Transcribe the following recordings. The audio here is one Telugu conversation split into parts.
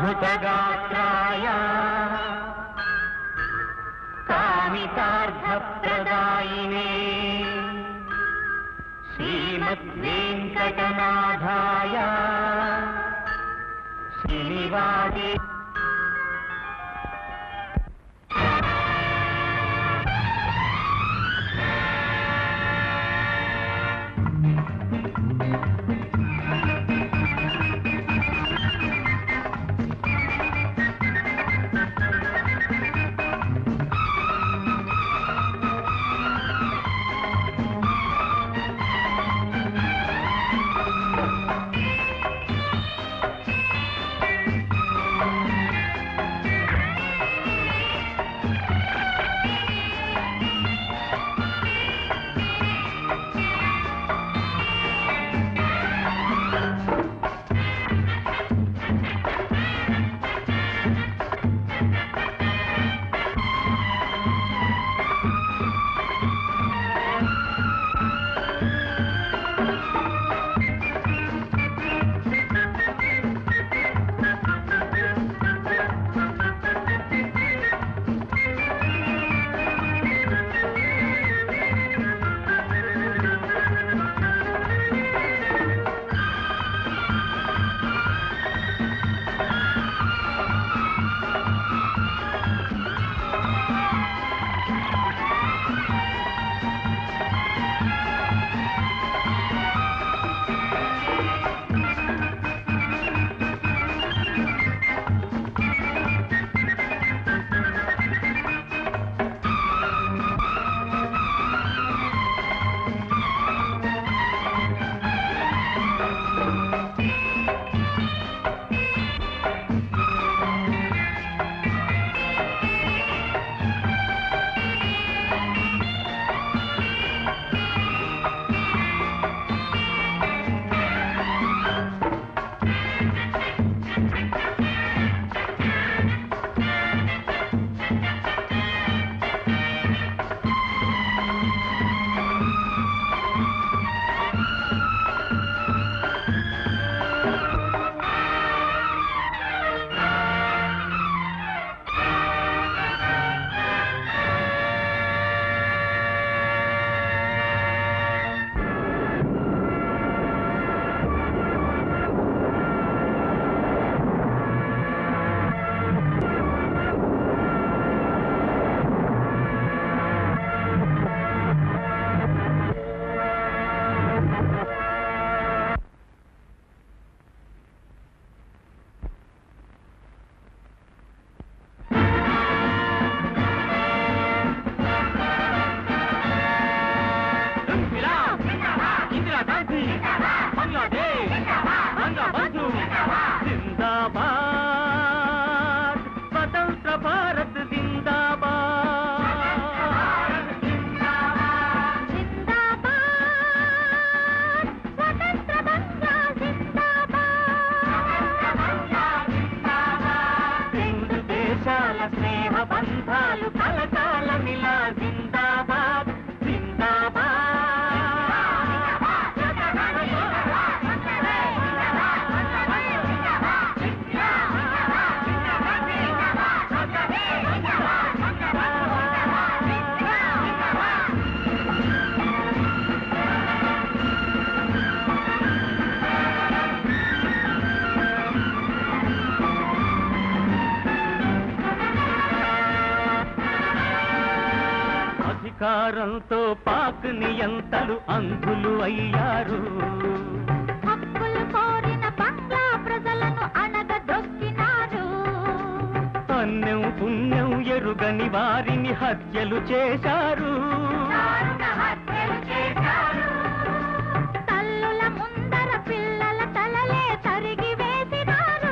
అద్భుతగాత్రాయ కామితార్థప్రదాయినే శ్రీమద్వేంకటనాథాయ శ్రీనివాసే జిందాబాద్ స్వతంత్ర భారత్ జిందాబాద్ జిందాబాద్ స్వతంత్ర బంగ్లా జిందాబాద్ రెండు దేశాల స్నేహ బంధాలు కలకాలమిలా జిందాబాద్ అధికారంతో పాక్ నియంతలు అంధులు అయ్యారు హక్కులు కోరిన బంగ్లా ప్రజలను అణగదొక్కినారు అన్యం పుణ్యం ఎరుగని వారిని హత్యలు చేశారు తల్లుల ముందర పిల్లల తలలే తరిగి వేసినారు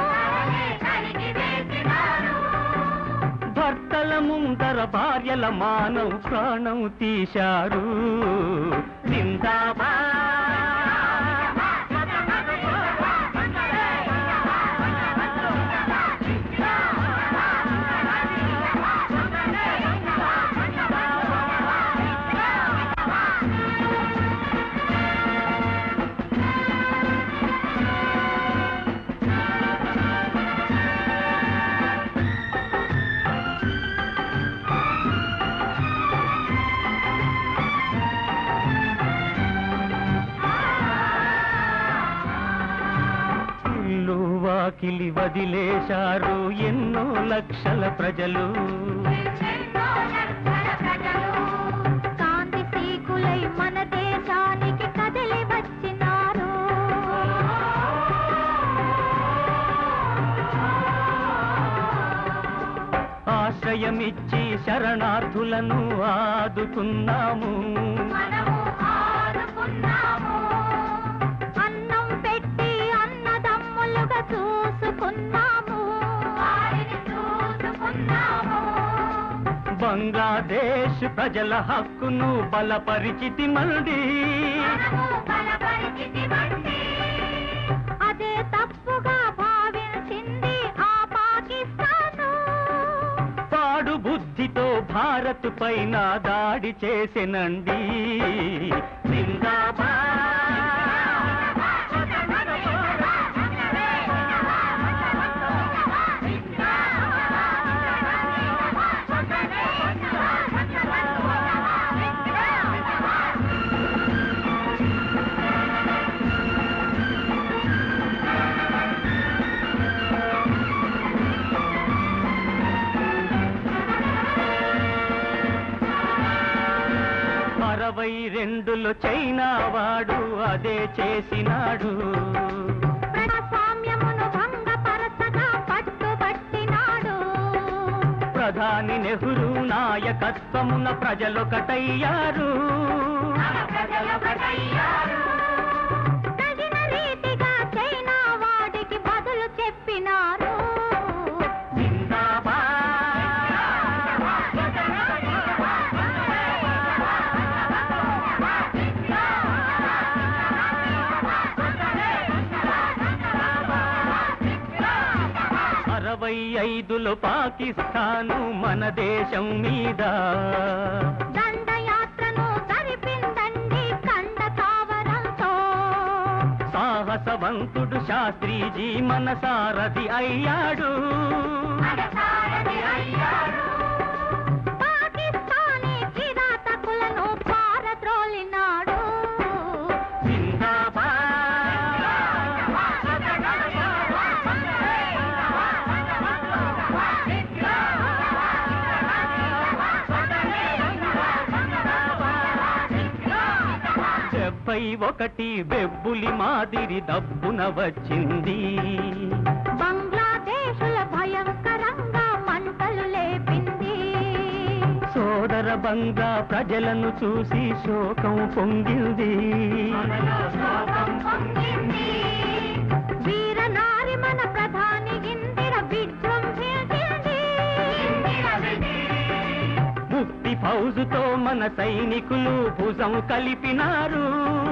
భర్తల ముందర భార్యల మానవ ప్రాణం తీశారు వాకిలి వదిలేశారు ఎన్నో లక్షల ప్రజలు కాంతి సీకులై మన దేశానికి కదిలి వచ్చినారు ఆశ్రయమిచ్చి శరణార్థులను ఆదుకున్నాము మనము ఆదుకున్నాము అన్నం పెట్టి అన్నదమ్ములుగా చూసుకున్నాము వారిని చూసుకున్నాము బంగ్లాదేశ్ ప్రజల హక్కును బలపరిచితి మంది మనము బలపరిచితిమండి. అదే తప్పుగా భావించింది ఆ పాకిస్తాను పాడు బుద్ధితో భారత్ పైన దాడి చేసెనండి అరవై రెండులో చైనా వాడు అదే చేసినాడు ప్రజాస్వామ్యమును భంగపరచగా పట్టుబట్టినాడు ప్రధాని నెహ్రూ నాయకత్వమున ప్రజలొకటయ్యారు తగిన రీతిగా చైనా వాడికి బదులు చెప్పినారు అరవై ఐదులో పాకిస్తాను మన దేశం మీద దండయాత్రను జరిపిందండి కండ కావరంతో సాహసవంతుడు శాస్త్రీజీ మన సారథి అయ్యాడు పాకిస్తానీ కిరాతకులను పారద్రోలినాడు డెబ్బై ఒకటి బెబ్బులి మాదిరి దబ్బున వచ్చింది బంగ్లాదేశుల భయంకరంగా మంటలు లేపింది సోదర బంగా ప్రజలను చూసి శోకం పొంగింది వీర నారి మన ప్రధాని ఇందిర విజృంభించింది ముక్తి ఫౌజుతో మన సైనికులు భుజం కలిపినారు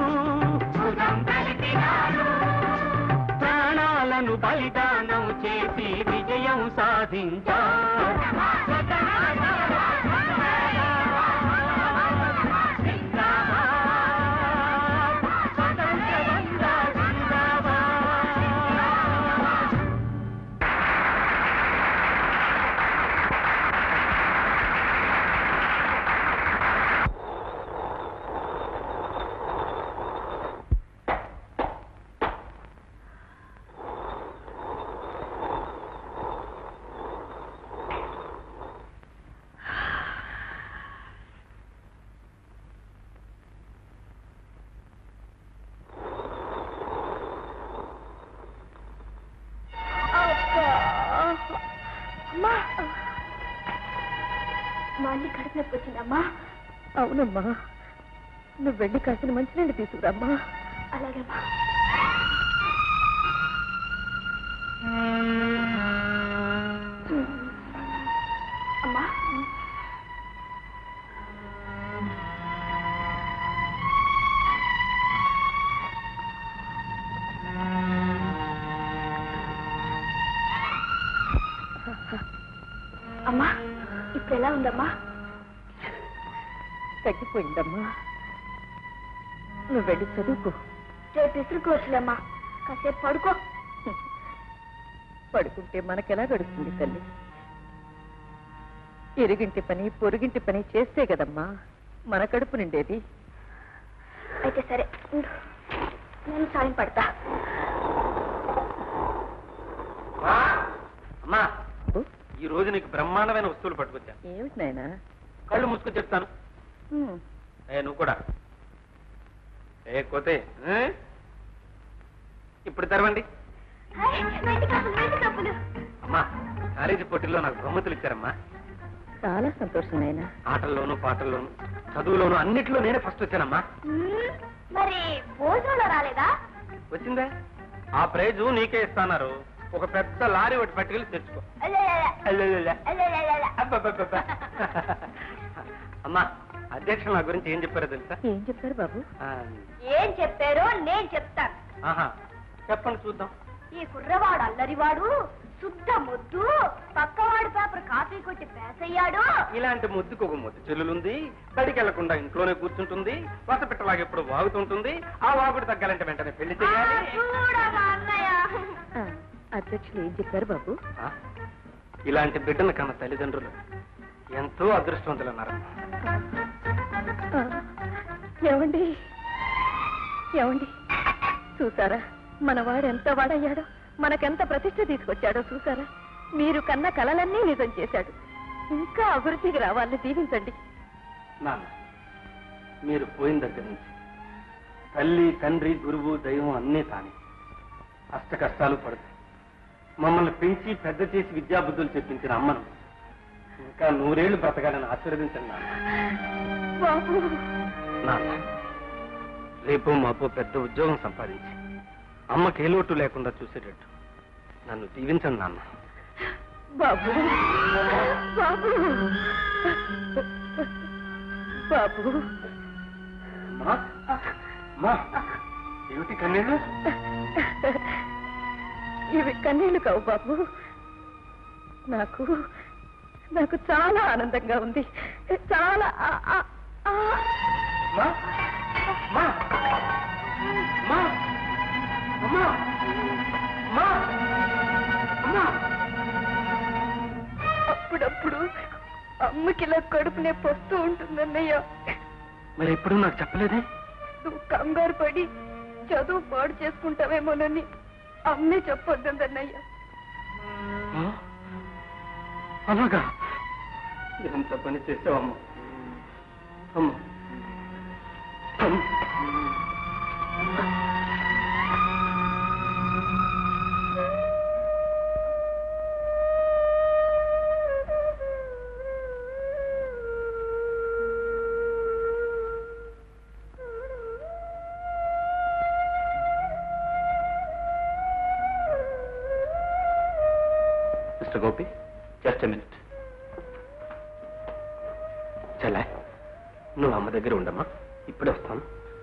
ప్రాణాలను బలిదానం చేసి విజయం సాధించారు అమ్మా మళ్ళీ కడుపు నొప్పి వచ్చిందమ్మా అవునమ్మా నువ్వు వెళ్ళి కాసిన మంచినీళ్ళు తీసుకురామ్మా అలాగేమ్మా అమ్మా అమ్మా ఇప్పుడు ఎలా ఉందమ్మా తగ్గిపోయిందమ్మా నువ్వు వెళ్ళి చదువుకో రేపు విసురుకోవచ్చులేమ్మా కాసేపు పడుకో పడుకుంటే మనకెలా గడుస్తుంది తల్లి ఇరుగింటి పని పొరుగింటి పని చేస్తే కదమ్మా మన కడుపు నిండేది అయితే సరే ఉండు. నేను సాయం పడతా ఈ రోజు నీకు బ్రహ్మాండమైన వస్తువులు పట్టుకొచ్చాను ఏమిటి నాయనా కళ్ళు మూసుకొని చెప్తాను హ్మ్. ఏ నువ్వు కూడా ఏ కోతే ఏ? ఇప్పుడు తెరవండి వెండి కప్పులు వెండి కప్పులు అమ్మా కాలేజీ పోటీల్లో నాకు బహుమతులు ఇచ్చారమ్మా చాలా సంతోషం నాయనా ఆటల్లోనూ పాటల్లోనూ చదువులోనూ అన్నిట్లో నేనే ఫస్ట్ వచ్చానమ్మా మ్మ్. మరి భోజనంలో రాలేదా వచ్చిందే ఆ ప్రైజు నీకే ఇస్తాన్నారు ఒక పెద్ద లారీ ఒకటి పట్టుకెళ్ళి తెచ్చుకో అల్లెల్లెల్లె. అబ్బబ్బబ్బబ్బ. అమ్మా అధ్యక్షులు నా గురించి ఏం చెప్పారో తెలుసా ఏం చెప్పారు బాబు ఆ, ఏం చెప్పారో నేను చెప్తాను ఆహా చెప్పండి చూద్దాం ఈ కుర్రవాడు అల్లరివాడు శుద్ధ ముద్దు పక్కవాడు పేపర్ కాఫీ కొట్టి పేసయ్యాడు ఇలాంటి ముద్దుకు ఒక ముద్దు చెల్లులుంది బడికి వెళ్లకుండా ఇంట్లోనే కూర్చుంటుంది వసపిట్టలాగా ఎప్పుడు వాగుతుంటుంది ఆ వాగుడు తగ్గాలంటే వెంటనే పెళ్లి చేయాలి చూడమ్మా అన్నయ్య ఆ, అధ్యక్షులు ఏం చెప్పారు బాబు ఆ, ఇలాంటి బిడ్డను కన్న తల్లిదండ్రులు ఎంతో అదృష్టవంతులు ఉన్నారమ్మా ఆ, ఏమండి ఏమండి చూసారా మనవాడు ఎంత వాడయ్యాడో మనకెంత ప్రతిష్ట తీసుకొచ్చాడో చూసారా మీరు కన్న కలలన్నీ నిజం చేశాడు ఇంకా అభివృద్ధికి రావాలని దీవించండి నాన్న మీరు పోయిన దగ్గర నుంచి తల్లి తండ్రి గురువు దైవం అన్నీ తానే అష్ట కష్టాలు పడుతాయి మమ్మల్ని పెంచి పెద్ద చేసి విద్యాబుద్ధులు చెప్పించిన అమ్మను ఇంకా నూరేళ్లు బ్రతకాలని ఆశీర్వదించండి నాన్న బాబు నాన్న రేపు మాపు పెద్ద ఉద్యోగం సంపాదించి అమ్మకి ఏ లోటు లేకుండా చూసేటట్టు నన్ను దీవించండి నాన్న బాబు బాబు బాబు మా మా ఏమిటి కన్నీళ్ళు ఇవి కన్నీళ్లు కావు బాబు నాకు నాకు చాలా ఆనందంగా ఉంది చాలా ఆ- ఆ- ఆ. మా మా మా అమ్మా మా అమ్మా అప్పుడప్పుడు అమ్మకి ఇలా కడుపు నొప్పి వస్తూ ఉంటుందన్నయ్య మరి ఎప్పుడు నాకు చెప్పలేదే నువ్వు కంగారు పడి చదువు పాడు చేసుకుంటావేమోనని అమ్మే చెప్పొద్దందన్నయ్య ఆ? అలాగా ఎంత పని చేసావమ్మా అమ్మా అమ్మ. మిస్టర్ గోపి జస్ట్ మినిట్ చలా నువ్వు అమ్మ దగ్గర ఉండమ్మా ఇప్పుడే వస్తాను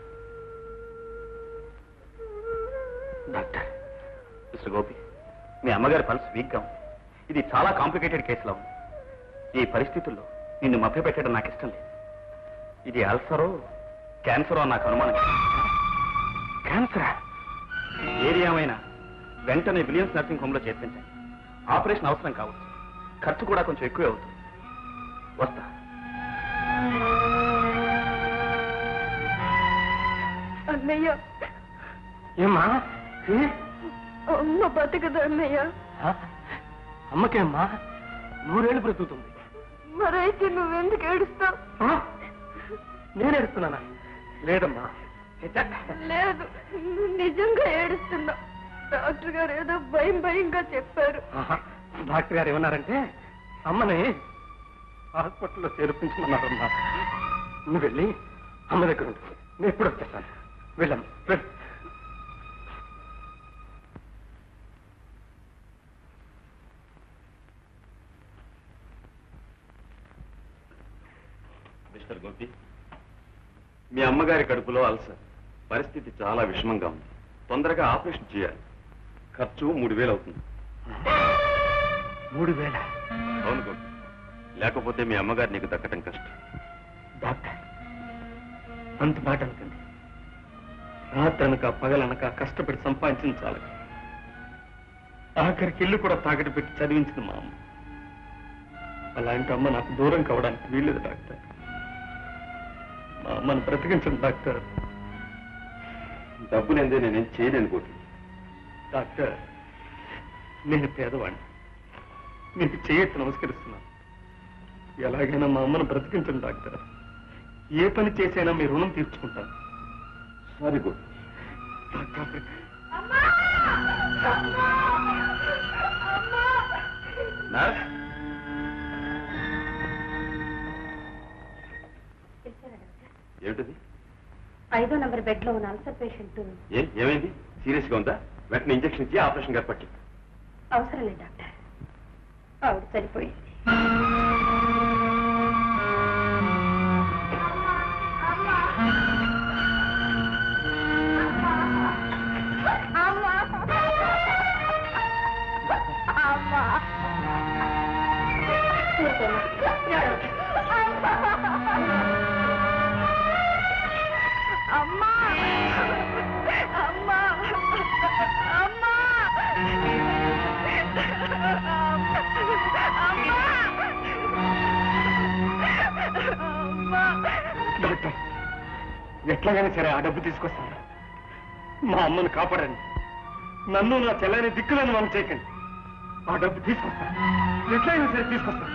డాక్టర్ మిస్టర్ గోపి మీ అమ్మగారి పల్స్ వీక్గా ఉంది ఇది చాలా కాంప్లికేటెడ్ కేసులో ఉంది ఈ పరిస్థితుల్లో నిన్ను మభ్య పెట్టడం నాకు ఇష్టం లేదు ఇది అల్సరో క్యాన్సరో నాకు అనుమానం క్యాన్సరా ఏది ఏమైనా వెంటనే విలియమ్స్ నర్సింగ్ హోమ్లో చేర్పించండి ఆపరేషన్ అవసరం కావచ్చు ఖర్చు కూడా కొంచెం ఎక్కువే అవుతుంది వస్తా అన్నయ్య ఏమ్మా ఏ? అమ్మ బతకదు అన్నయ్య ఆ? అమ్మకేమ్మా నూరేళ్ళు బ్రతుకుతుంది మరైతే నువ్వెందుకు ఏడుస్తావు ఆ? నేను ఎడుస్తున్నానా లేదమ్మా చిచ్చ. లేదు నువ్వు నిజంగా ఏడుస్తున్నావు డాక్టర్ గారు ఏదో భయం భయంగా చెప్పారు ఆహా. డాక్టర్ గారు ఏమన్నారంటే అమ్మని హాస్పిటల్లో చేర్పించమన్నారమ్మా నువ్వు వెళ్ళి అమ్మ దగ్గర ఉండు నేను ఎప్పుడు వచ్చేస్తాను వెళ్ళమ్మా వెళ్ళు మిస్టర్ గోపి మీ అమ్మగారి కడుపులో అల్సర్ పరిస్థితి చాలా విషమంగా ఉంది తొందరగా ఆపరేషన్ చేయాలి ఖర్చు మూడు వేలు అవుతుంది మూడు వేల అవును గోపి లేకపోతే మీ అమ్మగారు నీకు దక్కటం కష్టం డాక్టర్ అంత మాట అనకండి రాత్రనక పగలనక కష్టపడి సంపాదించిన చాలు ఆఖరికి ఇల్లు కూడా తాకటి పెట్టి చదివించింది మా అమ్మ అలాంటి అమ్మ నాకు దూరం కావడానికి వీల్లేదు డాక్టర్ మా అమ్మను బ్రతికించండి డాక్టర్ డబ్బు నేందే నేనేం చేయలేను గోపి డాక్టర్ నేను పేదవాడిని మీకు చేయొచ్చు నమస్కరిస్తున్నాను ఎలాగైనా మా అమ్మను బ్రతికించండి డాక్టర్ ఏ పని చేసైనా మీ రుణం తీర్చుకుంటాను సారీ గోపి డాక్టర్ నర్స్ ఏమిటిది ఐదో నంబర్ బెడ్ లో ఉన్న అల్సర్ పేషెంట్ ఏ ఏమైంది సీరియస్ గా ఉందా వెంటనే ఇంజక్షన్ ఇచ్చి ఆపరేషన్ ఏర్పట్టి అవసరం లేదు డాక్టర్ ఆవిడ చనిపోయింది అమ్మా అమ్మా అమ్మా డాక్టర్ ఎట్లాగైనా సరే ఆ డబ్బు తీసుకొస్తాను మా అమ్మను కాపాడండి నన్ను నా చెల్లని దిక్కులను మనం చేయకండి ఆ డబ్బు తీసుకొస్తాను ఎట్లయినా సరే తీసుకొస్తాను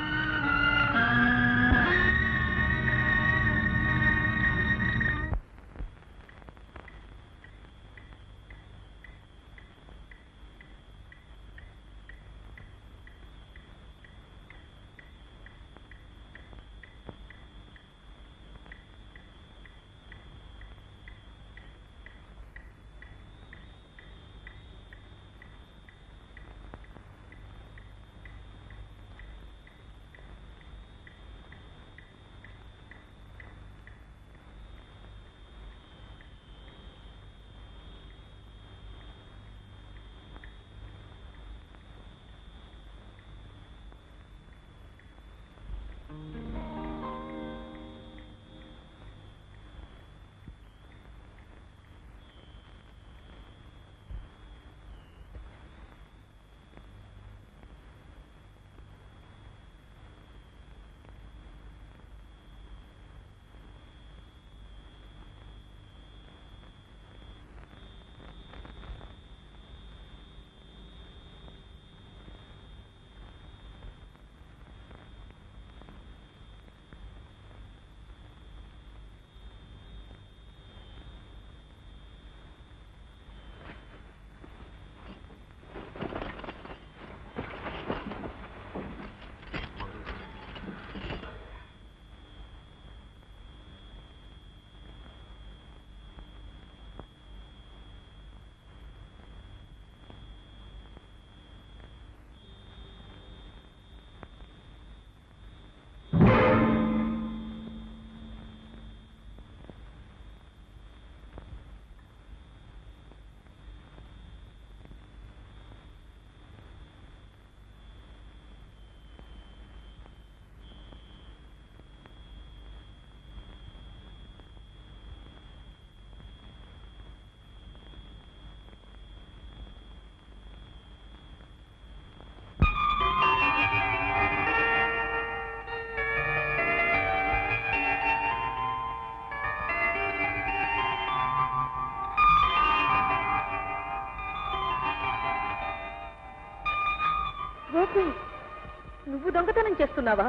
గోపి నువ్వు దొంగతనం చేస్తున్నావా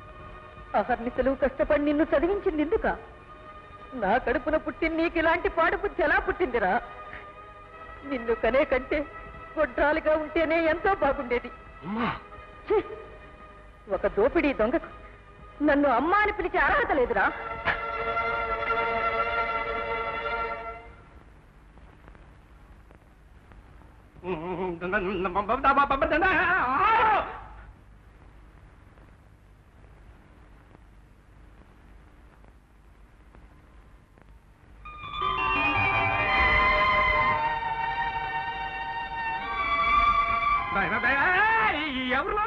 అహర్నిశలు కష్టపడి నిన్ను చదివించింది ఎందుక నా కడుపున పుట్టి నీకు ఇలాంటి పాడు బుద్ధి ఎలా పుట్టిందిరా నిన్ను కనే కంటే గొడ్రాలుగా ఉంటేనే ఎంతో బాగుండేది ఛీ! ఒక దోపిడీ దొంగకు నన్ను అమ్మ అని పిలిచే అర్హత లేదురా ఎవరు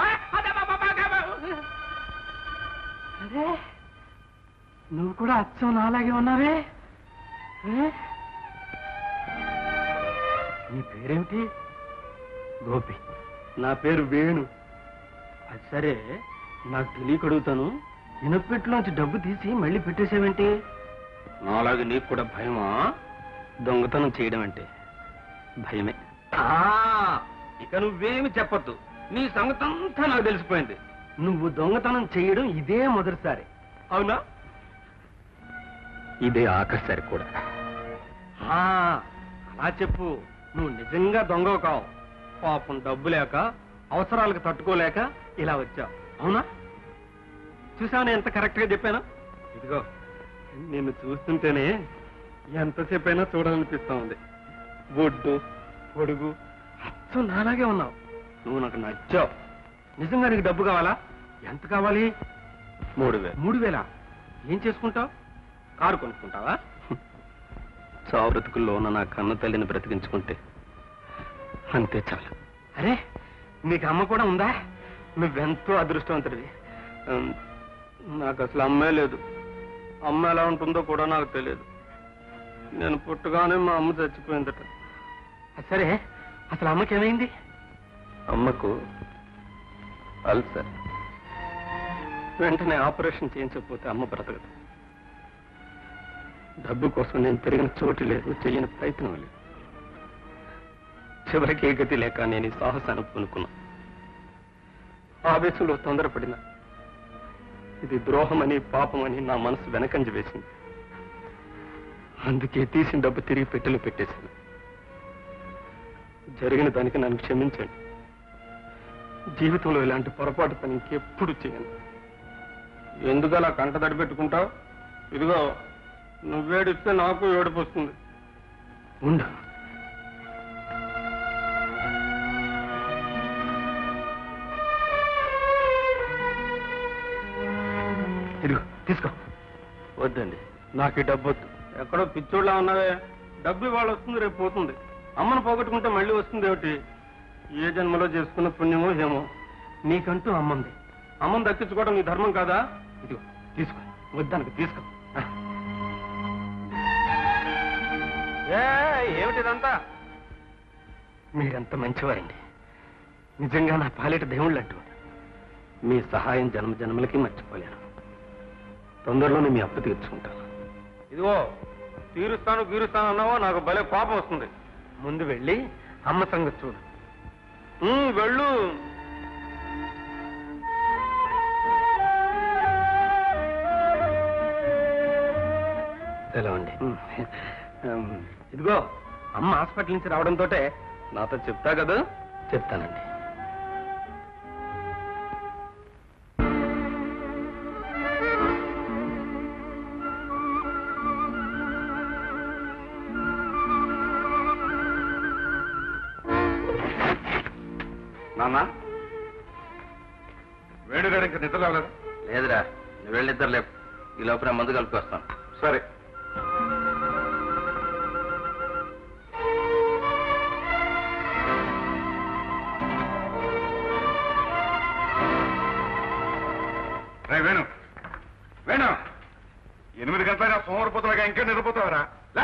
నువ్వు కూడా అచ్చం నాలాగే ఉన్నావే ఏ? నీ పేరేమిటి గోపి నా పేరు వేణు అది సరే నాకు తెలియక అడుగుతాను ఇనపెట్టులోంచి డబ్బు తీసి మళ్ళీ పెట్టేసావేంటి నాలాగే నీకు కూడా భయమా దొంగతనం చేయడం అంటే భయమే ఇక నువ్వేమి చెప్పొద్దు నీ సంగతంతా నాకు తెలిసిపోయింది నువ్వు దొంగతనం చేయడం ఇదే మొదటిసారి అవునా ఇదే ఆఖరిసారి కూడా ఆ, అలా చెప్పు నువ్వు నిజంగా దొంగ కావు పాపం డబ్బు లేక అవసరాలకు తట్టుకోలేక ఇలా వచ్చావు అవునా చూసావు నేను ఎంత కరెక్ట్ గా చెప్పాను ఇదిగో నిన్ను చూస్తుంటేనే ఎంతసేపు అయినా చూడాలనిపిస్తా ఉంది బొడ్డు పొడుగు అచ్చం నాలాగే ఉన్నావు నువ్వు నాకు నచ్చావు నిజంగా నీకు డబ్బు కావాలా ఎంత కావాలి మూడు వేలు మూడు వేల ఏం చేసుకుంటావు కారు కొనుక్కుంటావా చావు బ్రతుకుల్లో ఉన్న నా కన్న తల్లిని బ్రతికించుకుంటే అంతే చాలు అరే నీకు అమ్మ కూడా ఉందా నువ్వెంతో అదృష్టవంతుడివి ఉమ్, నాకు అసలు అమ్మే లేదు అమ్మ ఎలా ఉంటుందో కూడా నాకు తెలియదు నేను పుట్టగానే మా అమ్మ చచ్చిపోయిందట సరే అసలు అమ్మకి ఏమైంది అమ్మకు అల్సర్ వెంటనే ఆపరేషన్ చేయించకపోతే అమ్మ బ్రతకదు డబ్బు కోసం నేను తిరిగిన చోటు లేదు చెయ్యని ప్రయత్నం లేదు చివరికి ఏ గతి లేక నేను ఈ సాహసాన్ని పూనుకున్నా ఆవేశంలో తొందరపడిన ఇది ద్రోహమని పాపమని నా మనసు వెనకంజ వేసింది అందుకే తీసిన డబ్బు తిరిగి పెట్టెలో పెట్టేశాను జరిగిన దానికి నన్ను క్షమించండి జీవితంలో ఇలాంటి పొరపాటు పని ఇంకెప్పుడు చేయను ఎందుకు అలా కంట తడి పెట్టుకుంటావు ఇదిగో నువ్వేడిస్తే నాకు ఏడుపు వస్తుంది ఉండు ఇదిగో తీసుకో వద్దండి నాకు ఈ డబ్బు వద్దు ఎక్కడో పిచ్చోళ్ళ ఉన్నావే డబ్బు ఇవాళ వస్తుంది రేపు పోతుంది అమ్మను పోగొట్టుకుంటే మళ్ళీ వస్తుంది ఏమిటి ఏ జన్మలో చేసుకున్న పుణ్యమో ఏమో నీకంటూ అమ్మంది అమ్మని దక్కించుకోవడం నీ ధర్మం కాదా ఇదిగో తీసుకో వద్దనకు తీసుకో ఏమిటిదంతా మీరెంత మంచివారండి నిజంగా నా పాలిట దేవుళ్ళు అంటూ మీ సహాయం జన్మ జన్మలకి మర్చిపోలేను తొందరలోనే మీ అప్పు తీర్చుకుంటాను ఇదిగో తీరుస్తాను గీరుస్తాను అన్నావో నాకు భలే కోపం వస్తుంది ముందు వెళ్ళి అమ్మ సంగతి చూడు ఉమ్, వెళ్ళు సెలవండి ఉమ్, ఇదిగో అమ్మ హాస్పిటల్ నుంచి రావడంతో నాతో చెప్తా కదా చెప్తానండి నాన్న వేణుగాడు ఇంకా నిద్ర రాలేదు లేదురా నువ్వు వెళ్ళిద్దరు లేపు ఈ లోపల మందు కలుపుకొస్తాను సరే రే వేణు వేణు ఎనిమిది గంటలైనా సోమరిపోతులుగా ఇంకా నిద్రపోతావరా లే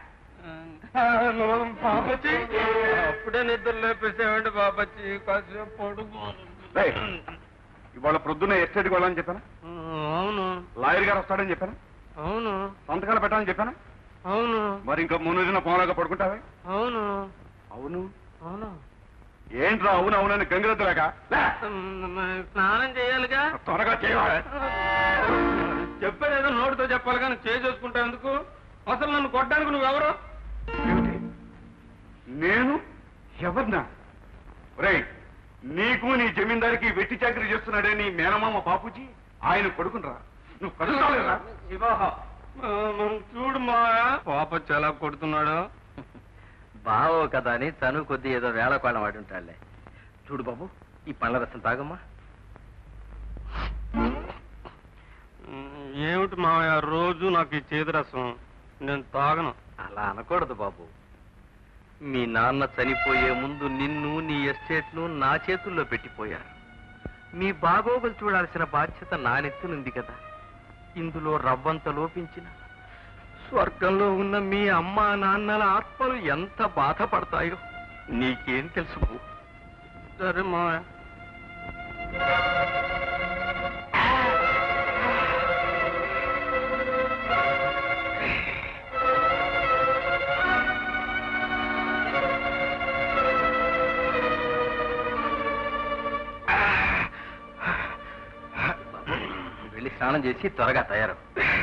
బాబచ్చి అప్పుడే నిద్ర లేపేసేవండి బాబచ్చి కాసేపు పడుకో లే, ఇవాళ ప్రొద్దున ఎస్టేట్కి వెళ్ళాలని చెప్పాను అవును లాయర్ గారు వస్తాడని చెప్పాను అవును సంతకాలు పెట్టాలని చెప్పాను అవును మరి ఇంకా మూడు దిన పోలాగా పడుకుంటావే అవును అవును అవును ఏంట్రా అవును అవునని గంగిరెద్దులేక స్నానం చేయాలిగా త్వరగా చేయాలి చెప్పేదేదో నోటితో చెప్పాలి కానీ చేసుకుంటా ఎందుకు అసలు నన్ను కొట్టడానికి నువ్వెవరు ఏమిటి? నేను ఎవరినా రేయ్ నీకు నీ జమీందారికి వెట్టి చాకరీ చేస్తున్నాడే నీ మేనమామ బాపూజీ ఆయన కొడుకునరా నువ్వు కలుసుకోలేరా చూడు మా పాప చాలా కొడుతున్నాడు బావో కదా అని తను కొద్ది ఏదో వేళ కోళం వాడి ఉంటాడులే చూడు బాబు ఈ పండ్ల రసం తాగమ్మా ఏమిటి మావయ్య రోజు నాకు ఈ చేదు రసం నేను తాగను అలా అనకూడదు బాబు మీ నాన్న చనిపోయే ముందు నిన్ను నీ ఎస్టేట్ను నా చేతుల్లో పెట్టిపోయారు మీ బాగోగులు చూడాల్సిన బాధ్యత నా నెత్తునుంది కదా ఇందులో రవ్వంత లోపించిన స్వర్గంలో ఉన్న మీ అమ్మ నాన్నల ఆత్మలు ఎంత బాధపడతాయో నీకేం తెలుసు బాబు? సరే మావయ్య స్నానం చేసి త్వరగా తయారు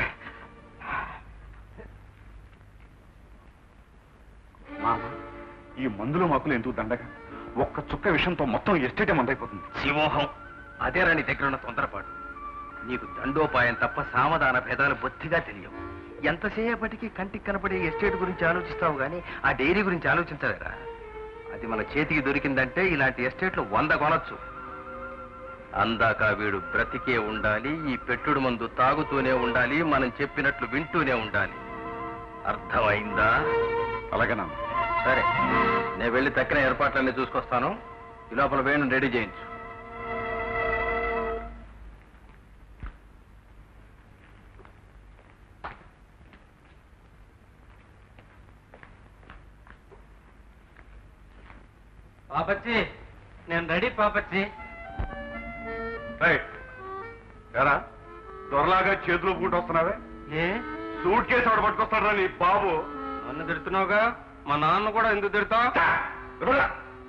మామ ఈ మందులు మాకులు ఎందుకు దండగా ఒక్క చుక్క విషయంతో మొత్తం ఎస్టేటే మందైపోతుంది శివోహం అదే రాని దగ్గర ఉన్న తొందరపాటు నీకు దండోపాయం తప్ప సామధాన భేదాలు బొత్తిగా తెలియవు ఎంతసేపటికి కంటికి కనపడే ఎస్టేట్ గురించి ఆలోచిస్తావు గానీ ఆ డైరీ గురించి ఆలోచించలేరా అది మన చేతికి దొరికిందంటే ఇలాంటి ఎస్టేట్లు వంద కొనొచ్చు అందాక వీడు బ్రతికే ఉండాలి ఈ పెట్టుడు మందు తాగుతూనే ఉండాలి మనం చెప్పినట్లు వింటూనే ఉండాలి అర్థమైందా అలాగే నాన్న సరే నేను వెళ్ళి తక్కిన ఏర్పాట్లన్నీ చూసుకొస్తాను ఈ లోపల వేణు రెడీ చేయించు పాపచ్చి నేను రెడీ పాపచ్చి రైట్ ఎరా దొరలాగా చేతులు పూట వస్తున్నావే ఏ సూట్ కేసు ఆవిడ పట్టుకొస్తాడా నీ బాబు నన్ను తిడుతున్నావుగా మా నాన్న కూడా ఎందుకు తిడతావు రుడా.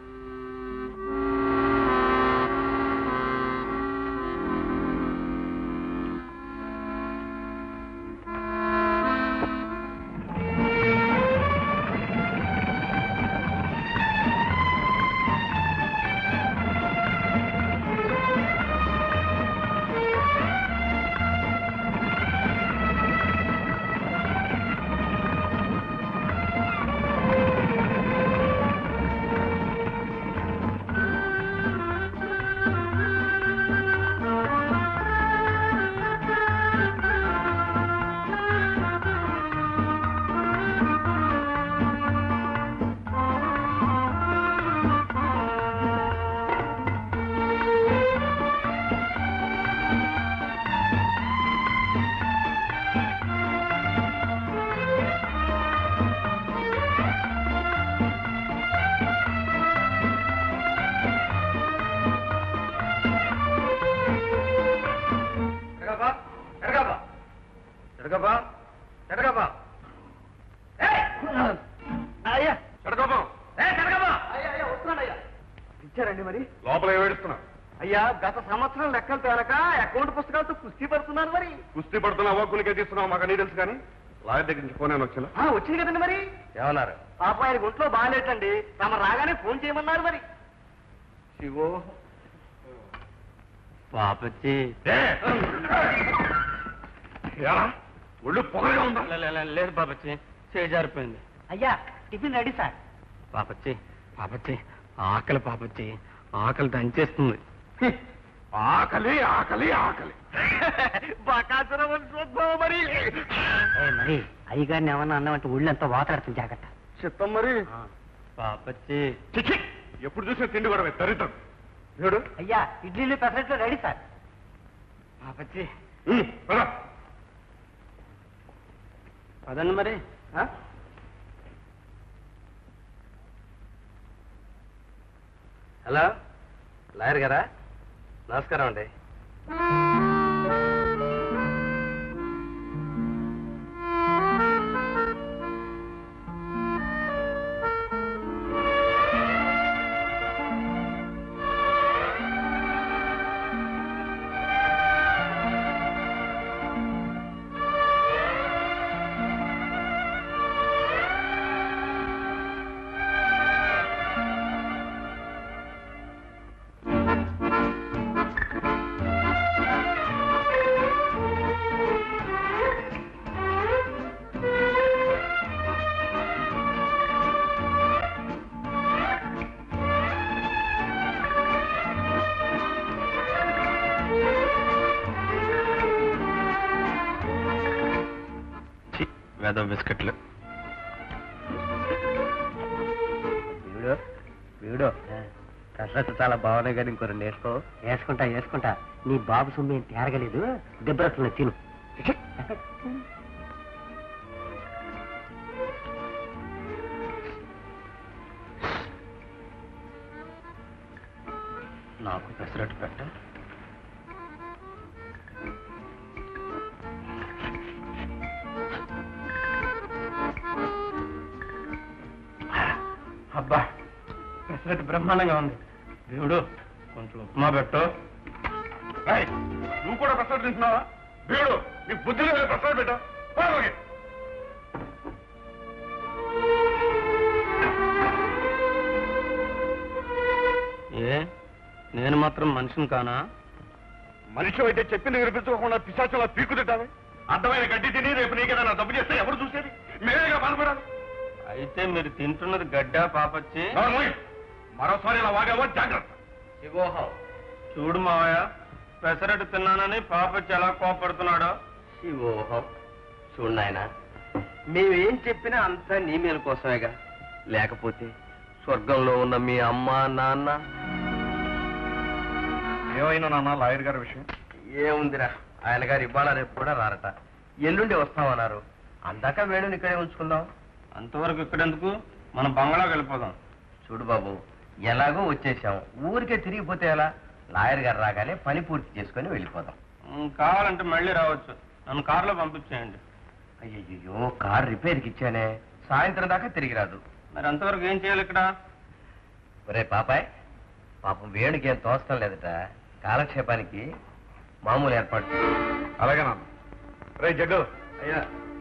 అయ్యా ఎడకోపం ఇచ్చారండి మరి లోపల ఏడుస్తున్నా అయ్యా గత సంవత్సరం లెక్కలు తేలక అకౌంట్ పుస్తకాలతో కుస్తీ పడుతున్నారు మరి కుస్తీ పడుతున్నా అవ్వకునికే తీస్తున్నావు మాకు అన్నీ తెలుసు కానీ లాయర్ దగ్గర నుంచి ఫోన్ వచ్చా ఆ, వచ్చింది కదండి మరి ఏమన్నారు పాప ఆయన ఒంట్లో బాగాలేటండి తమ రాగానే ఫోన్ చేయమన్నారు మరి శివో పాపచ్చి ఏరా ఒళ్ళు పొగగా ఉందా లేదు పాపచ్చి చేజారిపోయింది అయ్యా టిఫిన్ రెడీ సార్ పాపచ్చి పాపచ్చి ఆకలి పాపచ్చి ఆకలి దంచేస్తుంది ఆకలి ఆకలి ఆకలి మరి మరి అయ్యగారిని ఏమన్నా అన్నామంటే ఒళ్ళంతా వాతాడుతుంది జాగ్రత్త చిత్తం మరి పాపచ్చి చిచ్చి ఎప్పుడు చూసినా తిండి కూడా దరిద్రం చూడు అయ్యా ఇడ్లీలు పెసరట్లు రెడీ సార్ పాపచ్చి ఉమ్, పద. పదండి మరి ఆ? హలో లాయర్ గారా నమస్కారం అండి వేద బిస్కెట్లు వీడు వీడు కసరత్తు చాలా బాగున్నాయి కానీ ఇంకో రెండు వేసుకో వేసుకుంటా వేసుకుంటా నీ బాబు సొమ్ము ఏం తేరగలేదు దెబ్బరట్లు తిను నాకు పెసరట్టు పెట్ట అబ్బా పెసరట్టు బ్రహ్మాండంగా ఉంది దేవుడు కొంచెం ఉప్మా పెట్టు ఏయ్, నువ్వు కూడా పెసరట్టు తింటున్నావా వీడు నీ బుద్ధి లేదు ప్రశ్న పెట్టా ఏ నేను మాత్రం మనిషిని కానా మనిషి అయితే చెప్పింది వినిపించకుండా పిశాచంలా పీకు తింటావే అడ్డమైన గడ్డి తిని రేపు నీకేదైనా డబ్బు చేస్తే ఎవరు చూసేది మేమేగా బాధపడాలి అయితే మీరు తింటున్నది గడ్డా పాపచ్చి నోరు మూయి. మరోసారి ఇలా వాగావో జాగ్రత్త శివోహం చూడు మావయ్య పెసరట్టు తిన్నానని పాపచ్చి ఎలా కోపడుతున్నాడో శివోహం చూడు నాయన మేమేం చెప్పినా అంతా నీ మేలు కోసమేగా లేకపోతే స్వర్గంలో ఉన్న మీ అమ్మ నాన్న ఏమైనా నాన్న లాయర్ గారి విషయం ఏముందిరా ఆయన గారు ఇవాళ రేపు కూడా రారట ఎల్లుండి వస్తామన్నారు అందాక వేణుని ఇక్కడే ఉంచుకుందాం అంతవరకు ఇక్కడెందుకు మన బంగ్లాకి వెళ్ళిపోదాం చూడు బాబు ఎలాగో వచ్చేసాం ఊరికే తిరిగిపోతే ఎలా లాయర్ గారు రాగానే పని పూర్తి చేసుకొని వెళ్ళిపోదాం ఉమ్, కావాలంటే మళ్ళీ రావచ్చు నన్ను కారులో పంపించేయండి అయ్యయ్యో కార్ రిపేర్కి ఇచ్చానే సాయంత్రం దాకా తిరిగి రాదు మరి అంతవరకు ఏం చేయాలి ఇక్కడ ఒరే పాపాయ్ పాపం వేణుకి ఏం తోస్తం లేదట కాలక్షేపానికి మామూలు ఏర్పాటు చేయి. అలాగే నాన్న రే జగ్గు అయ్యా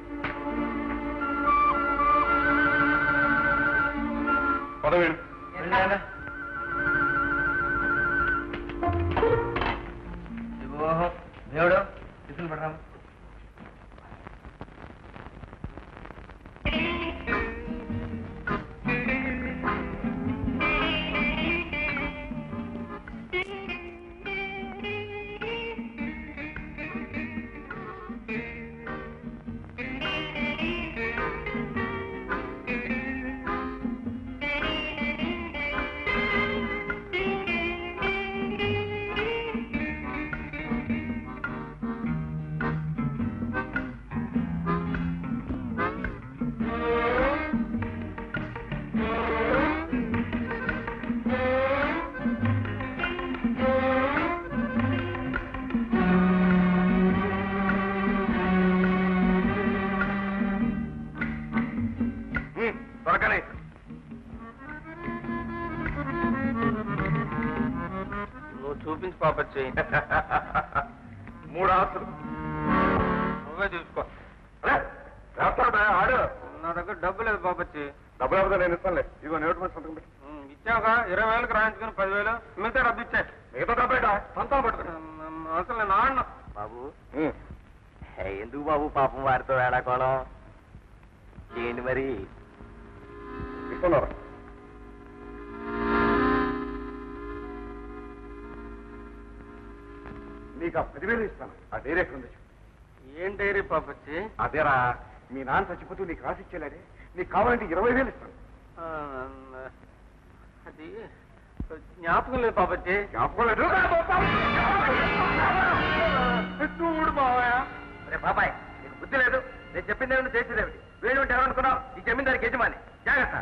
పదవేడు శివోహం దేవుడు టిఫిన్ పడరాము త్వరగానే నువ్వు చూపించి పాపచ్చి మూడు ఆస్తులు నువ్వే చూసుకో అరే, వేస్తాడా? ఆడు నా దగ్గర డబ్బు లేదు పాపచ్చి డబ్బులు ఎవరిదో నేను ఇస్తానులే ఇదిగో నేటి మీద సంతకం పెట్టు ఉమ్, ఇచ్చాక ఇరవై వేలకు రాయించుకుని పదివేలు మిగతా డబ్బు ఇచ్చే మిగతా డబ్బేట సంతానం పట్టుకుని అసలు నేను ఆడను బాబు హే, ఎందుకు బాబు పాపం వారితో వేళాకోళం చేయండి మరి ఇస్తున్నారా నీకు ఆ పదివేలు ఇస్తాను ఆ డైరీ ఎక్కడ ఉంది చెప్పు. ఏం డైరీ పాపచ్చి అదేరా మీ నాన్న చచ్చిపోతూ నీకు రాసి ఇచ్చేలేదే నీకు కావాలంటే ఇరవై వేలు ఇస్తాను ఆ, అది జ్ఞాపకం లేదు పాపచ్చి జ్ఞాపకం లేదు చూడు మావయ్య రే బాబాయ్ నీకు బుద్ధి లేదు నేను చెప్పింది ఏమిటి చేసేదేమిటి వేణు ఉంటే ఎవరనుకున్నావు ఈ జమీందారికి యజమాని జాగ్రత్త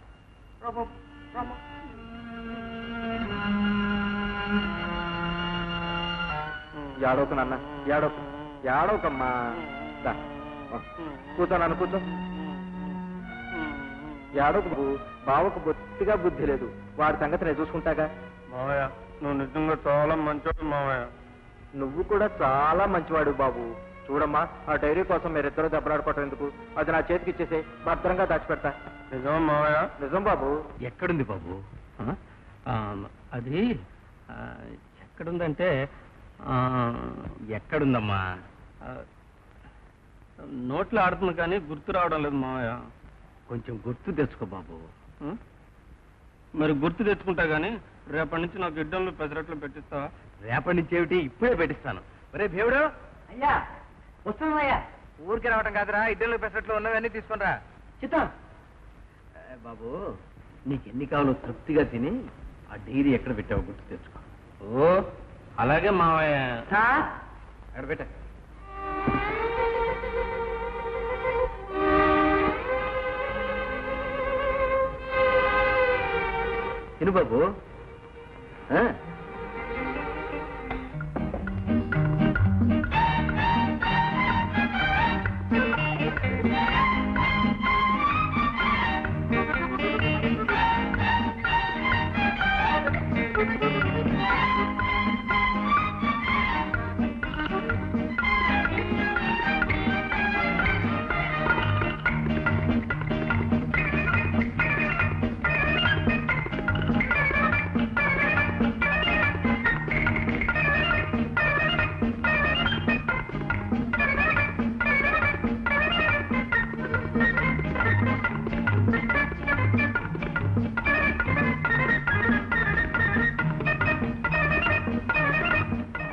ఏడవకు నాన్న ఏడవకు ఏడవకమ్మా దా. కూర్చో నాన్న కూర్చో ఏడవకు బాబు బావకు బొత్తిగా బుద్ధి లేదు వాడి సంగతి నేను చూసుకుంటాగా మావయ్య నువ్వు నిజంగా చాలా మంచోడు మావయ్య నువ్వు కూడా చాలా మంచివాడు బాబు చూడమ్మా ఆ డైరీ కోసం మీరిద్దరూ దెబ్బలాడుకోవటం ఎందుకు అది నా చేతికి ఇచ్చేసే భద్రంగా దాచిపెడతా నిజం మావయ్య నిజం బాబు ఎక్కడుంది బాబు అది ఎక్కడుందంటే ఎక్కడుందమ్మా నోట్లో ఆడుతుంది కానీ గుర్తు రావడం లేదు మావయ్య కొంచెం గుర్తు తెచ్చుకో బాబు మరి గుర్తు తెచ్చుకుంటా గానీ రేపటి నుంచి నాకు ఇడ్డంలో పెసరట్లు పెట్టిస్తావా రేపటి నుంచి ఏమిటి ఇప్పుడే పెట్టిస్తాను ఒరే భీముడు అయ్యా వస్తున్నాయ్యా ఊరికి రావటం కాదురా ఇద్దరు పెసరట్లు ఉన్నవన్నీ తీసుకునిరా చిత్తం బాబు నీకు ఎన్ని కావాలో తృప్తిగా తిని ఆ డైరీ ఎక్కడ పెట్టావో గుర్తు తెచ్చుకో ఓ అలాగే మావయ్య అక్కడ పెట్ట తిను బాబు ఆ?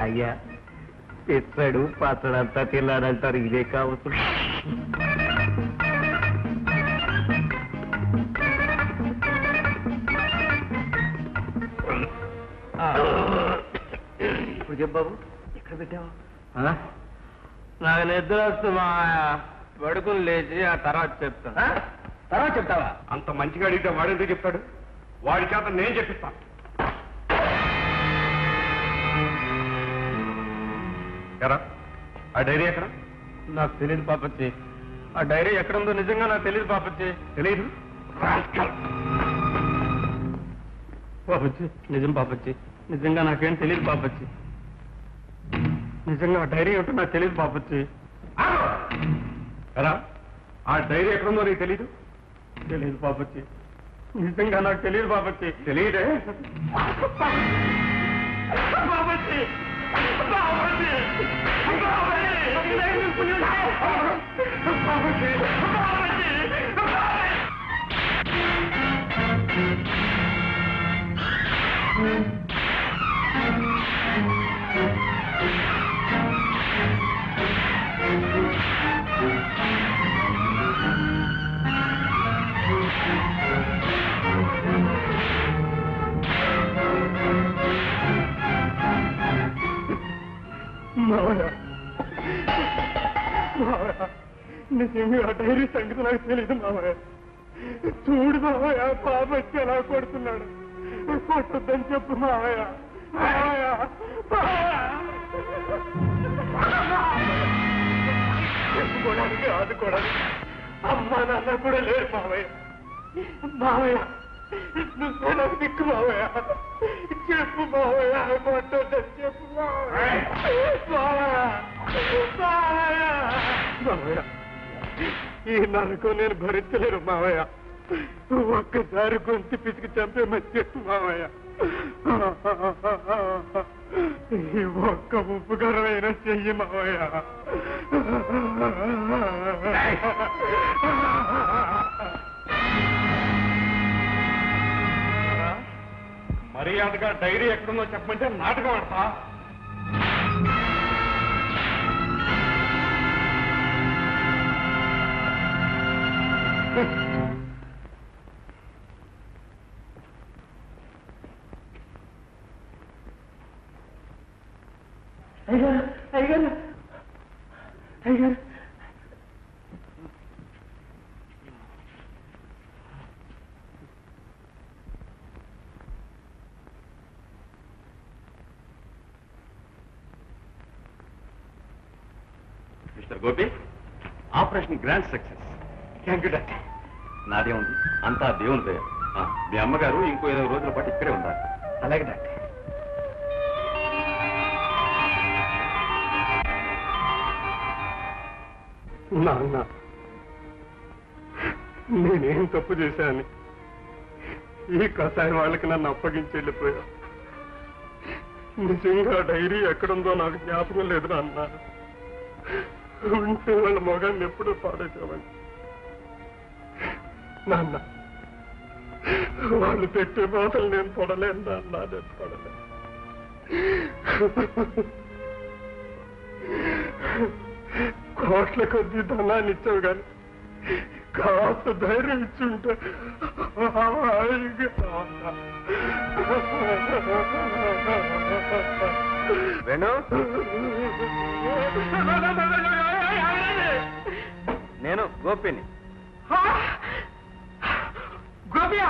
అయ్యా పిచ్చడు పచ్చడంతా తిన్నాడంటారు ఇదే కావచ్చు ఇప్పుడు చెప్పావు ఎక్కడ పెట్టావు నాకు నిద్ర వస్తున్నా పడుకుని లేచి ఆ తర్వాత చెప్తాను తర్వాత చెప్తావా అంత మంచిగా అడిగితే వాడెందుకు చెప్తాడు వాడి చేత నేను చెప్పిస్తాను ఎరా ఆ డైరీ ఎక్కడ నాకు తెలియదు పాపచ్చి ఆ డైరీ ఎక్కడుందో నిజంగా నాకు తెలియదు పాపచ్చి తెలియదు పాపచ్చి నిజం పాపచ్చి నిజంగా నాకేం తెలియదు పాపచ్చి నిజంగా ఆ డైరీ ఏంటో నాకు తెలియదు పాపచ్చి ఎరా ఆ డైరీ ఎక్కడుందో నీకు తెలీదు తెలియదు పాపచ్చి నిజంగా నాకు తెలియదు పాపచ్చి తెలియదే పాపచ్చి పాపచ్చి మావయ్య మావయ్య నిజంగా ఆ డైరీ సంగతి నాకు తెలియదు మావయ్య చూడు మావయ్య పాపచ్చి ఎలా కొడుతున్నాడు కొట్టొద్దని చెప్పు మావయ్య మావయ్య చెప్పుకోవడానికి ఆదుకోవడానికి అమ్మా నాన్న కూడా లేరు మావయ్య మావయ్య నువ్వే నాకు దిక్కు మావయ్య చెప్పు మావయ్య కొట్టొద్దని చెప్పు మావయ్య మావయ్య మావయ్య ఈ నరకం నేను భరించలేను మావయ్య ఒక్కసారి గొంతు పిసికి చంపేమని చెప్పు మావయ్య ఈ ఒక్క ఉపకారమైన చెయ్యి మావయ్య మర్యాదగా డైరీ ఎక్కడుందో చెప్పమంటే నాటకం ఆడతా అయ్యారు అయ్యారు అయ్యారు Mister Gopi operation grand success thank you doctor నాదే ఉంది అంతా దేవుని దయ ఆ, మీ అమ్మగారు ఇంకో ఇరవై రోజుల పాటు ఇక్కడే ఉండాలి అలాగే డాక్టర్ నాన్న నేనేం తప్పు చేశాను ఈ కషాయం వాళ్ళకి నన్ను అప్పగించి వెళ్ళిపోయా నిజంగా డైరీ ఎక్కడుందో నాకు జ్ఞాపకం లేదు నాన్న ఉంటే వాళ్ళ మొగాన్ని ఎప్పుడూ పాడేసేవాడిని నాన్న వాళ్ళు పెట్టే బాధలు నేను పడలేను నాన్న నేను పడలేను కోట్ల కొద్ది ధనాన్ని ఇచ్చావు కానీ కాస్త ధైర్యం ఇచ్చుంటే వేణు నేను గోపిని గోపియా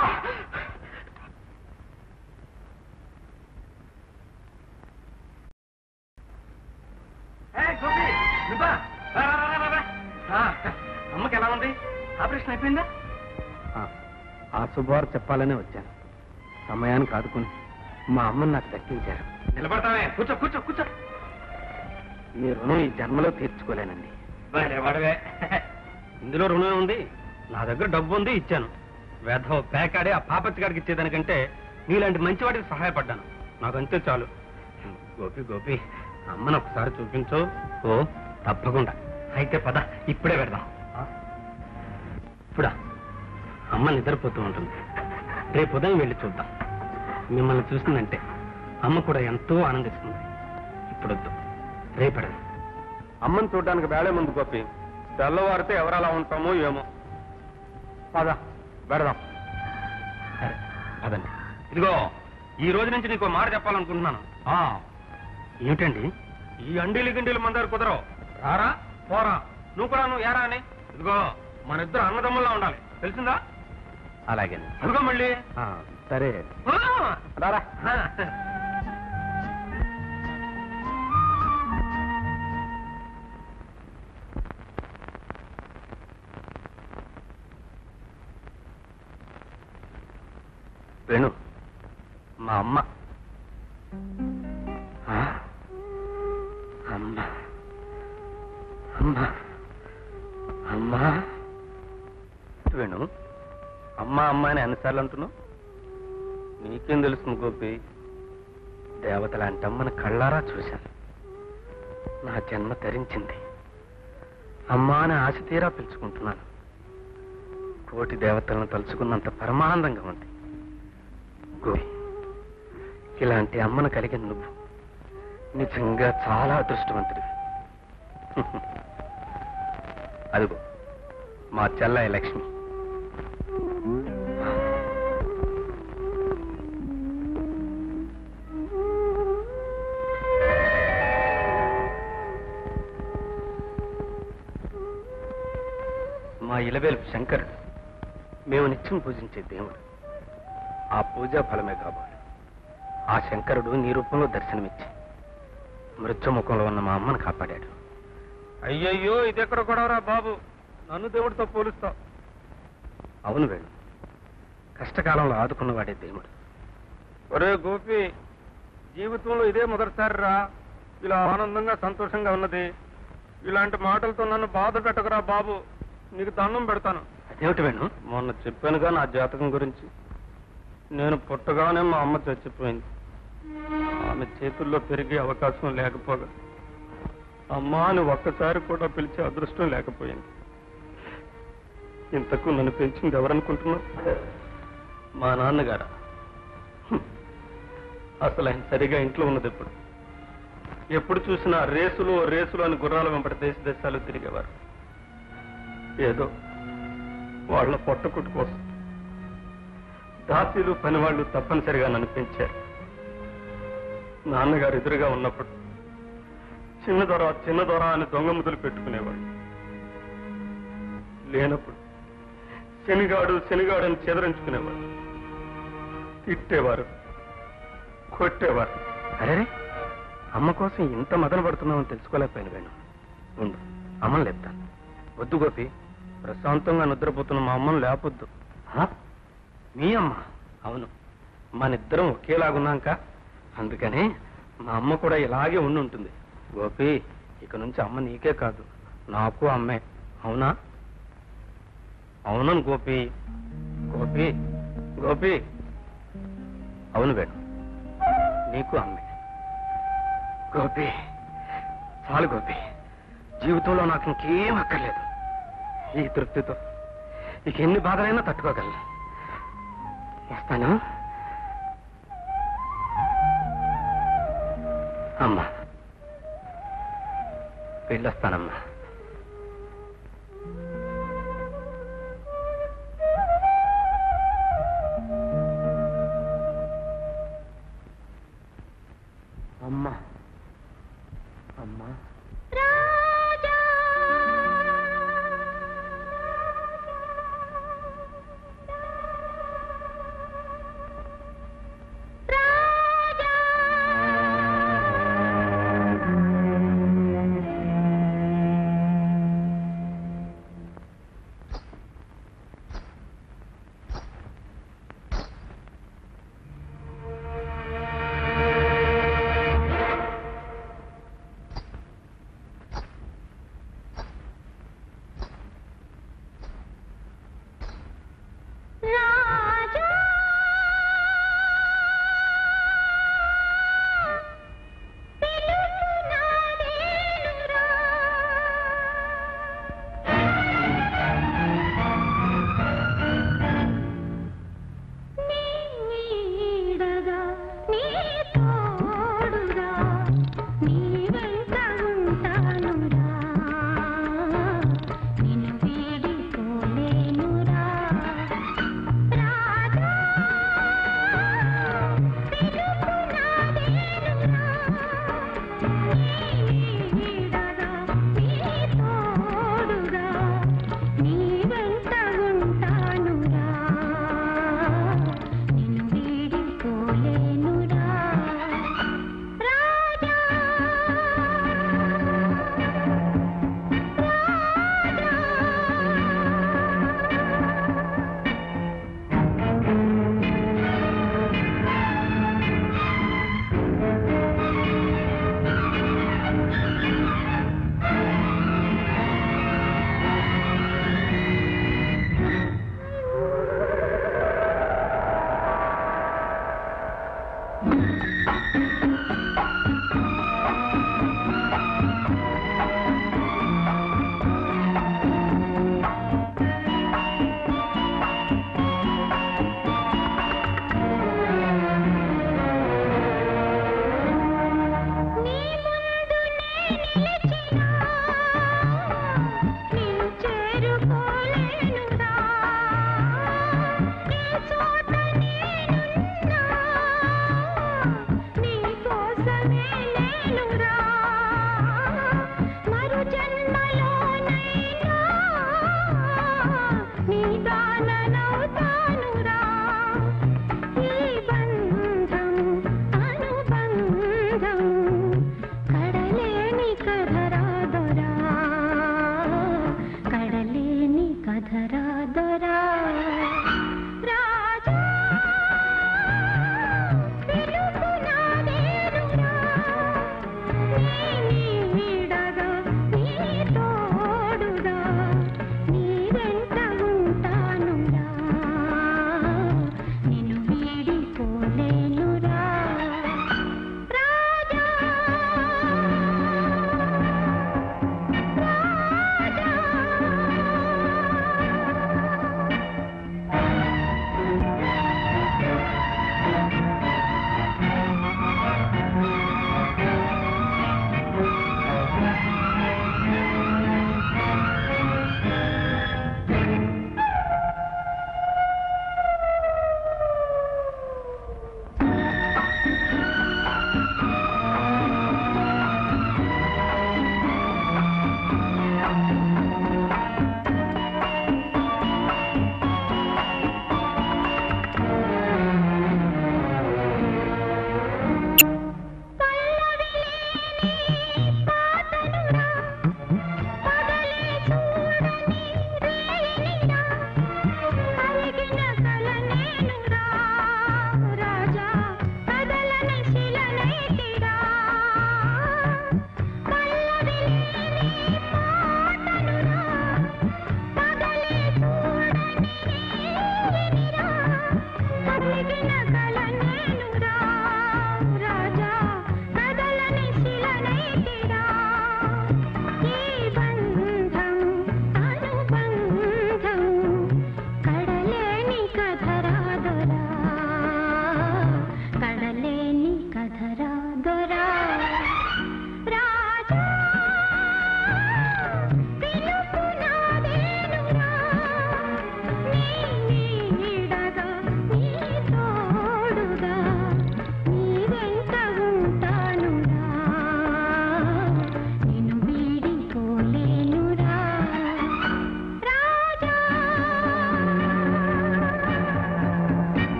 గోపి నువ్వా? రా, రా, రా, రా, రా. ఆ, అమ్మకి ఎలా ఉంది ఆపరేషన్ అయిపోయిందా ఆ శుభవార్త చెప్పాలనే వచ్చాను సమయానికి ఆదుకుని మా అమ్మని నాకు దక్కించారు నిలబడతావే కూర్చో కూర్చో కూర్చో మీ రుణం ఈ జన్మలో తీర్చుకోలేనండి భలే వాడవే ఇందులో రుణం ఉంది నా దగ్గర డబ్బు ఉంది ఇచ్చాను వేధవ పేకాడే ఆ పాపచ్చి గారికి ఇచ్చేదానికంటే నీలాంటి మంచి వాటికి సహాయపడ్డాను నాకంతే చాలు గోపి గోపి అమ్మను ఒకసారి చూపించు ఓ తప్పకుండా అయితే పద ఇప్పుడే పెడదాం ఇప్పుడా అమ్మ నిద్రపోతూ ఉంటుంది రేపు ఉదయం వెళ్ళి చూద్దాం మిమ్మల్ని చూసిందంటే అమ్మ కూడా ఎంతో ఆనందిస్తుంది ఇప్పుడొద్దు రేపడదు అమ్మని చూడడానికి వేళే ముందు గోపి తెల్లవారితే ఎవరలా ఉంటామో ఏమో పద పెడదాం సరే అదండి ఇదిగో ఈ రోజు నుంచి నీకు మాట చెప్పాలనుకుంటున్నాను ఆ, ఏమిటండి ఈ అండీలు గిండీలు మందారు కుదరవు రారా పోరా నువ్వు కూడా నువ్వు ఏరా అని ఇదిగో మన ఇద్దరు అన్నదమ్ముల్లా ఉండాలి తెలిసిందా అలాగే అదిగో మళ్ళీ సరే ఆ! రారా ఆ. వేణు మా అమ్మ ఆ? అమ్మ అమ్మ అమ్మా వేణు అమ్మ అమ్మ అని ఎన్నిసార్లు అంటున్నావు నీకేం తెలుస్తుంది గోపి దేవతల అంటమ్మని కళ్ళారా చూశాను నా జన్మ ధరించింది అమ్మా అని ఆశ తీరా పిలుచుకుంటున్నాను కోటి దేవతలను తలుచుకున్నంత పరమానందంగా ఉంది గోపి ఇలాంటి అమ్మను కలిగిన నువ్వు నిజంగా చాలా అదృష్టవంతుడివి అదిగో మా చెల్లయ్య లక్ష్మి మా ఇలవేలుపు శంకరుడు మేము నిత్యం పూజించే దేవుడు ఆ పూజా ఫలమే కావాలి ఆ శంకరుడు నీ రూపంలో దర్శనమిచ్చి మృత్యుముఖంలో ఉన్న మా అమ్మను కాపాడాడు అయ్యయ్యో ఇది ఎక్కడ గొడవరా బాబు నన్ను దేవుడితో పోలుస్తావు అవును వేణు కష్టకాలంలో ఆదుకున్నవాడే దేవుడు ఒరే గోపి జీవితంలో ఇదే మొదటిసారి రా ఇలా ఆనందంగా సంతోషంగా ఉన్నది ఇలాంటి మాటలతో నన్ను బాధ పెట్టకురా బాబు నీకు దండం పెడతాను అదేమిటి వేణు మొన్న చెప్పానుగా నా జాతకం గురించి నేను పుట్టగానే మా అమ్మ చచ్చిపోయింది ఆమె చేతుల్లో పెరిగే అవకాశం లేకపోగా అమ్మా అని ఒక్కసారి కూడా పిలిచే అదృష్టం లేకపోయింది ఇంతకు నన్ను పెంచింది ఎవరనుకుంటున్నావు మా నాన్నగారా హ్మ్. అసలు ఆయన సరిగా ఇంట్లో ఉన్నది ఎప్పుడు ఎప్పుడు చూసినా రేసులు రేసులు అని గుర్రాల వెంబడి దేశ దేశాలు తిరిగేవారు ఏదో వాళ్ళ పొట్టకుట్టు కోసం దాసీలు పనివాళ్ళు తప్పనిసరిగా నన్ను పెంచారు నాన్నగారు ఎదురుగా ఉన్నప్పుడు చిన్న దొర చిన్న దొర అని దొంగ ముద్దులు పెట్టుకునేవాడు లేనప్పుడు శనిగాడు శనిగాడు అని చెదరించుకునేవాడు తిట్టేవారు కొట్టేవారు అరే అమ్మ కోసం ఇంత మదన పడుతున్నామని తెలుసుకోలేకపోయాను వేణు ఉండు అమ్మని లేపుతాను వద్దు గోపి ప్రశాంతంగా నిద్రపోతున్న మా అమ్మను లేపొద్దు హా? మీ అమ్మ అవును మనిద్దరం ఒకేలాగున్నాక అందుకని మా అమ్మ కూడా ఇలాగే ఉండి ఉంటుంది గోపి ఇక నుంచి అమ్మ నీకే కాదు నాకు అమ్మే అవునా అవునను గోపి గోపి గోపి అవును వేణు నీకు అమ్మే గోపి చాలు గోపి జీవితంలో నాకు ఇంకేం అక్కర్లేదు ఈ తృప్తితో ఇక ఎన్ని బాధలైనా తట్టుకోగలను వస్తాను అమ్మా వెళ్ళొస్తానమ్మా అమ్మా అమ్మా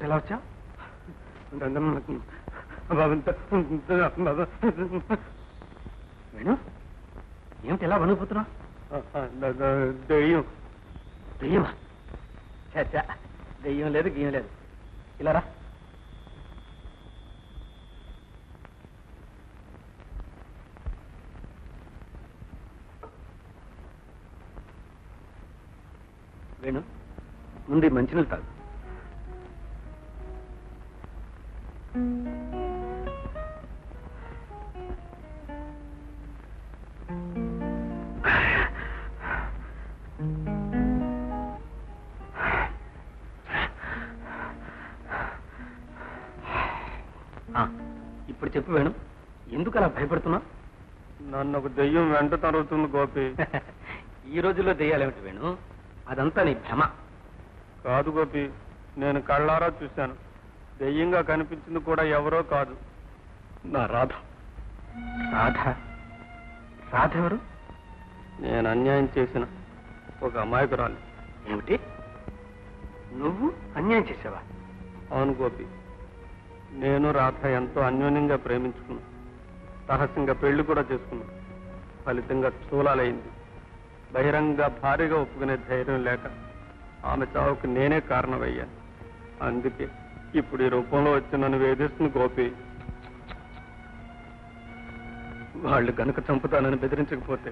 ఎలా వచ్చావు వేణు ఏమిటి ఎలా వణిపోతున్నావు దెయ్యం దెయ్యమా చచ్చా దెయ్యం లేదు గియ్యం లేదు ఇలా రా వేణు ముందు ఈ మంచినీళ్ళు తాగు ఆ, ఇప్పుడు చెప్పు వేణు ఎందుకు అలా భయపడుతున్నావు నన్ను ఒక దెయ్యం వెంట తరుగుతుంది గోపి ఈ రోజుల్లో దెయ్యాలేమిటి వేణు అదంతా నీ భ్రమ కాదు గోపి నేను కళ్ళారా చూశాను దెయ్యంగా కనిపించింది కూడా ఎవరో కాదు నా రాధ రాధ రాధ ఎవరు నేను అన్యాయం చేసిన ఒక అమాయకురాలు ఏమిటి నువ్వు అన్యాయం చేసావా అవును గోపి నేను రాధ ఎంతో అన్యోన్యంగా ప్రేమించుకున్నాను రహస్యంగా పెళ్లి కూడా చేసుకున్నాను ఫలితంగా చూలాలైంది బహిరంగ భారీగా ఒప్పుకునే ధైర్యం లేక ఆమె చావుకు నేనే కారణమయ్యాను అందుకే ఇప్పుడు ఈ రూపంలో వచ్చి నన్ను వేధిస్తుంది గోపి వాళ్ళు గనుక చంపుతానని బెదిరించకపోతే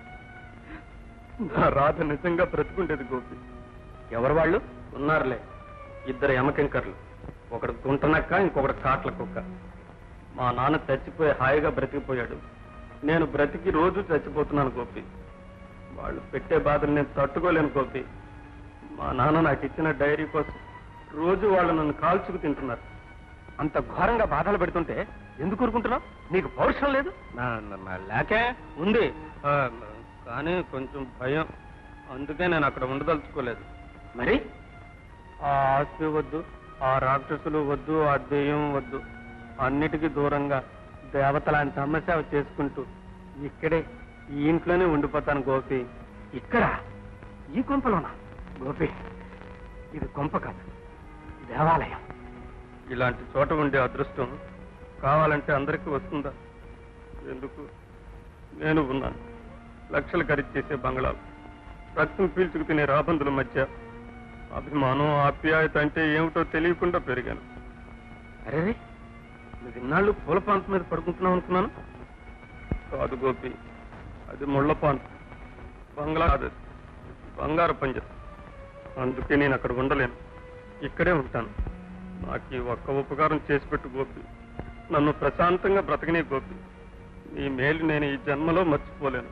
నా రాధ నిజంగా బ్రతుకుండేది గోపి ఎవరు వాళ్ళు ఉన్నారులే ఇద్దరు యమకింకర్లు ఒకడు తుంటనక్క ఇంకొకడు కాట్ల కుక్క మా నాన్న చచ్చిపోయి హాయిగా బ్రతికిపోయాడు నేను బ్రతికి రోజు చచ్చిపోతున్నాను గోపి వాళ్ళు పెట్టే బాధలు నేను తట్టుకోలేను గోపి మా నాన్న నాకు ఇచ్చిన డైరీ కోసం రోజు వాళ్ళు నన్ను కాల్చుకు తింటున్నారు అంత ఘోరంగా బాధలు పెడుతుంటే ఎందుకు ఊరుకుంటున్నావు నీకు పౌరుషం లేదు నా- నా- నా లేకే ఉంది ఆ, కానీ కొంచెం భయం అందుకే నేను అక్కడ ఉండదలుచుకోలేదు మరి ఆ ఆస్తి వద్దు ఆ రాక్షసులు వద్దు ఆ దెయ్యం వద్దు అన్నిటికీ దూరంగా దేవతలాంటి సమస్య చేసుకుంటూ ఇక్కడే ఈ ఇంట్లోనే ఉండిపోతాను గోపి ఇక్కడ ఈ కొంపలోనా గోపి ఇది కొంప కాదు దేవాలయం ఇలాంటి చోట ఉండే అదృష్టం కావాలంటే అందరికీ వస్తుందా ఎందుకు నేను ఉన్నాను లక్షలు ఖరీదు చేసే బంగ్లాలు రక్తం పీల్చుకు తినే రాబందుల మధ్య అభిమానం ఆప్యాయత అంటే ఏమిటో తెలియకుండా పెరిగాను అరే నువ్వు ఇన్నాళ్ళు పూల ప్రాంతం మీద పడుకుంటున్నావు అనుకున్నాను కాదు గోపి అది ముళ్ళపాన్ బంగ్లా కాదు అది. బంగారు పంజ అందుకే నేను అక్కడ ఉండలేను ఇక్కడే ఉంటాను నాకు ఈ ఒక్క ఉపకారం చేసి పెట్టు గోపి నన్ను ప్రశాంతంగా బ్రతకనే గోపి నీ మేలు నేను ఈ జన్మలో మర్చిపోలేను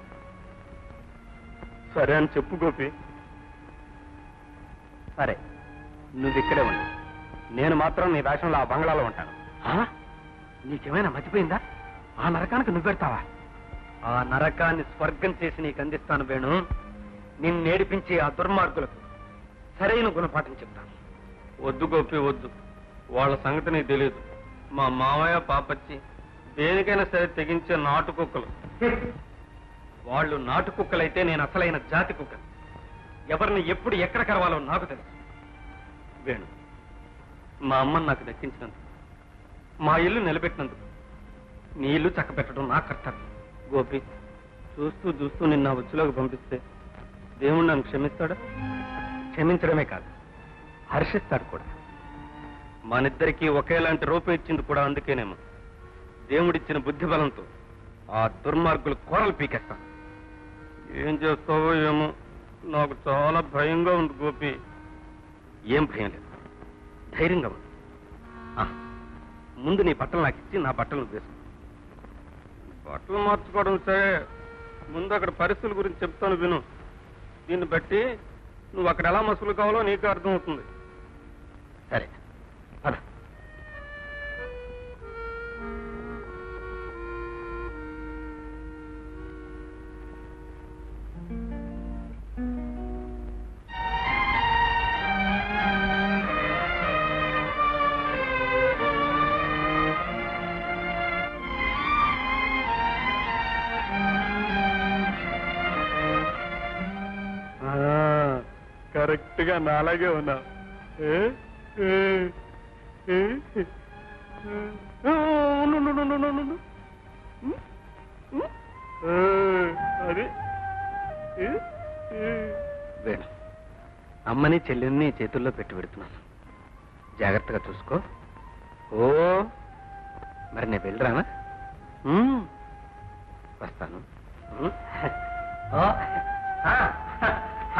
సరే అని చెప్పు గోపి సరే నువ్వు ఇక్కడే ఉండు నేను మాత్రం నీ రాష్ట్రంలో ఆ బంగ్లాలో ఉంటాను ఆ? నీకేమైనా మర్చిపోయిందా ఆ నరకానికి నువ్వు పెడతావా ఆ నరకాన్ని స్వర్గం చేసి నీకు అందిస్తాను వేణు నిన్ను నేడిపించి ఆ దుర్మార్గులకు సరైన గుణపాఠం చెప్తాను వద్దు గోపి వద్దు వాళ్ళ సంగతి నీకు తెలియదు మా మావయ్య పాపచ్చి దేనికైనా సరే తెగించే నాటు కుక్కలు వాళ్ళు నాటు కుక్కలైతే నేను అసలైన జాతి కుక్క ఎవరిని ఎప్పుడు ఎక్కడ కరవాలో నాకు తెలుసు వేణు మా అమ్మని నాకు దక్కించినందుకు మా ఇల్లు నిలబెట్టినందుకు నీ ఇల్లు చక్కబెట్టడం నా కర్తవ్యం గోపి చూస్తూ చూస్తూ నిన్న వచ్చులోకి పంపిస్తే దేవుడు నన్ను క్షమిస్తాడా క్షమించడమే కాదు హర్షిస్తాడు కూడా మనిద్దరికీ ఒకేలాంటి రూపం ఇచ్చింది కూడా అందుకేనేమో దేవుడిచ్చిన బుద్ధి బలంతో ఆ దుర్మార్గులు కూరలు పీకేస్తాను ఏం చేస్తావో ఏమో నాకు చాలా భయంగా ఉంది గోపి ఏం భయం లేదు ధైర్యంగా ఉంది ఆ, ముందు నీ బట్టలు నాకు ఇచ్చి నా బట్టలు నువ్వు వేసుకో బట్టలు మార్చుకోవడం సరే ముందు అక్కడ పరిస్థితుల గురించి చెప్తాను విను దీన్ని బట్టి నువ్వు అక్కడ ఎలా మసులు కావాలో నీకు అర్థమవుతుంది సరే పద కరెక్ట్ గా నాలాగే ఉన్నావు ఏ? ఏ? వేణు అమ్మని చెల్లిని చేతుల్లో పెట్టి పెడుతున్నాను జాగ్రత్తగా చూసుకో ఓ మరి నేను వెళ్ళరానా ఉమ్, వస్తాను ఉమ్. ఓ, ఆ, ఆ.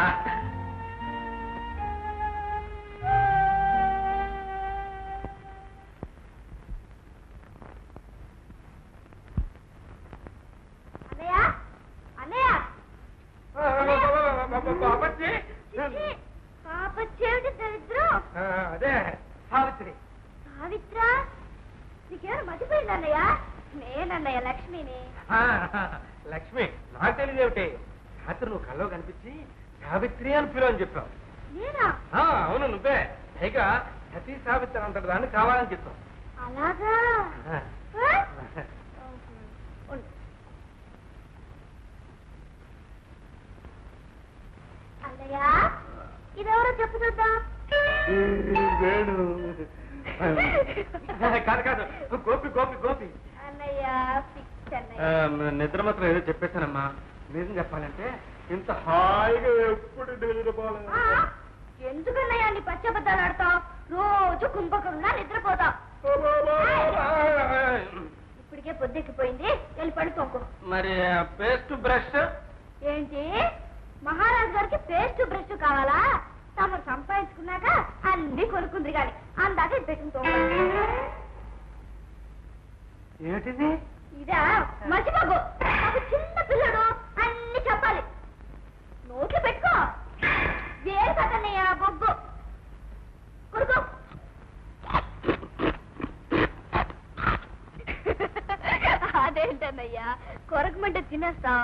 అన్నయ్య అన్నయ్య చిచ్చి, పాపచ్చేమిటి దరిద్రం అదే సావిత్రి సావిత్ర నీకేమైనా మర్చిపోయింది అన్నయ్య నేనన్నయ్య లక్ష్మిని ఆ, లక్ష్మి నాకు తెలియదేమిటి రాత్రి నువ్వు కల్లో కనిపించి సావిత్రి అని పిలువని చెప్పావు నేనా ఆ, అవును నువ్వే పైగా సతీ సావిత్రి అంతటి దాన్ని కావాలని చెప్పావు అలాగా ఆ. ఆ? ఉండు. అన్నయ్య ఇదెవరో చెప్పు చూద్దాం వేణు కాదు కాదు గోపి గోపి గోపి అన్నయ్య ఫిక్స్ ఆ, అన్నయ్య నిద్ర మాత్రం ఏదో చెప్పేశానమ్మా నిజం చెప్పాలంటే ఇంత హాయిగా ఎప్పుడు నిద్రపోవాలి ఆ, ఎందుకన్నయ్య నీ పచ్చబద్దాలు ఆడతావు రోజు కుంభకరుణా నిద్రపోతావు ఇప్పటికే పొద్దెక్కిపోయింది వెళ్ళి పడుకోకు మరి పేస్ట్ బ్రష్ ఏంటి మహారాజు గారికి పేస్ట్ బ్రష్ కావాలా తమరు సంపాదించుకున్నాక అన్ని కొనుక్కుంది కానీ అందాక ఇది పెట్టుకుంటూ ఏంటిది ఇదా మర్చిపోకు నాకు చిన్న పిల్లడు అన్ని చెప్పాలి నోట్లు పెట్టుకో వేరు కదన్నయ్య బొగ్గు కొడుకో అదేంటన్నయ్యా కొరకమంటే తినేస్తావు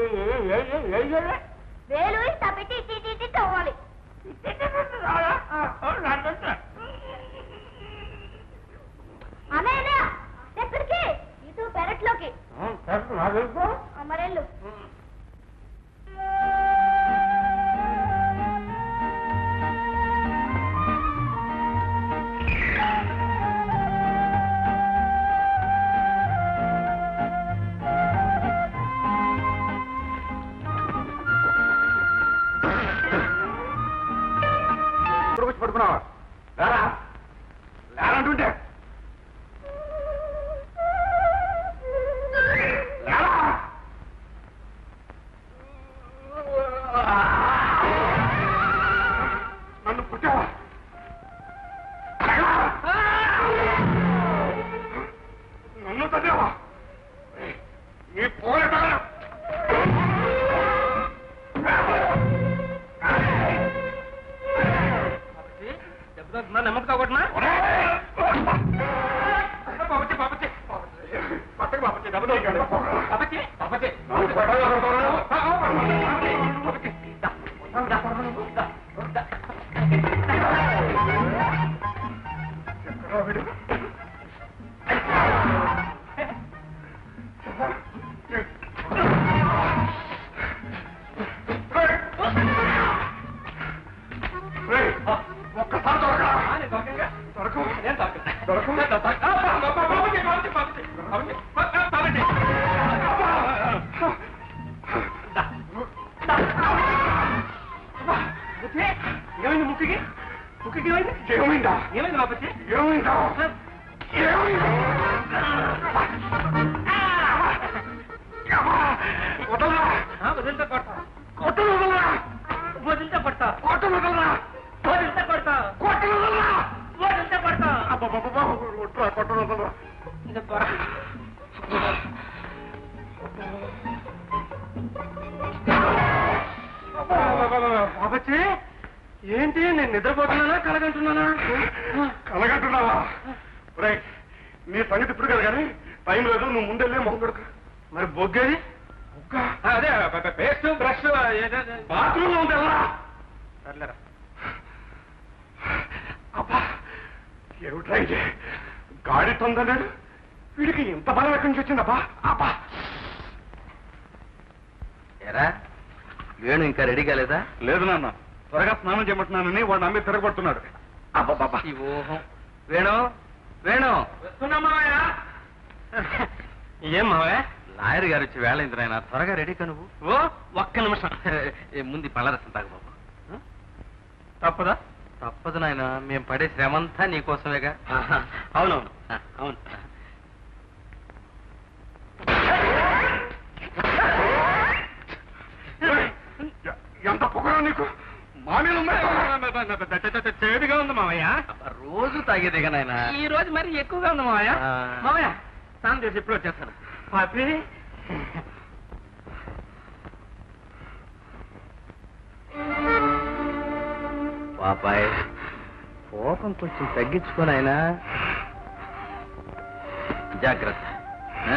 వేలు ఇట్లా పెట్టి ఇట్టి ఇట్టి ఇట్టి తవ్వాలి అన్నయ్య ఎక్కడికి ఇటు పెరట్లోకి ఆ, మరెళ్ళు ఇప్పుడు వచ్చి పడుకున్నావా లేరా లేరంటుంటే లేరా నన్ను పుట్టావా నన్ను తన్నావా నీ పోలే తగల దెబ్బతా నెమ్మది కాకొట్టినా పాపచ్చి పాపచ్చి పక్కకి పాపచ్చి దెబ్బ తోలుకోండి. పాపచ్చి పాపచ్చి పాపచ్చి దా, దా, దా, దా. ఒక్కసారి దొరకరా ఆ, నేను దొరకంగా? దొరకవు నేను దొరకను. దొరకవు నేను దొరకను. ఆ, పా- పా- పా- పాపచ్చి, పాపచ్చి, పాపచ్చి. పాపచ్చి, పా- పా- పాపచ్చి. దా, దా. పాపచ్చి, ఏమైంది ముక్కుకి ముక్కుకి ఏమైంది ఏమైందా ఏమైంది పాపచ్చి ఏమైందా ఏమైందా వదలరా ఆ, వదిలితే కొడతా కొట్టలు వదలరా వదిలితే కొడతా కొట్టలు వదలరా వదిలితే కొడతా కొట్టలు వదలరా వదిలితే కొడతా అబ్బబ్బబ్బబ్బా, కొట్టరా కొట్టలు వదలరా ఇది పొర. పాపచ్చి ఏంటి నేను నిద్రపోతున్నానా కలగంటున్నానా కలగంటున్నావా రేయ్ నీ సంగతి ఇప్పుడు కదా కానీ టైం లేదు నువ్వు ముందెళ్ళే మొహం కొడుకు మరి బొగ్గేది అదే పేస్ట్ బ్రష్ బాత్రూమ్ లో ఉంది వెళ్ళరా సర్లేరా అబ్బా ఏమిట్రా ఇది గాడి తొందరలేడు వీడికి ఇంత బలం ఎక్కడి నుంచి వచ్చిందబ్బా అబ్బా ఎరా వేణు ఇంకా రెడీ కాలేదా లేదు నాన్న త్వరగా స్నానం చేయమంటున్నానని వాడు నమ్మి తిరగబడుతున్నాడు అబ్బా ఈ ఊహం వేణు వేణు ఏం మావయ్య లాయర్ గారు వచ్చి వేళ ఇంద్ర ఆయన త్వరగా రెడీ కా నువ్వు ఓ ఒక్క నిమిషం ఏ, ముందు ఈ పళ్ళరసం తాగు బాబు తప్పదా తప్పదు నాయన మేము పడే శ్రమంతా నీకోసమేగా ఆహా, అవునవును అవును ఎ- ఎంత పొగరా నీకు మామీలు చేదుగా ఉంది మావయ్య అబ్బా, రోజు తాగేదేగా నాయన ఈ రోజు మరి ఎక్కువగా ఉంది మావయ్య ఆ. మావయ్య స్నానం చేసి ఎప్పుడు వచ్చేస్తాను పాపి పాపాయ్ కోపం కొంచెం తగ్గించుకొని ఆయన జాగ్రత్త ఆ?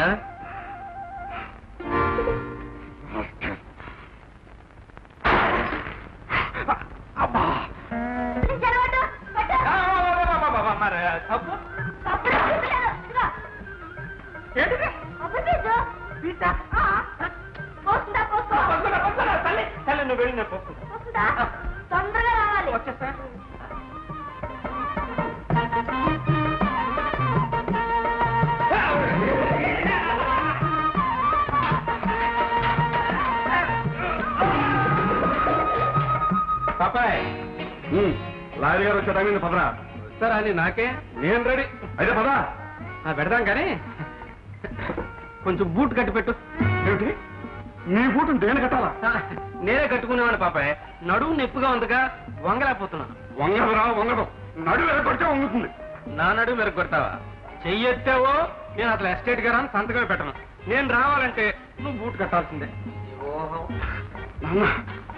చెరవట్టు, పట్టు. మరి తప్పు తప్పుడు చూపిలేదు. ఇదిగో. ఏంటిది? అప్పుడు తీసు. పీచా? ఆ. పోస్తుందా, పోసుకో. వస్తున్నా, వస్తున్నా. తల్లి తల్లి నువ్వు వెళ్ళి నేను పోస్తున్నా పోస్తుందా? తొందరగా రావాలి వచ్చేస్తా పాపాయ్ లారీ గారు వచ్చే టైం పదరా వస్తారా అని నాకే నేను రెడీ అయితే పదా ఆ, పెడదాం కానీ కొంచెం బూట్ కట్టి పెట్టు ఏమిటి నీ బూటు దేని కట్టాలా ఆ, నేనే కట్టుకునేవాడిని పాపాయ్ నడుము నొప్పిగా ఉందిగా వంగలేకపోతున్నాను వంగదురా వంగదు నడువు ఎరగొడితే వంగుతుంది నా నడుము మెరుగొడతావా చెయ్యెత్తావో నేను అసలు ఎస్టేట్ గారా సంతకమే పెట్టను నేను రావాలంటే నువ్వు బూట్ కట్టాల్సిందే నాన్న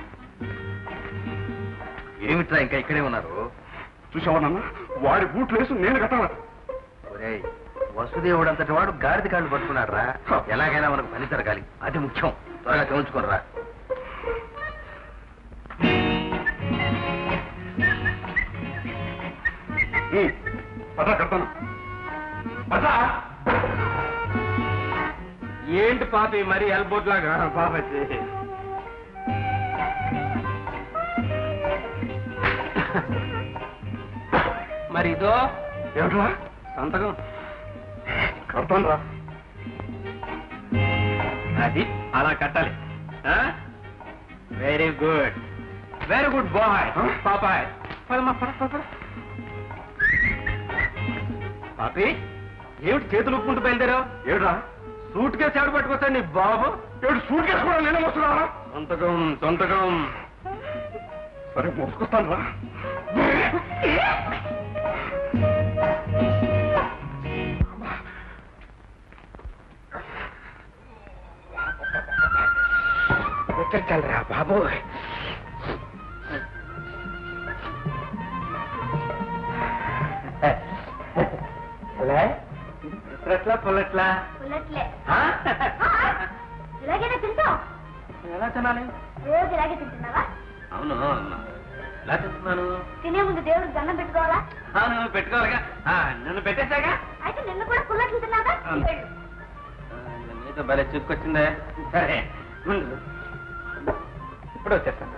ఏమిట్రా ఇంకా ఇక్కడే ఉన్నారు చూసావా నాన్న వాడి బూట్లు వేసి నేను కట్టాలా ఒరేయ్ వసుదేవుడు అంతటి వాడు గాడిద కాళ్ళు పట్టుకున్నాడు రా ఎలాగైనా మనకు పని జరగాలి అది ముఖ్యం త్వరగా చేయించుకోరు రా ఉమ్, పదా కడతాను పదా ఏంటి పాపి మరి ఎల్బోట్ లాగా పాపచ్చి మరి ఇదో ఏమిట్రా సంతకం కడతాను రా అది అలా కట్టాలి very good very good boy Huh? పాపాయ్ పదమ్మా, పద, పద, పద. పాపి ఏమిటి చేతులు ఉప్పుకుంటూ బయలుదేరావు ఏమిట్రా సూట్ కేసు ఎవడు పట్టుకొస్తాడు నీ బాబు ఏమిటి సూట్ కేసు కూడా నేనే మోస్తున్నారా సొంతకం సొంతకం సరే మోసుకొస్తాను రా ఎక్కడికెళ్ళరా బాబు ఎట్లా పుల్లట్లా పుల్లట్లే ఆ, ఇలాగేనా తింటావు ఎలా తినాలి రోజు ఇలాగే తింటున్నావా అవును ఎలా చెప్తున్నాను తినే ముందు దేవుడికి దండం పెట్టుకోవాలా అవును పెట్టుకోవాలిగా ఆ, నన్ను పెట్టేశాగా అయితే నిన్ను కూడా పుల్లట్లు తిన్నావా నీతో భలే చిక్కొచ్చిందే సరే ఉండు ఇప్పుడు వచ్చేస్తాను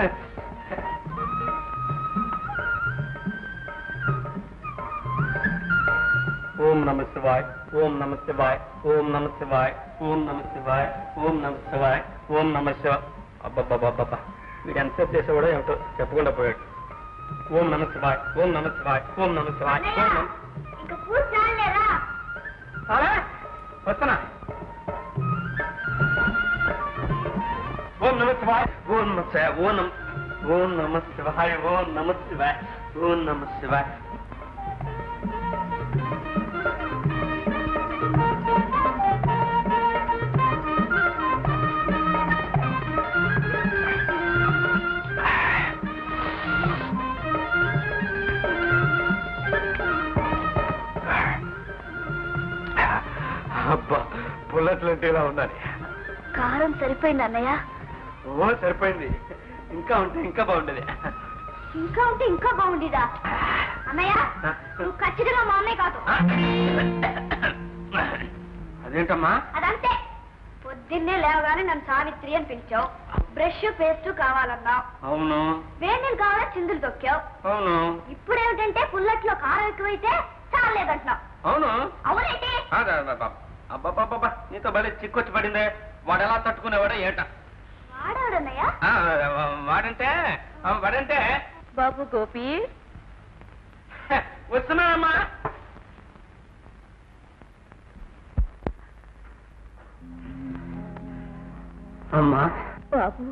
ఓం నమ శివాయ్ ఓం నమ శివాయ్ ఓం నమ శివాయ్ ఓం నమ శివాయ్ ఓం నమ శివాయ్ ఓం నమ శివాయ్ అబ్బబ్బబ్బబ్బబ్బా వీడు ఎంతసేపు చేసేవాడో ఏమిటో చెప్పకుండా పోయాడు ఓం నమ శివాయ్ ఓం నమ శివాయ్ ఓం నమ శివాయ్ ఓం నమ ఇంకా పూజ చాలేరా అలా వస్తున్నా ఓం నమ శివాయ్ ఓం నమ శివాయ్ ఓం నమ ఓం నమ శివాయ్ ఓం నమ శివాయ్ ఓం నమ శివాయ్ అబ్బా బుల్లెట్లు అంటే ఇలా ఉండాలి కారం సరిపోయింది అన్నయ్య ఓ సరిపోయింది ఇంకా ఉంటే ఇంకా బాగుండేది ఇంకా ఉంటే ఇంకా బాగుండేదా అన్నయ్య నువ్వు ఖచ్చితంగా మా అన్నయ్య కాదు అదేంటమ్మా అదంతే పొద్దున్నే లేవగానే నన్ను సావిత్రి అని పిలిచావు బ్రష్ పేస్ట్ కావాలన్నావు అవును వేడి నీళ్ళు కావాలని చిందులు తొక్కావు అవును ఇప్పుడు ఏమిటంటే పుల్లట్లో కారం ఎక్కువైతే చాలేదంటున్నావు అవును అవునైతే అబ్బాబాబా నీతో భలే చిక్కొచ్చి పడిందే వాడు ఎలా తట్టుకునేవాడో ఏట వాడేవాడన్నయ్యా ఆ, వాడంటే ఆ, వాడంటే బాబు గోపి హ, వస్తున్నానమ్మా అమ్మా బాబు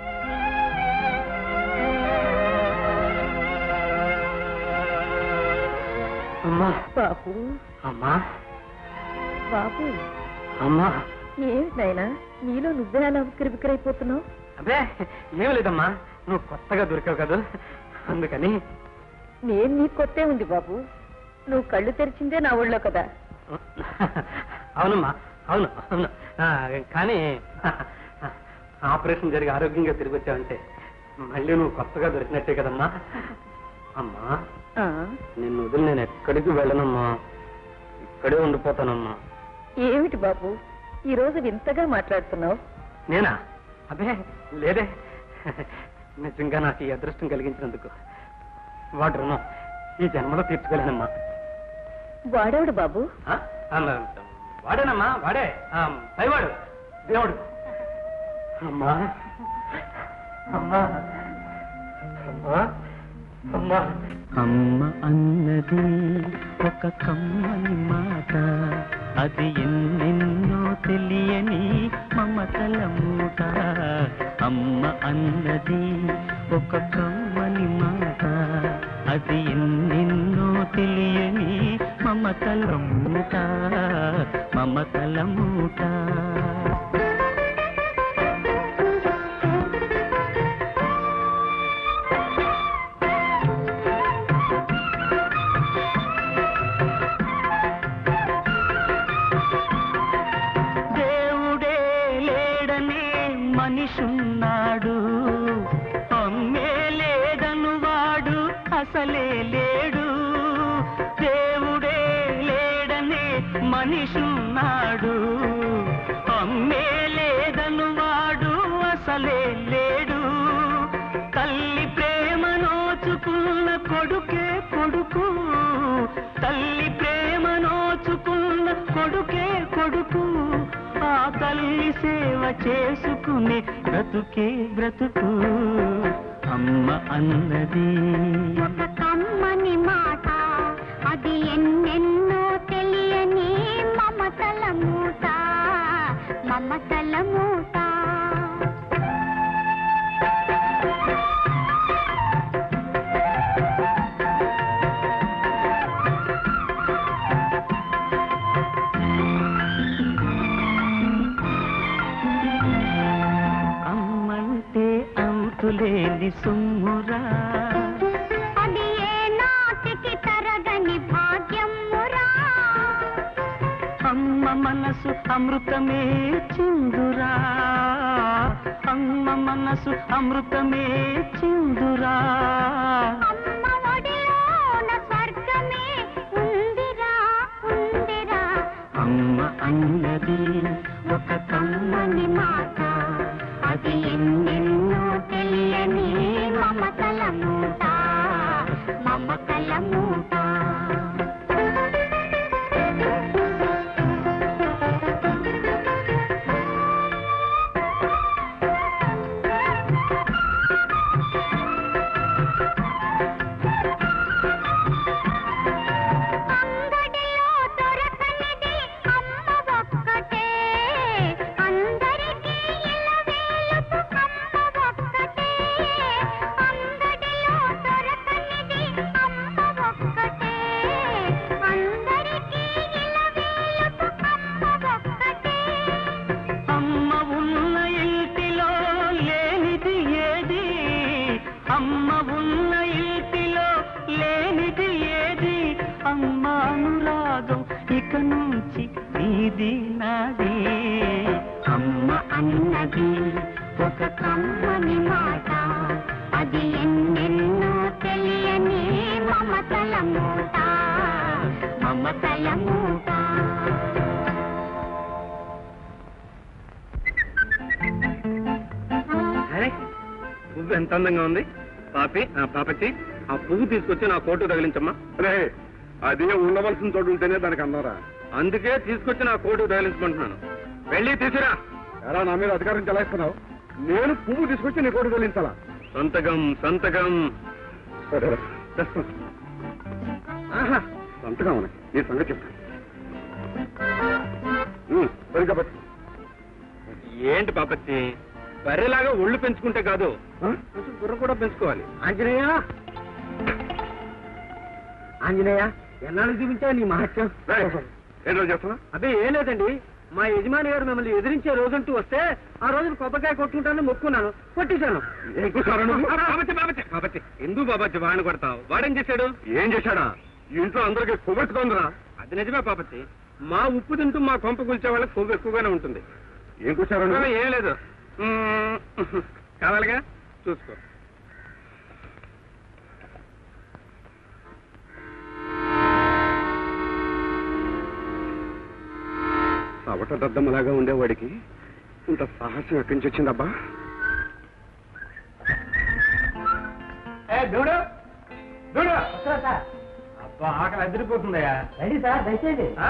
అమ్మా బాబు అమ్మా బాబు అమ్మా ఏమిటి నాయనా నీలో నువ్వే అలా ఉక్కిరి బిక్కిరైపోతున్నావు అదే ఏం లేదమ్మా నువ్వు కొత్తగా దొరికావు కదా అందుకని నేను నీ కొత్తే ఉంది బాబు నువ్వు కళ్ళు తెరిచిందే నా ఒళ్ళో కదా అవునమ్మా అవును అవును ఆ, కానీ ఆపరేషన్ జరిగి ఆరోగ్యంగా తిరిగి వచ్చావంటే మళ్ళీ నువ్వు కొత్తగా దొరికినట్టే కదమ్మా అమ్మా ఆ, నిన్ను వదిలి నేను ఎక్కడికి వెళ్ళనమ్మా ఇక్కడే ఉండిపోతానమ్మా ఏమిటి బాబు ఈ రోజు వింతగా మాట్లాడుతున్నావు నేనా అదే లేదే నిజంగా నాకు ఈ అదృష్టం కలిగించినందుకు వాడు రుణం ఈ జన్మలో తీర్చుకోలేనమ్మా వాడేవాడు బాబు ఆ? ఆ, వాడేనమ్మా వాడే ఆ, పైవాడు దేవుడు అమ్మా అమ్మా అమ్మా అమ్మా అమ్మ అన్నది ఒక కమ్మని మాట అది ఎన్నెన్నో తెలియని మమతల మూట అమ్మ అన్నది ఒక కమ్మని మాట అది ఎన్నెన్నో తెలియని మమతల మూట మమతల మూట దేవుడే లేడనే మనిషున్నాడు అమ్మే లేదను వాడు అసలే లేడు దేవుడే లేడనే మనిషున్నాడు అమ్మే లేదను వాడు అసలే లేడు తల్లి ప్రేమ నోచుకున్న కొడుకే కొడుకు తల్లి ప్రేమ నోచుకున్న కొడుకే కొడుకు ఆ తల్లి సేవ చేసుకునే బ్రతుకే బ్రతుకు అమ్మ అన్నది ఒక కమ్మని మాట అది ఎన్నెన్నో తెలియని మమతల మూట మమతల మూట అమ్మంటే అంతులేని సొమ్మురా అది ఏ నాటికి తరగని భాగ్యమురా అమ్మ మనసు అమృతమే చిందురా అమ్మ మనసు అమృతమే చిందురా అమ్మ ఒడిలోన స్వర్గమే ఉందిరా ఉందిరా అమ్మ అన్నది ఒక కమ్మని మాట అది ఎన్నెన్నో తెలియని మమతల మూట మమతల మూట అంగడిలో దొరకనిది అమ్మ ఒక్కటే అందరికీ ఇలవేలుపు అమ్మ ఒక్కటే అంగడిలో దొరకనిది అమ్మ ఒక్కటే అందరికీ ఇలవేలుపు అమ్మ ఒక్కటే అమ్మ ఉన్న ఇంటిలో లేనిది ఏది అమ్మ ఉన్న ఇంటిలో లేనిది ఏది అమ్మ అనురాగం ఇక నుంచి నీది నాది అమ్మ అన్నది ఒక కమ్మని మాట అది ఎన్నెన్నో తెలియని మమతల మూట మమతల మూట ఏ? ఎంత అందంగా ఉంది పాపి ఆ, పాపచ్చి ఆ పువ్వు తీసుకొచ్చి నా కోటు తగిలించమ్మా రే అదే ఉండవలసిన చోటు ఉంటేనే దానికి అందరా అందుకే తీసుకొచ్చి నా కోటు తగిలించమంటున్నాను వెళ్ళి తీసురా ఎలా నా మీద అధికారం చెలాయిస్తున్నావు నేను పువ్వు తీసుకొచ్చి నీ కోటి తొలించాలా సంతకం సంతకం సరే తెస్తాను ఆహా, సంతగా ఉన్నాయి నీ సంగతి చెప్తాను ఉమ్, సరిగ్గా పట్టు ఏంటి పాపచ్చి బర్రెలాగా ఒళ్ళు పెంచుకుంటే కాదు ఆ? కొంచెం బుర్ర కూడా పెంచుకోవాలి ఆంజనేయ ఆంజనేయ ఎన్నాళ్ళు చూపించావు నీ మహత్యం రేయ్, ఏంటో చేస్తున్నా అదే ఏం లేదండి మా యజమాని గారు మిమ్మల్ని ఎదిరించే రోజంటూ వస్తే ఆ రోజున కొబ్బరికాయ కొట్టుకుంటాను మొక్కున్నాను కొట్టేశాను ఏం కూర్చారు నువ్వు బాబచ్చి బాబచ్చి బాబచ్చి ఎందుకు బాబచ్చి వాడిని కొడతావు వాడేం చేశాడు ఏం చేశాడా ఈ ఇంట్లో అందరికీ కొవ్వెత్తుకుందిరా అది నిజమే పాపచ్చి మా ఉప్పు తింటూ మా కొంప కూల్చే వాళ్ళకి కొవ్వు ఎక్కువగానే ఉంటుంది ఏం కూర్చారు ఆ, ఏం లేదు మ్మ్. కావాలిగా చూసుకో సవట దద్దమ్మలాగా ఉండేవాడికి ఇంత సాహసం ఎక్కడి నుంచి వచ్చిందబ్బా దూడు దూడు అబ్బా ఆకలి అదిరిపోతుందయ్యా రండి సార్ దయచేసి ఆ,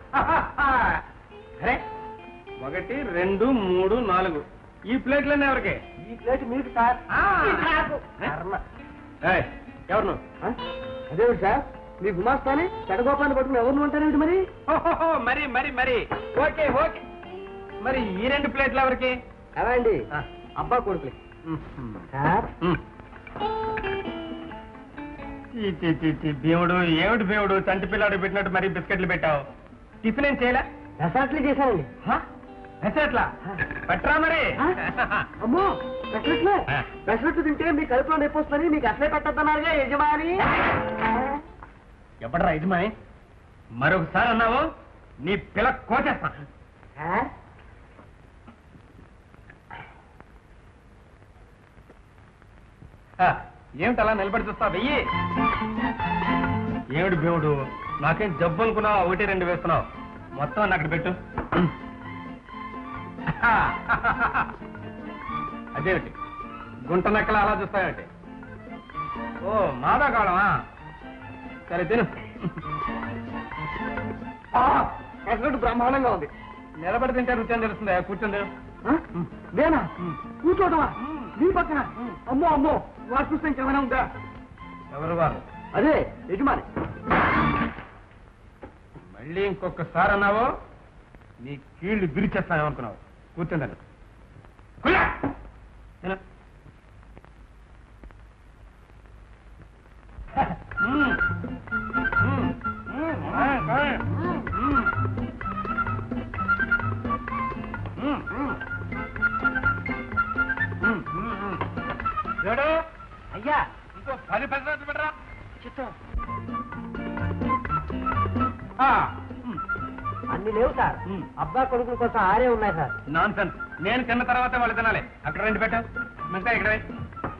అరే ఒకటి రెండు మూడు నాలుగు ఈ ప్లేట్లన్నీ ఎవరికి ఈ ప్లేట్ మీకు సార్ ఆ. కర్మ. ఏయ్, ఎవరు నువ్వు? ఆ? అదేమిటి సార్ మీ గుమాస్తాని చెడగోపాన్ని పట్టుకుని ఎవరిని ఉంటారేమిటి మరి ఓహోహో, మరి మరి మరి ఓకే ఓకే మరి ఈ రెండు ప్లేట్లు ఎవరికి ఎలా అండి ఆ. అబ్బా కొడుకులు సార్ ఉమ్. ఈ చి, చి, చి, భీముడు ఏమిటి భీముడు చంటి పిల్లాడు పెట్టినట్టు మరి బిస్కెట్లు పెట్టావు టిఫిన్ ఏం చేయలే రసాట్లు చేశానండి ఎట్లా పట్రా మరి ఆ? అమ్మో పెసరట్లే ఆ. పెసరట్లు తింటే మీ కడుపులో నొప్పి వస్తుంది మీకు అసలే పెట్టద్దన్నారుగా యజమాని ఎప్పటిరా యజమాని మరొకసారి అన్నావు నీ పిల్ల కోచేస్తా సార్ ఆ, ఏమిటి అలా నిలబడి చూస్తా వెయ్యి ఏమిటి భీముడు నాకేం జబ్బు అనుకున్నావు ఒకటి రెండు వేస్తున్నావు మొత్తం అన్ని అక్కడ పెట్టు అదేమిటి గుంట నక్కల అలా చూస్తావేమిటి ఓ మాదా కావడమా సరే తిను పెసరట్టు బ్రహ్మాండంగా ఉంది నిలబడి తింటే రుచి అని తెలుస్తుంది కూర్చొని తిను. ఆ? నేనా కూర్చోటమా నీ పక్కన అమ్మో అమ్మో వాడు చూస్తే ఇంకేమైనా ఉందా ఎవరు వారు అదే యజమాని మళ్ళీ ఇంకొకసారి అన్నావు నీ కీళ్లు బిరిచేస్తానేమనుకున్నావు కూర్చుందని కుల్లా! తిను. మ్మ్. మ్మ్. మ్మ్. ఆ, ఆ. మ్మ్. మ్మ్. మ్మ్. మ్మ్. మ్మ్. మ్మ్. చూడు అయ్యా ఇంకో పది పది పెట్టరా చిత్తం ఆ. అన్ని లేవు సార్ మ్. అబ్బా కొడుకుల కోసం ఆరే ఉన్నాయి సార్ నాన్ సెన్స్ నేను తిన్న తర్వాత వాళ్ళు తినాలి అక్కడ రెండు పెట్టావు మిగతా ఇక్కడ వేయ్.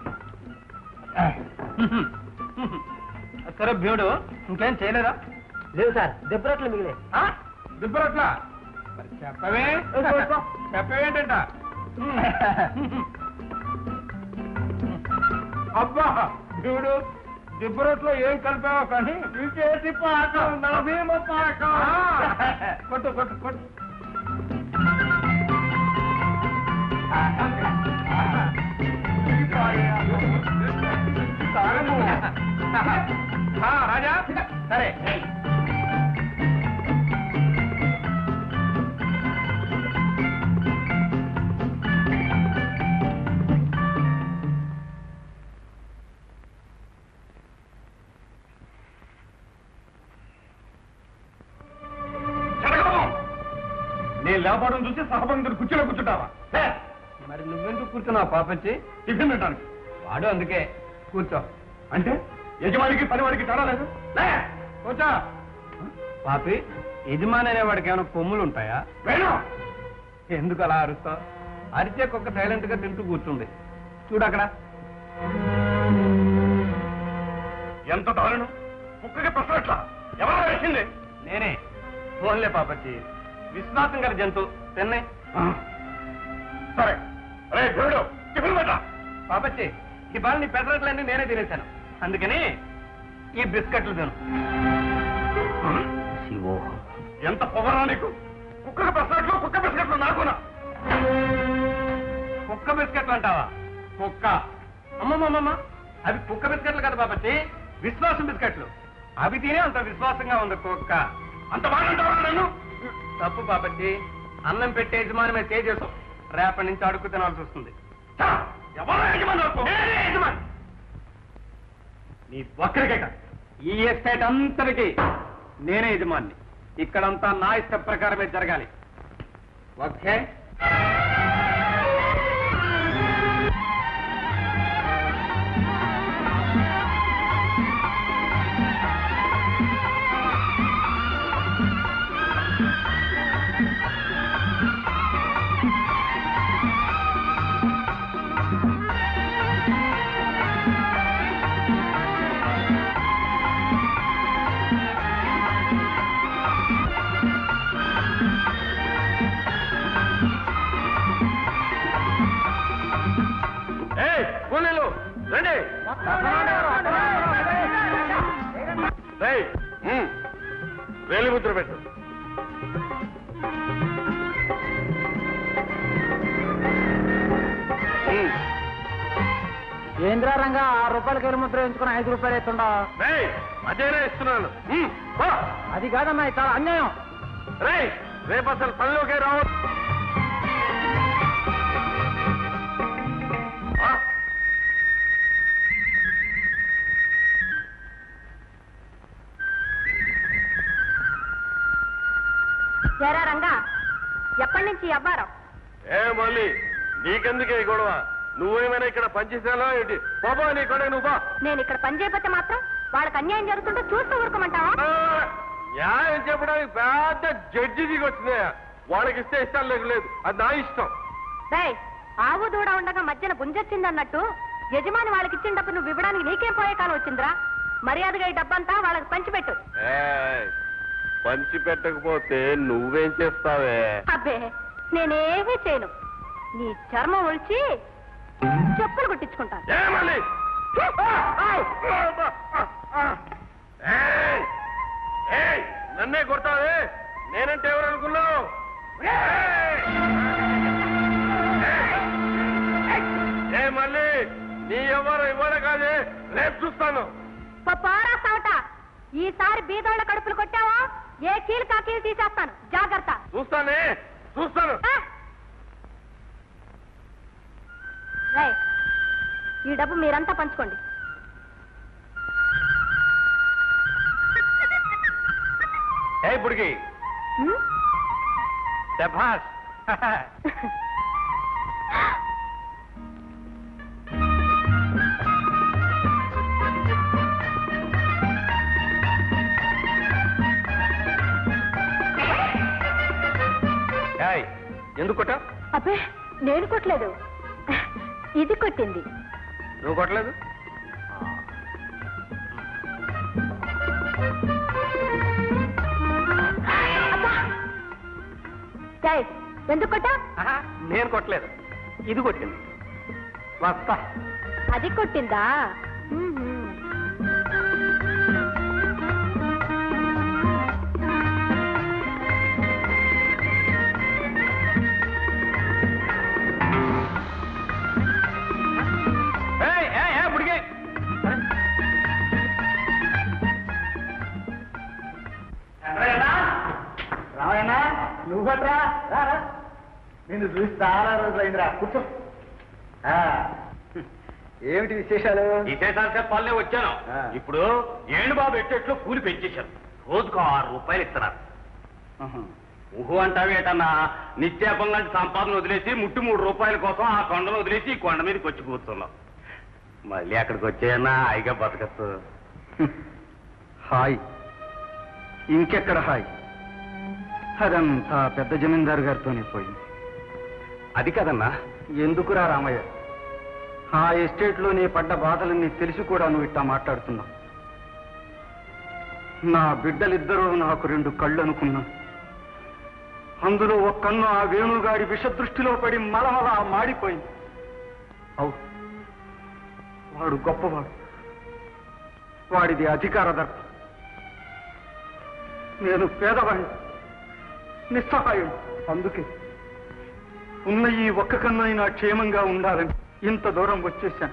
సరే భీముడు ఇంకేం చేయలేదా లేవు సార్ దెబ్బరట్లు మిగిలే ఆ? దిబ్బరట్లా మరి చెప్పవే చెప్పవేంటంట అబ్బా భీముడు దిబ్బరొట్లో ఏం కలిపావో కానీ చేతి పాకం నవీమ పాకం కొట్టు కొట్టు కొట్టు ఆ, రాజా సరే నేను లేపడం చూసి సహపంతుడు కుర్చీలో కూర్చుంటావా హే! మరి నువ్వెందుకు కూర్చున్నావు పాపచ్చి టిఫిన్ తింటానికి వాడు అందుకే కూర్చో అంటే యజమానికి పనివాడికి తేడా లేదు లే, కూర్చో పాపి యజమాని అనేవాడికి ఏమైనా కొమ్ములు ఉంటాయా వేణు ఎందుకు అలా అరుస్తావు అరిచే కుక్క సైలెంట్ గా తింటూ కూర్చుంది చూడు అక్కడ ఎంత దారుణం కుక్కకి ప్రశ్నట్లా ఎవరు వేసింది నేనే ఫోన్లే పాపచ్చి విశ్వాసం గల జంతు తిన్నే సరే రే దేవుడు టిఫిన్ పెట్ట పాపచ్చి ఇవాళ నీ పెసరట్లన్నీ నేనే తినేశాను అందుకని ఈ బిస్కెట్లు తిను ఎంత పొగరా నీకు కుక్క బిస్కెట్లు కుక్క బిస్కెట్లు నాకునా కుక్క బిస్కెట్లు అంటావా కుక్క అమ్మమ్మమ్మ అవి కుక్క బిస్కెట్లు కదా బాబట్టి విశ్వాసం బిస్కెట్లు అవి తినే అంత విశ్వాసంగా ఉంది కుక్క అంత బాగుంటావా నన్ను తప్పు బాబట్టి అన్నం పెట్టే యజమాని మీద తేజేసాం రేపటి నుంచి అడుగు తినాల్సి వస్తుంది ఛా, ఎవరో యజమాని నాకు? నేనే యజమాని. నీ ఒక్కరికే కాదు ఈ ఎస్టేట్ అంతటికి నేనే యజమాన్ని ఇక్కడంతా నా ఇష్ట ప్రకారమే జరగాలి ఓకే ఏయ్, కూలీలు రండి రేయ్, ఉమ్, వేలి ముద్ర పెట్టు ఉమ్, ఏంద్రా రంగా ఆరు రూపాయలకి వెళ్ళి ముద్ర వేయించుకుని ఐదు రూపాయలు ఎత్తుండా రేయ్, అదేనే ఇస్తున్నాను ఉమ్, పో. అది కాదమ్మా ఇది చాలా అన్యాయం రేయ్, రేపు అసలు పనిలోకే రావు ఆ? జరా రంగా ఎప్పటి నుంచి అవ్వారం ఏ మళ్ళీ నీకెందుకే ఈ గొడవ నువ్వేమైనా ఇక్కడ పనిచేసానా ఏంటి బాబా నీ కొడుకు నువ్వు బా నేను ఇక్కడ పని చేయకపోతే మాత్రం వాళ్ళకి అన్యాయం జరుగుతుంటే చూస్తూ ఊరుకోమంటావా ఆ, న్యాయం చెప్పడానికి పెద్ద జడ్జి దిగి వచ్చిందే వాళ్ళకి ఇస్తే ఇష్టం లేదు లేదు అది నా ఇష్టం రేయ్ ఆవు దూడ ఉండగా మధ్యన గుంజొచ్చిందన్నట్టు యజమాని వాళ్ళకి ఇచ్చిన డబ్బు నువ్వు ఇవ్వడానికి నీకేం పోయే కాలం వచ్చిందిరా మర్యాదగా ఈ డబ్బంతా వాళ్ళకి పంచిపెట్టు ఏయ్, పంచి పెట్టకపోతే నువ్వేం చేస్తావే అబ్బే నేనేమీ చేయను నీ చర్మం ఒలిచి చెప్పులు కుట్టించుకుంటాను ఏ మళ్ళీ ఏయ్, ఏయ్, నన్నే కొడతావే నేనంటే ఎవరు అనుకున్నావు ఏయ్! ఏ మళ్ళీ నీ ఎవరు ఇవ్వడ కాదే రేపు చూస్తాను పారా సావట ఈసారి బీదోళ్ళ కడుపులు కొట్టావా ఏ కీలు కాకీలు తీసేస్తాను జాగ్రత్త చూస్తానే చూస్తాను ఆ! రేయ్, ఈ డబ్బు మీరంతా పంచుకోండి ఏ బుడికి హ్మ్? శభాష్ ఏయ్, ఎందుకు కొట్టా అబ్బే నేను కొట్టలేదు ఇది కొట్టింది నువ్వు కొట్టలేదు అబ్బా! ఏయ్, ఎందుకు కొట్టా ఆహా, నేను కొట్టలేదు ఇది కొట్టింది వస్తా అది కొట్టిందా మ్మ్హ్మ్. ఏయ్, ఏయ్, ఏయ్, బుడికి రావయ్యన్నా నువ్వు పట్రా రారా నిన్ను చూసి చాలా రోజులైందిరా కూర్చో ఆ, ఏమిటి విశేషాలు విశేషాలు చెప్పాలనే వచ్చాను ఆ. ఇప్పుడు ఏడు బాబు ఎట్టెట్లో కూలి పెంచేశారు రోజుకు ఆరు రూపాయలు ఇస్తున్నారు ఊహు అంటావేటన్నా నిత్యాపం లాంటి సంపాదన వదిలేసి ముట్టి మూడు రూపాయల కోసం ఆ కొండను వదిలేసి ఈ కొండ మీదకి వచ్చి కూర్చున్నాం మళ్ళీ అక్కడికి వచ్చాయన్నా హాయిగా బతకచ్చు హాయ్ ఇంకెక్కడ హాయ్ అదంతా పెద్ద జమీందారు గారితోనే పోయింది అది కదన్నా ఎందుకురా రామయ్య ఆ ఎస్టేట్లో నీ పడ్డ బాధలన్నీ తెలిసి కూడా నువ్వు ఇట్టా మాట్లాడుతున్నావు నా బిడ్డలిద్దరూ నాకు రెండు కళ్ళు అనుకున్నా అందులో ఒక కన్ను ఆ వేణుగాడి విషదృష్టిలో పడి మలమలా మాడిపోయింది అవు వాడు గొప్పవాడు వాడిది అధికార దర్పం నేను పేదవాడిని నిస్సహాయుడు అందుకే ఉన్న ఈ ఒక్క కన్నైనా క్షేమంగా ఉండాలని ఇంత దూరం వచ్చేశాను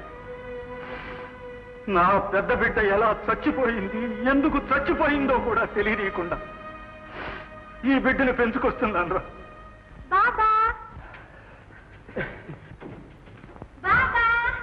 నా పెద్ద బిడ్డ ఎలా చచ్చిపోయింది ఎందుకు చచ్చిపోయిందో కూడా తెలియకుండా ఈ బిడ్డను పెంచుకొస్తున్నాను రా బాబా బాబా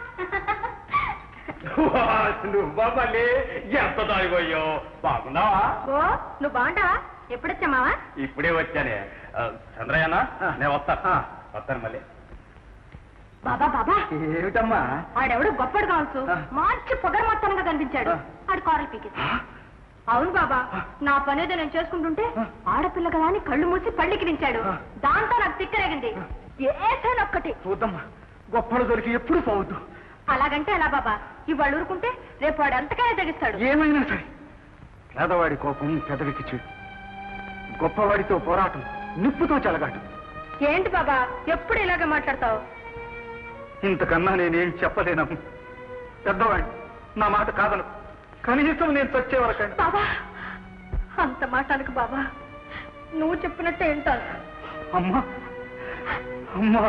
నువ్వు బాబాలే ఎంత దారిపోయో బాగున్నావా ఓ నువ్వు బాగుంటావా ఎప్పుడొచ్చామావా ఇప్పుడే వచ్చానే ఆ, చంద్రయ్యనా నేను వస్తాను వస్తాను మళ్ళీ బాబా బాబా ఏమిటమ్మా ఆడెవడు గొప్పడు కావచ్చు మంచి పొగర మొత్తంగా కనిపించాడు ఆడు కారలు పీకేసి అవును బాబా నా పనేదో నేను చేసుకుంటుంటే ఆడపిల్ల కదా అని కళ్ళు మూసి పళ్ళికి దించాడు దాంతో నాకు తిక్కరేగింది ఏసాను ఒక్కటి చూద్దామా గొప్పలు దొరికి ఎప్పుడు పోవద్దు అలాగంటే ఎలా బాబా ఇవాళ ఊరుకుంటే రేపు వాడు ఎంతకైనా తెగిస్తాడు ఏమైనా సరే పేదవాడి కోపం పెదవికి చెడు గొప్పవాడితో పోరాటం నిప్పుతో చెలగాటు ఏంటి బాబా ఎప్పుడు ఇలాగే మాట్లాడతావు ఇంతకన్నా నేనేం చెప్పలేనమ్మ పెద్దవాడిని నా మాట కాదను కనీసం నేను చచ్చే వరకండి బాబా అంత మాటలకు బాబా నువ్వు చెప్పినట్టే వింటాను అమ్మా అమ్మా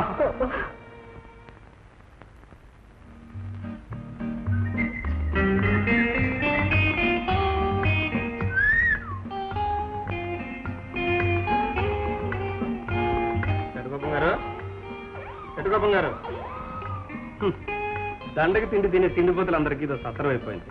ఎటుకోపం గారు ఎటుకోపం గారు హ్మ్. దండకి తిండి తినే తిండిపోతులందరికీ ఇదో సత్రం అయిపోయింది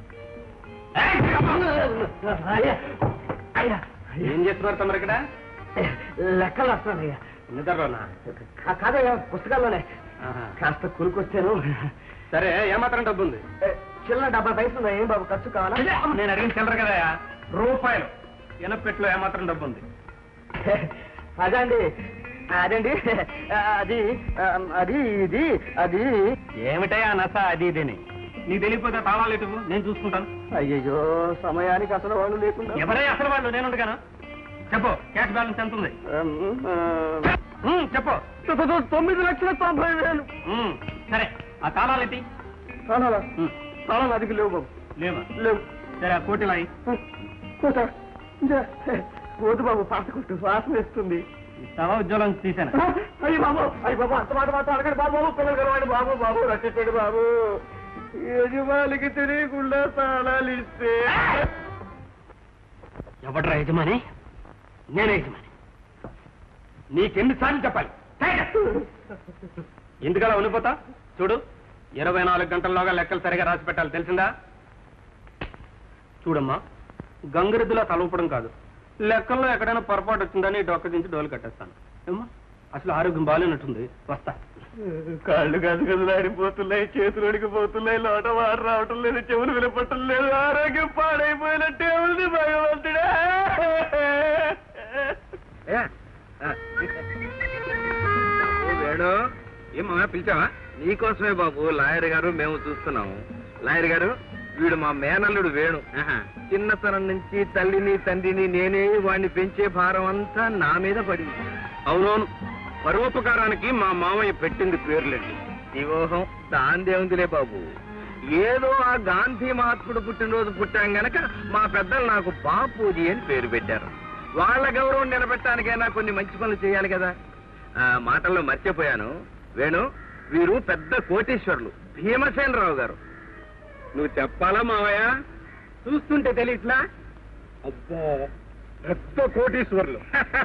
ఏం చేస్తున్నారు తమరు ఇక్కడ లెక్కలు వస్తానయ్యా నిద్రలోనా కాదయ్యా పుస్తకాల్లోనే ఆహా. కాస్త కురుకొచ్చాను సరే ఏమాత్రం డబ్బు ఉంది చిన్న డెబ్బై పైసలు ఏం బాబు ఖర్చు కావాలా నేను అడిగిన చిల్లర కదా రూపాయలు ఎనపెట్లో ఏమాత్రం డబ్బు ఉంది అదండి అదండి అది అది ఇది అది ఏమిటయా నస అది ఇదేని నీకు తెలియకపోతే తాళాలు ఎటు నేను చూసుకుంటాను అయ్యయ్యో సమయానికి అసలు వాళ్ళు లేకుండా ఎవరే అసలు వాళ్ళు నేను ఉండగాను చెప్పు క్యాష్ బ్యాలెన్స్ ఎంత ఉంది ఉమ్, చెప్పు తొమ్మిది లక్షల తొంభై వేలు ఉమ్, సరే ఆ తాళాలు ఎట్టి తాళాలా తాళాలు అదికి లేవు బాబు లేవా లేవు సరే ఆ కోటి లాయి వద్దు బాబు పాత కొట్టు వాసన వేస్తుంది సభ ఉద్యోగం తీశాను అయ్యి బాబు అయ్యి బాబు అంత మాట మాట అడగండి బాబు పిల్లలు కలవాడి బాబు బాబు రక్షించండి బాబు యజమానికి తెలియకుండా తాళాలు ఇస్తే ఎవడ్రా యజమాని నేనే యజమాని నీకెన్నిసార్లు చెప్పాలి ఎందుకలా ఉండిపోతా చూడు ఇరవై నాలుగు గంటల్లోగా లెక్కలు సరిగా రాసి పెట్టాలి తెలిసిందా చూడమ్మా గంగిరెద్దులా తలవపడం కాదు లెక్కల్లో ఎక్కడైనా పొరపాటు వచ్చిందని డొక్క దించి డోలు కట్టేస్తాను ఏమ్మా అసలు ఆరోగ్యం బాగాలేనట్టుంది వస్తా కాళ్ళు గజగజలు ఆడిపోతున్నాయి చేతులు అడిగిపోతున్నాయి లోట వారు రావటం లేదు చెవులు వినపట్టం లేదు ఆరోగ్యం పాడైపోయినట్టే ఉంది భగవంతుడా వేణు ఏమా పిలిచావా నీకోసమే బాబు లాయర్ గారు మేము చూస్తున్నాము లాయర్ గారు వీడు మా మేనల్లుడు వేణు చిన్నతనం నుంచి తల్లిని తండ్రిని నేనే వాడిని పెంచే భారం అంతా నా మీద పడింది అవునవును పరోపకారానికి మా మామయ్య పెట్టింది పేర్లండి శివోహం దాందేముందిలే బాబు ఏదో ఆ గాంధీ మహాత్ముడు పుట్టినరోజు పుట్టాం గనక మా పెద్దలు నాకు బాపూజీ అని పేరు పెట్టారు వాళ్ళ గౌరవం నిలబెట్టడానికైనా కొన్ని మంచి పనులు చేయాలి కదా ఆ మాటల్లో మర్చిపోయాను వేణు వీరు పెద్ద కోటీశ్వరులు భీమసేనరావు గారు నువ్వు చెప్పాలా మావయ్య చూస్తుంటే తెలియట్లా అబ్బో పెద్ద కోటీశ్వరులు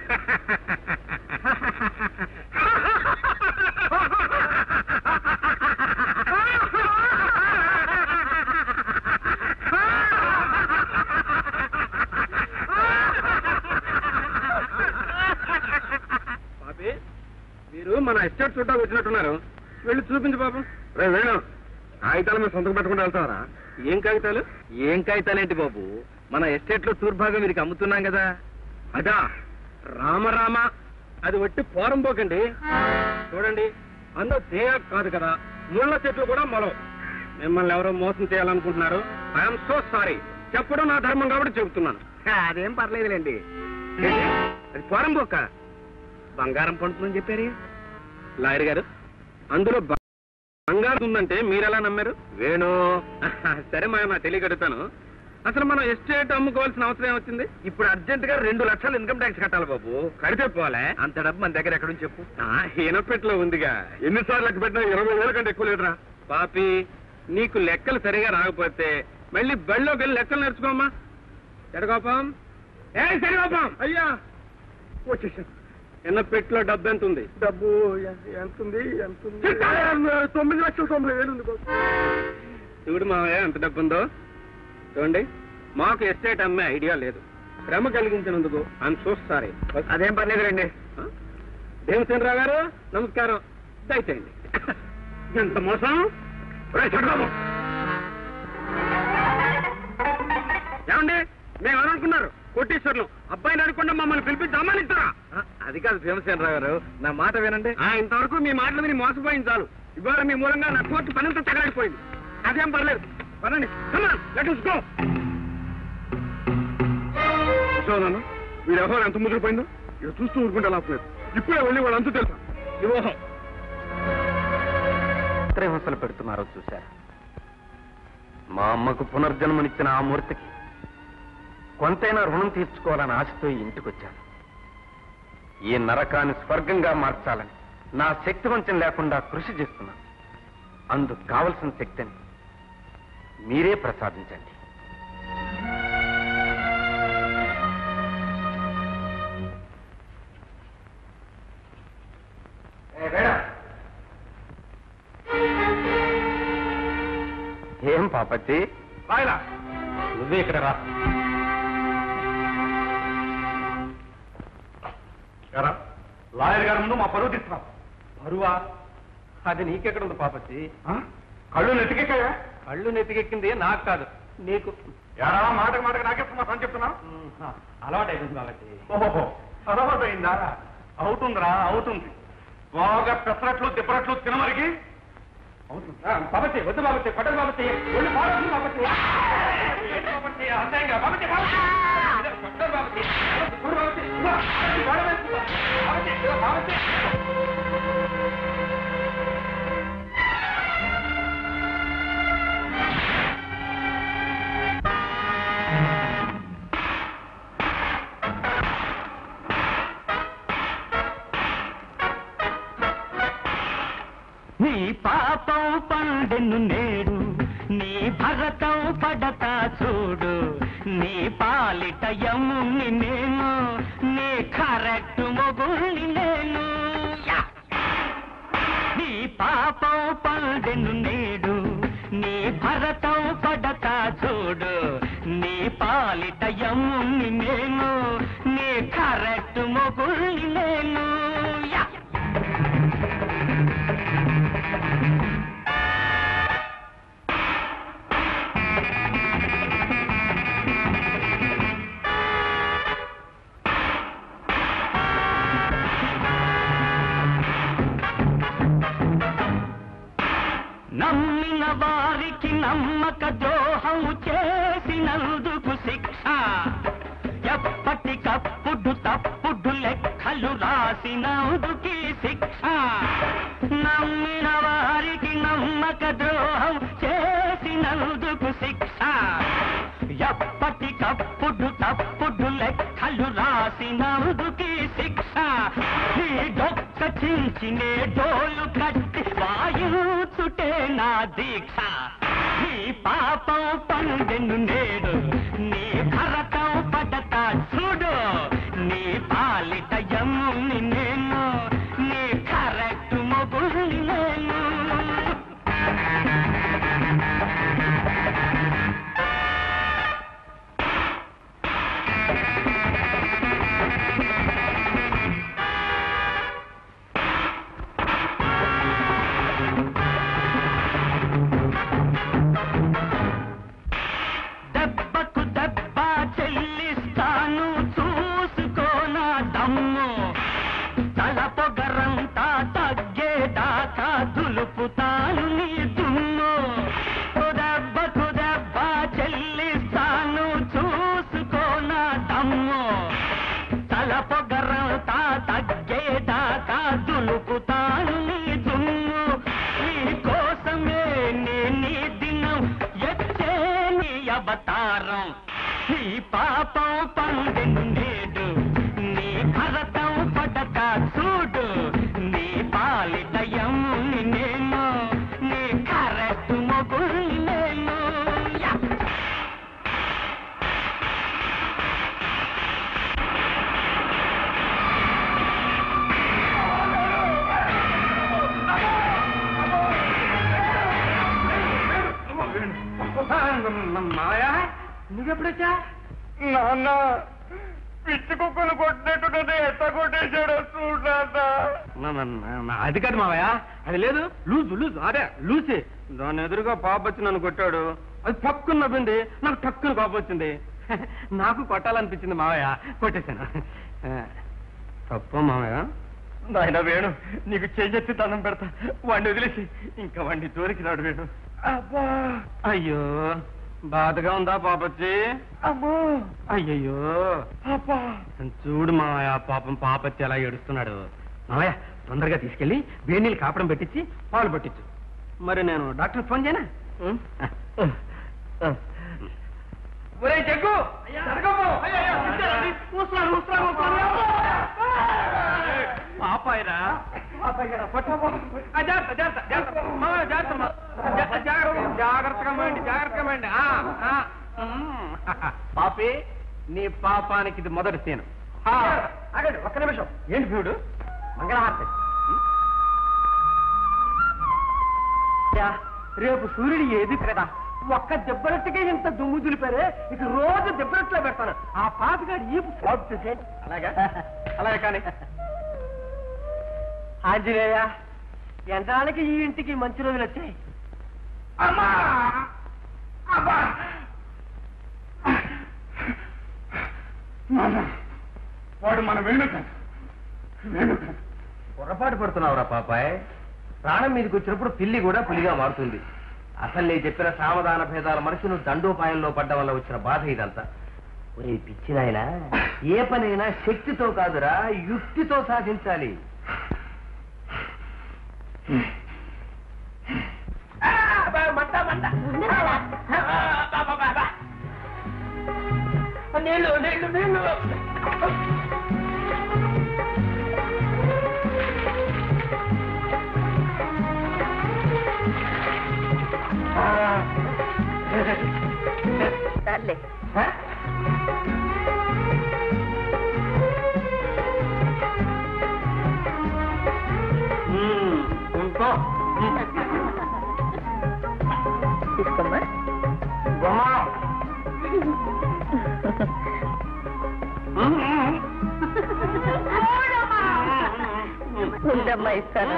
పాపి మీరు మన ఎస్టేట్ చుట్టాకు వచ్చినట్టున్నారు వెళ్ళి చూపించు పాపం రే వేణు కాగితాలు మేము సొంతకు పెట్టుకుంటూ వెళ్తావరా ఏం కాగితాలు ఏం కాగితాలేంటి బాబు మన ఎస్టేట్ లో తూర్భాగం వీరికి అమ్ముతున్నాం కదా అదా రామరామ అది వట్టి పోరం పోకండి చూడండి అందులో తేయ కాదు కదా ముళ్ళ చెట్లు కూడా మొలవు మిమ్మల్ని ఎవరో మోసం చేయాలనుకుంటున్నారు ఐఎమ్ సో సారీ చెప్పడం నా ధర్మం కాబట్టి చెబుతున్నాను అదేం పర్లేదులేండి అది పోరం పోక బంగారం పండుతుందని చెప్పారు లాయర్ గారు అందులో బంగారు ఉందంటే మీరెలా నమ్మారు వేణు సరే మా నా తెలియగడుగుతాను అసలు మనం ఎస్టేట్ అమ్ముకోవాల్సిన అవసరం ఏమొచ్చింది ఇప్పుడు అర్జెంట్ గా రెండు లక్షలు ఇన్కమ్ ట్యాక్స్ కట్టాలి బాబు కడితే పోలే అంత డబ్బు మన దగ్గర ఎక్కడుంది చెప్పు ఈనపెట్లో ఉందిగా ఎన్నిసార్లు లెక్క పెట్టినా ఇరవై వేల కంటే ఎక్కువ లేదురా పాపి నీకు లెక్కలు సరిగా రాకపోతే మళ్ళీ బళ్ళోకి వెళ్ళి లెక్కలు నేర్చుకోమ్మా ఎడగోపం ఏ సరిగోపం అయ్యా వచ్చేసాను ఎన్నపెట్లో డబ్బు ఎంత ఉంది డబ్బు ఎంత ఉంది ఎంత ఉంది తొమ్మిది లక్షల తొంభై వేలు ఉంది చూడు మావయ్య ఎంత డబ్బు ఉందో చూడండి మాకు ఎస్టేట్ అమ్మే ఐడియా లేదు శ్రమ కలిగించినందుకు అని చూస్తారే అదేం పర్లేదు రండి భీమసేనరావు గారు నమస్కారం దయచేయండి ఎంత మోసం ఒరేయ్ చంద్రబాబు ఏమండి మేము అనుకున్నారు కోటీశ్వర్లు అబ్బాయిని అనుకుండా మమ్మల్ని పిలిపించి అమ్మానిస్తారా అది కాదు భీమసేనరావు గారు నా మాట వినండి ఇంతవరకు మీ మాటలు విని మోసపోయింది చాలు ఇవాళ మీ మూలంగా నా కోర్టు పనంతా తగలడిపోయింది అదేం పర్లేదు పనండి లెట్ us go చూడను వీడు ఎవరు ఎంత ముదిరిపోయిందో ఇక చూస్తూ ఊరుకుంటే లాపలేదు ఇప్పుడే వెళ్ళి వాళ్ళు అంతు తెలుసా వివాహం చిత్రహింసలు పెడుతున్నారో చూశారు మా అమ్మకు పునర్జన్మనిచ్చిన ఆ మూర్తికి కొంతైనా రుణం తీర్చుకోవాలని ఆశతో ఈ ఇంటికొచ్చాను ఈ నరకాన్ని స్వర్గంగా మార్చాలని నా శక్తి వంచం లేకుండా కృషి చేస్తున్నాను అందుకు కావలసిన శక్తిని మీరే ప్రసాదించండి ఏం పాపచ్చి రాయలా నువ్వే ఇక్కడ రా ఎరా, లాయర్ గారి ముందు మా పరువు తీస్తున్నాం బరువా అది నీకెక్కడ ఉంది పాపచ్చి కళ్ళు నెత్తికెక్కాయా కళ్ళు నెత్తికెక్కింది నాకు కాదు నీకు ఎరా మాటకు మాటకు నాకేస్తున్నా అని చెప్తున్నా అలవాటైపోయింది పాపచ్చి ఓహో అలవాటైందా అవుతుందిరా అవుతుంది బాగా పెసరట్లు తిప్పరట్లు తినమరిగి బాబచ్చి వద్దు బాబచ్చి కొట్టదు బాబచ్చి ఒళ్ళు పాడొద్దు బాబచ్చి ఏంటి బాబచ్చి అసహ్యంగా బాబచ్చి బాబచ్చి కొట్టదు బాబచ్చి చూడు బాబచ్చి ఇదిగో, ఈ గోడ వైపు బాబచ్చి ఇదిగో, బాబచ్చి నీ పాపం పండెను నేడు నీ భరతం పడతా చూడు నీ పాలిట యముని నేను నీ కరెక్ట్ మొగుల్ని నేను యా! నీ పాపం పండెను నేడు నీ భరతం పడతా చూడు నీ పాలిట యముని నేను నీ కరెక్ట్ మొగుల్ని నేను యా నమ్మిన వారికి నమ్మక ద్రోహం చేసినందుకు శిక్ష ఎప్పటికప్పుడు తప్పుడు లెక్కలు రాసినందుకి శిక్ష నమ్మిన వారికి నమ్మక ద్రోహం చేసినందుకు శిక్ష ఎప్పటికప్పుడు తప్పుడు లెక్కలు రాసినందుకి శిక్ష నీ డొక్క చించినే డోలు కట్టి వాయుచుటే నా దీక్ష నీ పాపం పండెను నేడు నీ భరతం పడతా చూడు నీ పాలిట యముని నేను నీ కరెక్ట్ మొగుల్ని నేను దెబ్బకు దెబ్బ నువ్వెప్పుడొచ్చా నాన్న పిచ్చి కుక్కలు కొట్టినట్టు నన్ను ఎట్ట కొట్టేశాడో చూడన్నా అది కాదు మావయ్య అది లేదు లూజు లూజు అదే లూసి దాని ఎదురుగా పాప వచ్చి నన్ను కొట్టాడు అది పక్కున నవ్వింది నాకు టక్కున కోపం వచ్చింది నాకు కొట్టాలనిపించింది మావయ్య కొట్టేశాను తప్ప మావయ్య నాయన వేణు నీకు చెయ్యెత్తి దండం పెడతా వాడిని వదిలేసి ఇంకా వాడిని జోలికి రాడు వేణు అబ్బా అయ్యో బాధగా ఉందా పాపచ్చి అమ్మో అయ్యయ్యో అబ్బా చూడు మావయ్య పాపం పాపచ్చి ఎలా ఏడుస్తున్నాడు మావయ్య తొందరగా తీసుకెళ్లి వేడి నీళ్ళు కాపడం పెట్టించి పాలు పట్టించు మరి నేను డాక్టర్ ఫోన్ చేయనా ఒరే జగ్గు జరగబో. కూర్చోరా, కూర్చోరా, కూర్చోరా. పాపాయిరా పట్టబో. ఆ, జాగ్రత్త, జాగ్రత్త, జాగ్రత్త. మావయ్య, జాగ్రత్త, మా. జా- జాగ్రత్త, జాగ్రత్తగా పోయండి జాగ్రత్తగా పోయండి ఆ, ఆ. మ్మ్. పాపి నీ పాపానికి ఇది మొదటి సీను అగండి ఒక్క నిమిషం ఏంటి భీముడు మంగళహారతి యా, రేపు సూర్యుడు ఏది కదా ఒక్క దెబ్బరట్టుకే ఇంత దుమ్ము దులిపారే ఇక రోజు దెబ్బరట్లో పెడతాను ఆ పాపిగాడు ఈ ఫ్లాప్ చేసేయండి అలాగా అలాగే కానీ ఆంజనేయ ఎంతకాలకి ఈ ఇంటికి మంచి రోజులు వచ్చాయి అమ్మా అబ్బా నాన్న వాడు మన వేణు కాదు వేణు కాదు పొరపాటు పడుతున్నావురా పాపాయ్ ప్రాణం మీదకి వచ్చినప్పుడు పిల్లి కూడా పులిగా మారుతుంది అసలు నేను చెప్పిన సావధాన భేదాల మనుషులు దండోపాయంలో పడ్డ వల్ల వచ్చిన బాధ ఇదంతా ఒరే పిచ్చి నాయనా ఏ పనైనా శక్తితో కాదురా యుక్తితో సాధించాలి నీళ్ళు నీళ్ళు నీళ్ళు సర్లే ఇంకో తీసుకోమ్మా బొమ్మ ఉందమ్మా ఇస్తాను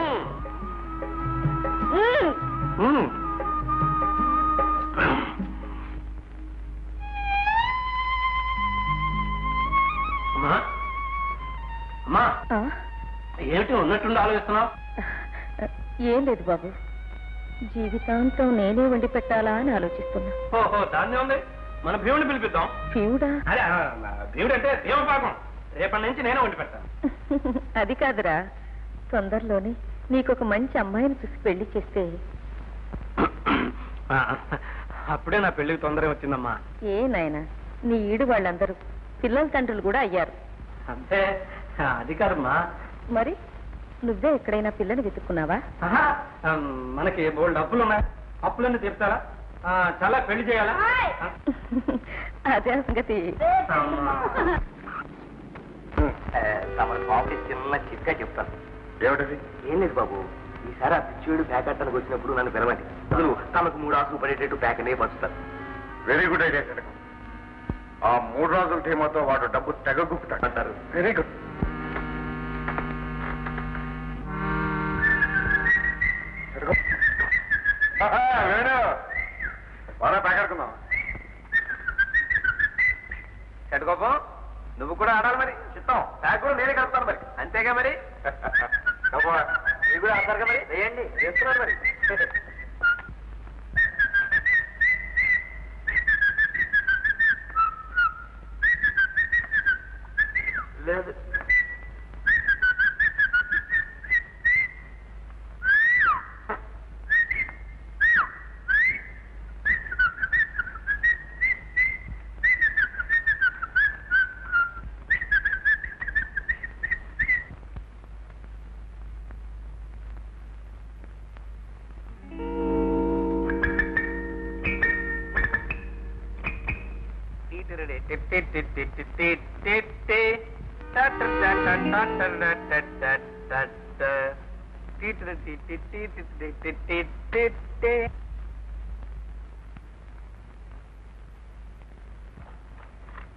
అమ్మా అమ్మా ఆ? ఏమిటి ఉన్నట్టుండి ఆలోచిస్తున్నావు ఏం లేదు బాబు జీవితాంతం నేనే వండి పెట్టాలా అని ఆలోచిస్తున్నా ఓహో దాన్నే ఉంది మన భీముడిని పిలిపిద్దాం శివుడా అదే ఆ, నా భీముడు అంటే దేవపాకం రేపటి నుంచి నేనే వండి పెడతాను అది కాదురా తొందరలోనే నీకొక మంచి అమ్మాయిని చూసి పెళ్లి చేస్తే ఆ, అప్పుడే నా పెళ్లికి తొందరగా వచ్చిందమ్మా ఏ నాయనా నీ ఈడు వాళ్ళందరూ పిల్లల తండ్రులు కూడా అయ్యారు అంతే అది కాదమ్మా మరి నువ్వే ఎక్కడైనా పిల్లని వెతుక్కున్నావా ఆహా, ఆ, మనకి బోల్డ్ డబ్బులు ఉన్నాయి అప్పులన్నీ తీర్చాలా ఆ, చాలా పెళ్లి చేయాలా ఆ, అదే సంగతి తమరి కాఫీ చిన్న చిట్కా చెప్తాను ఏమిటది ఏం లేదు బాబు ఈసారి ఆ పిచ్చివాడు ప్యాకెట్టానికి వచ్చినప్పుడు నన్ను పిలవండి అందులో తమకు మూడు ఆసులు పడేటట్టు ప్యాకనే పంచుతారు వెరీ గుడ్ ఐడియా కనుక ఆ మూడు రోజుల ధీమాతో వాడు డబ్బు తెగ గుప్పుతాడు అంటారు వెరీ గుడ్ వేణు బాగా ప్యాకెడుకుందాం చెట్టుకోపం నువ్వు కూడా ఆడాలి మరి చిత్తం ప్యాక్ కూడా నేనే కలుపుతాను మరి అంతేగా మరి మీరు కూడా ఆడతారుగా మరి వేయండి చేస్తున్నారు మరి లేదు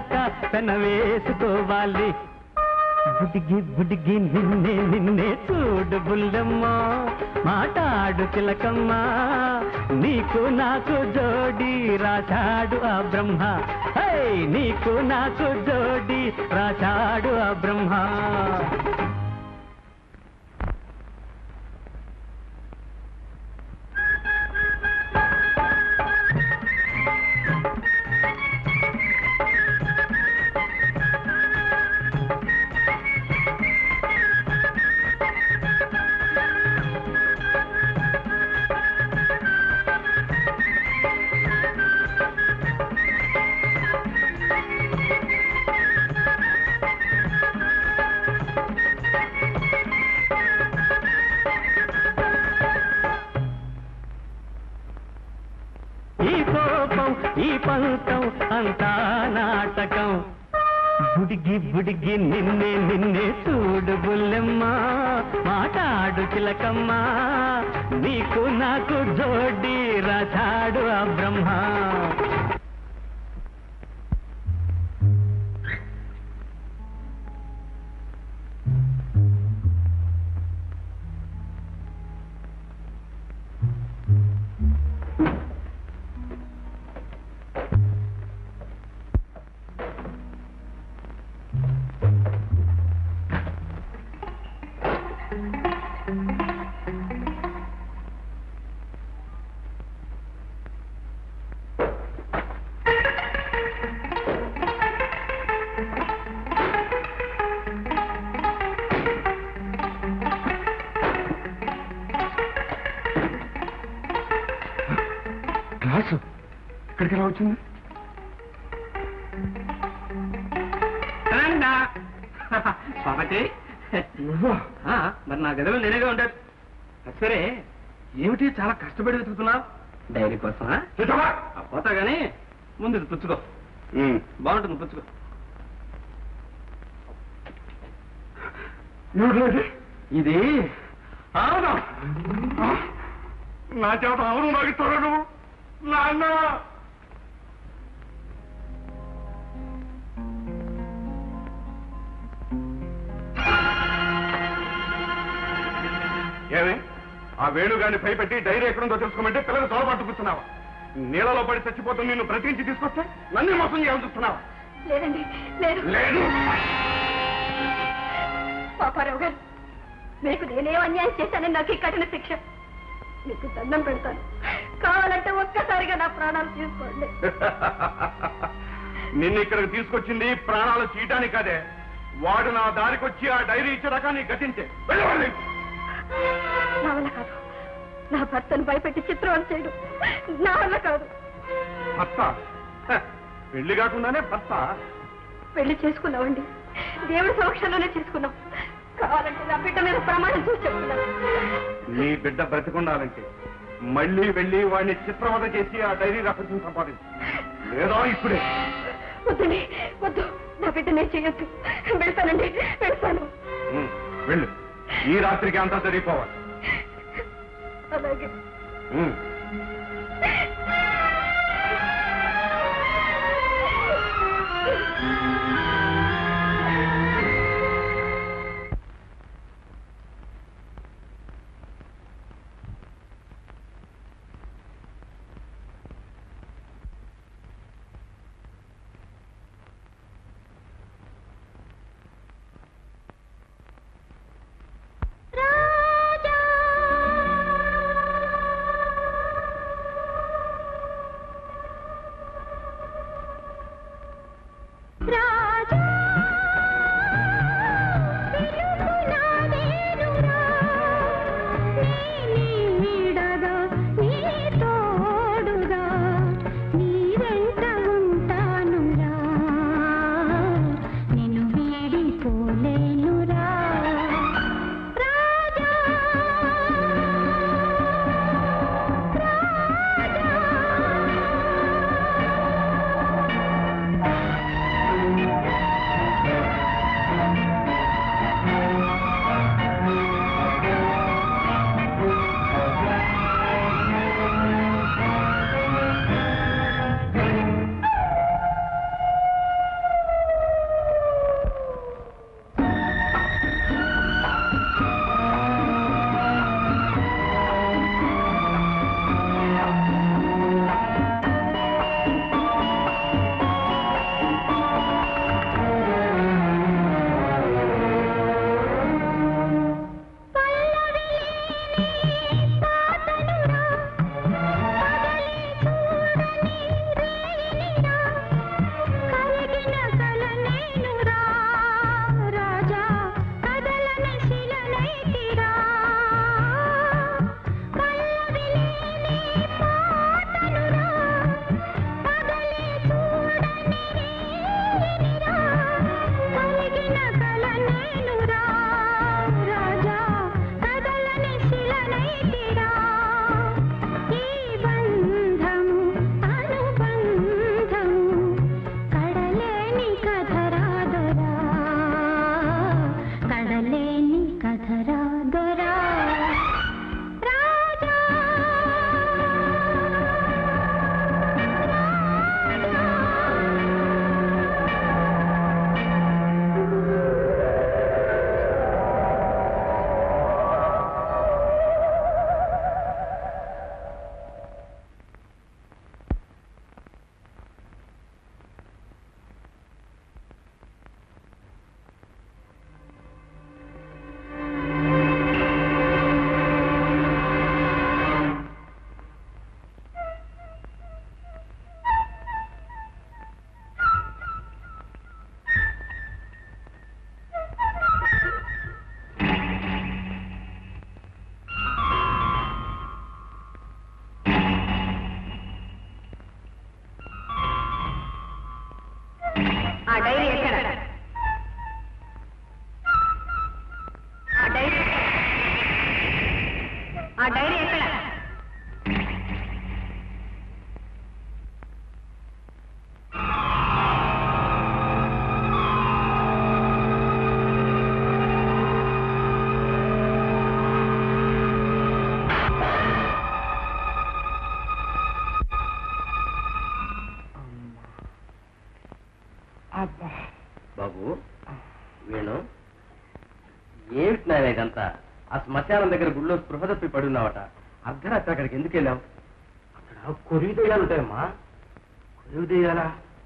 దాకా పెన వేసుకోవాలి బుడిగి బుడిగి నిన్నే నిన్నే చూడు బుల్లమ్మ మాటాడు చిలకమ్మ నీకు నాకు జోడి రాశాడు ఆ బ్రహ్మ హై నీకు నాకు జోడి రాశాడు ఆ బ్రహ్మ ఈ కోపం ఈ పంతం అంతా నాటకం బుడిగి బుడిగి నిన్నే నిన్నే చూడు బుల్లెమ్మ మాటాడు చిలకమ్మ నీకు నాకు జోడి రాశాడు ఆ బ్రహ్మ గ్లాసు ఇక్కడికి ఎలా వచ్చింది పాపటి నువ్వా ఆ, మరి నా గదిలో నేనేగా ఉంటాడు సరే ఏమిటి చాలా కష్టపడి వెతుకుతున్నావు డైరీ కోసమా చూసావా? ఆ, పోతా గానీ ముందు ఇది పుచ్చుకో ఉమ్. బాగుంటుంది పుచ్చుకో ఏమిటి ఇది? ఇది అవునా ఆ? నా చేత అవును నాకు ఇస్తారా నువ్వు నాన్న ఏమి ఆ వేణుగాన్ని భయపెట్టి డైరీ ఎక్కడుందో తెలుసుకోమంటే పిల్లలు తోలబాటు కూర్చున్నావా నీళ్ళలో పడి చచ్చిపోతూ నిన్ను బ్రతికించి తీసుకొస్తే నన్ను మోసం చేయాలని చూస్తున్నావా లేదండి లేదు లేదు పాపారావు గారు మీకు నేనేం అన్యాయం చేశానని నాకు ఈ కఠిన శిక్ష మీకు దండం పెడతాను కావాలంటే ఒక్కసారిగా నా ప్రాణాలు తీసుకోండి నిన్ను ఇక్కడికి తీసుకొచ్చింది ప్రాణాలు చీయటానికి కాదే వాడు నా దారికొచ్చి ఆ డైరీ ఇచ్చేదాకా నీ గతించే వెళ్ళవాలి నా వల్ల కాదు నా భర్తను భయపెట్టి చిత్రం చేయడం నా వల్ల కాదు భర్త హ, పెళ్లి కాకుండానే భర్త పెళ్లి చేసుకున్నామండి దేవుడి సమక్షంలోనే చేసుకున్నాం కావాలంటే నా బిడ్డ మీద ప్రమాణం చూసి చెప్తున్నాను నీ బిడ్డ బ్రతికుండాలంటే మళ్ళీ వెళ్ళి వాడిని చిత్రవద చేసి ఆ డైరీ రహస్యం సంపాదించు లేదా ఇప్పుడే వద్దండి వద్దు నా బిడ్డ నేను చేయొద్దు వెళ్తానండి వెళ్తాను ఉమ్, వెళ్ళు ఈ రాత్రికి అంతా జరిగిపోవాలి అలాగే ఉమ్. బాబు వేణు ఏమిటి నాయన ఇదంతా ఆ శ్మశానం దగ్గర గుళ్ళో స్పృహ తప్పి పడున్నావట అర్ధరాత్రి అక్కడికి ఎందుకు వెళ్ళావు అక్కడ కొరివి దయ్యాలు ఉంటాయమ్మా కొరివి దయ్యాలా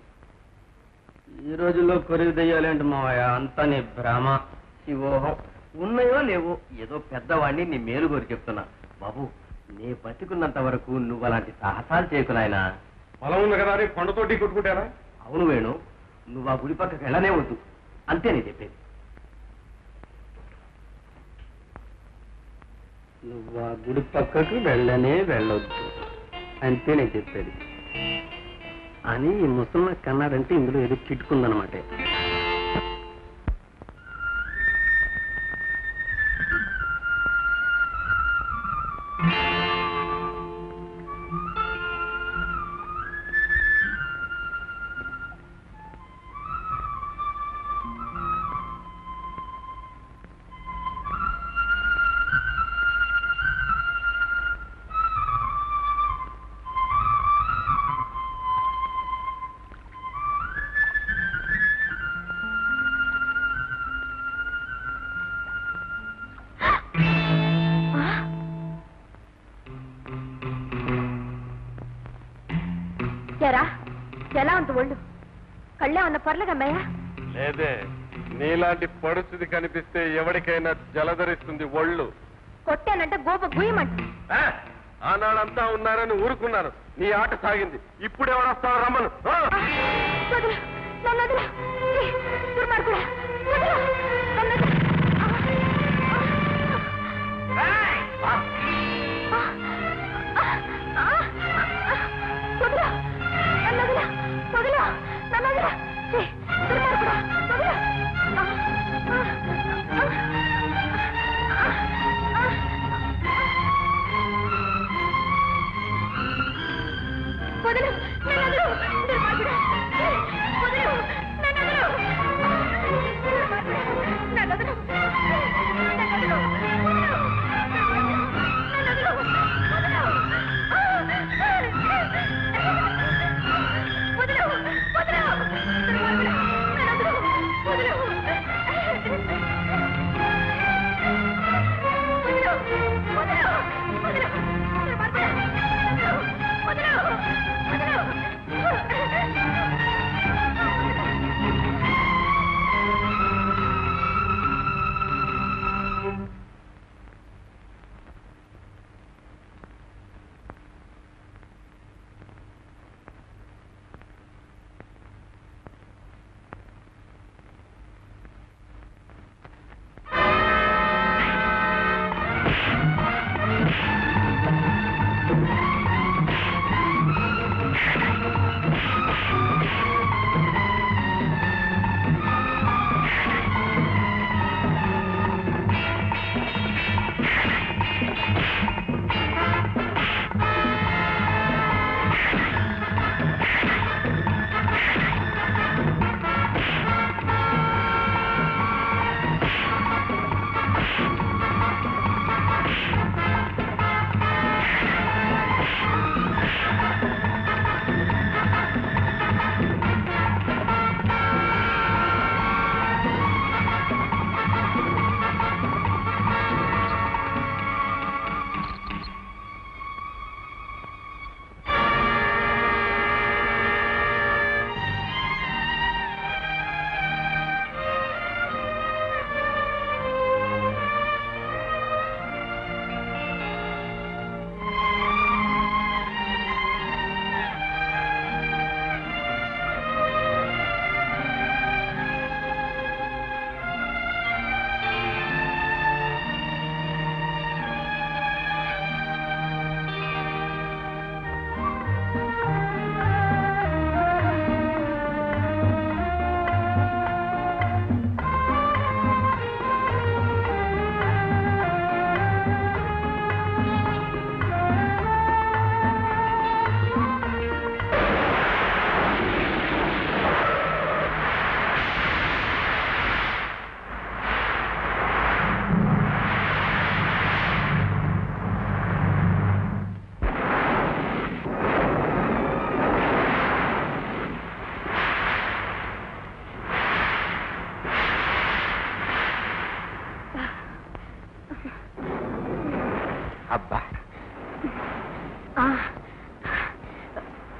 ఈ రోజుల్లో కొరివి దయ్యాలేంటి మావయ్య అంతా నీ భ్రమ శివోహం ఉన్నాయో లేవో ఏదో పెద్దవాడిని నీ మేలు కోరి చెప్తున్నా బాబు నీ బతికున్నంత వరకు నువ్వు అలాంటి సాహసాలు చేయకు నాయనా పొలం ఉంది కదా అని కొండతోటి కొట్టుకుంటారా అవును వేణు నువ్వు ఆ గుడి పక్కకి వెళ్ళనే వద్దు అంతే నేను చెప్పేది నువ్వు ఆ గుడి పక్కకు వెళ్ళనే వెళ్ళొద్దు అంతే నేను చెప్పేది అని ఈ ముసలిన కన్నాడంటే ఇందులో ఏదో కిట్టుకుందనమాట ఎరా ఎలా ఉంది ఒళ్ళు కళ్ళే ఉన్న పర్లేదమ్మయ్యా లేదే నీలాంటి పరిస్థితి కనిపిస్తే ఎవరికైనా జలధరిస్తుంది ఒళ్ళు కొట్టానంటే గోప గుయ్యమంట ఆ, ఆనాడంతా ఉన్నారని ఊరుకున్నాను నీ ఆట సాగింది ఇప్పుడు ఎవరొస్తావు రమ్మను ఆ! వదిలు నన్ను వదిలు ఛీ, దుర్మార్గుడా వదిలు నన్ను వదిలు. ఆ, ఆ, ఆ, ఆ, వదిలు నన్ను వదిలు వదిలు నన్ను వదిలు ఛీ, దుర్మార్గుడా వదిలు ఆ, ఆ, ఆ, ఆ, ఆ. వదిలు నన్ను వదిలు దుర్మార్గుడా ఛీ, వదిలు నన్ను వదిలు దుర్మార్గుడా, నన్ను వదిలు నన్ను వదిలు వదిలు. నన్ను వదిలు వదిలు ఆ, వదిలు వదిలు దుర్మార్గుడా, నన్ను వదిలు వదిలు వదిలు వదిలు వదిలు దుర్మార్గుడా, నన్ను వదిలు వదిలు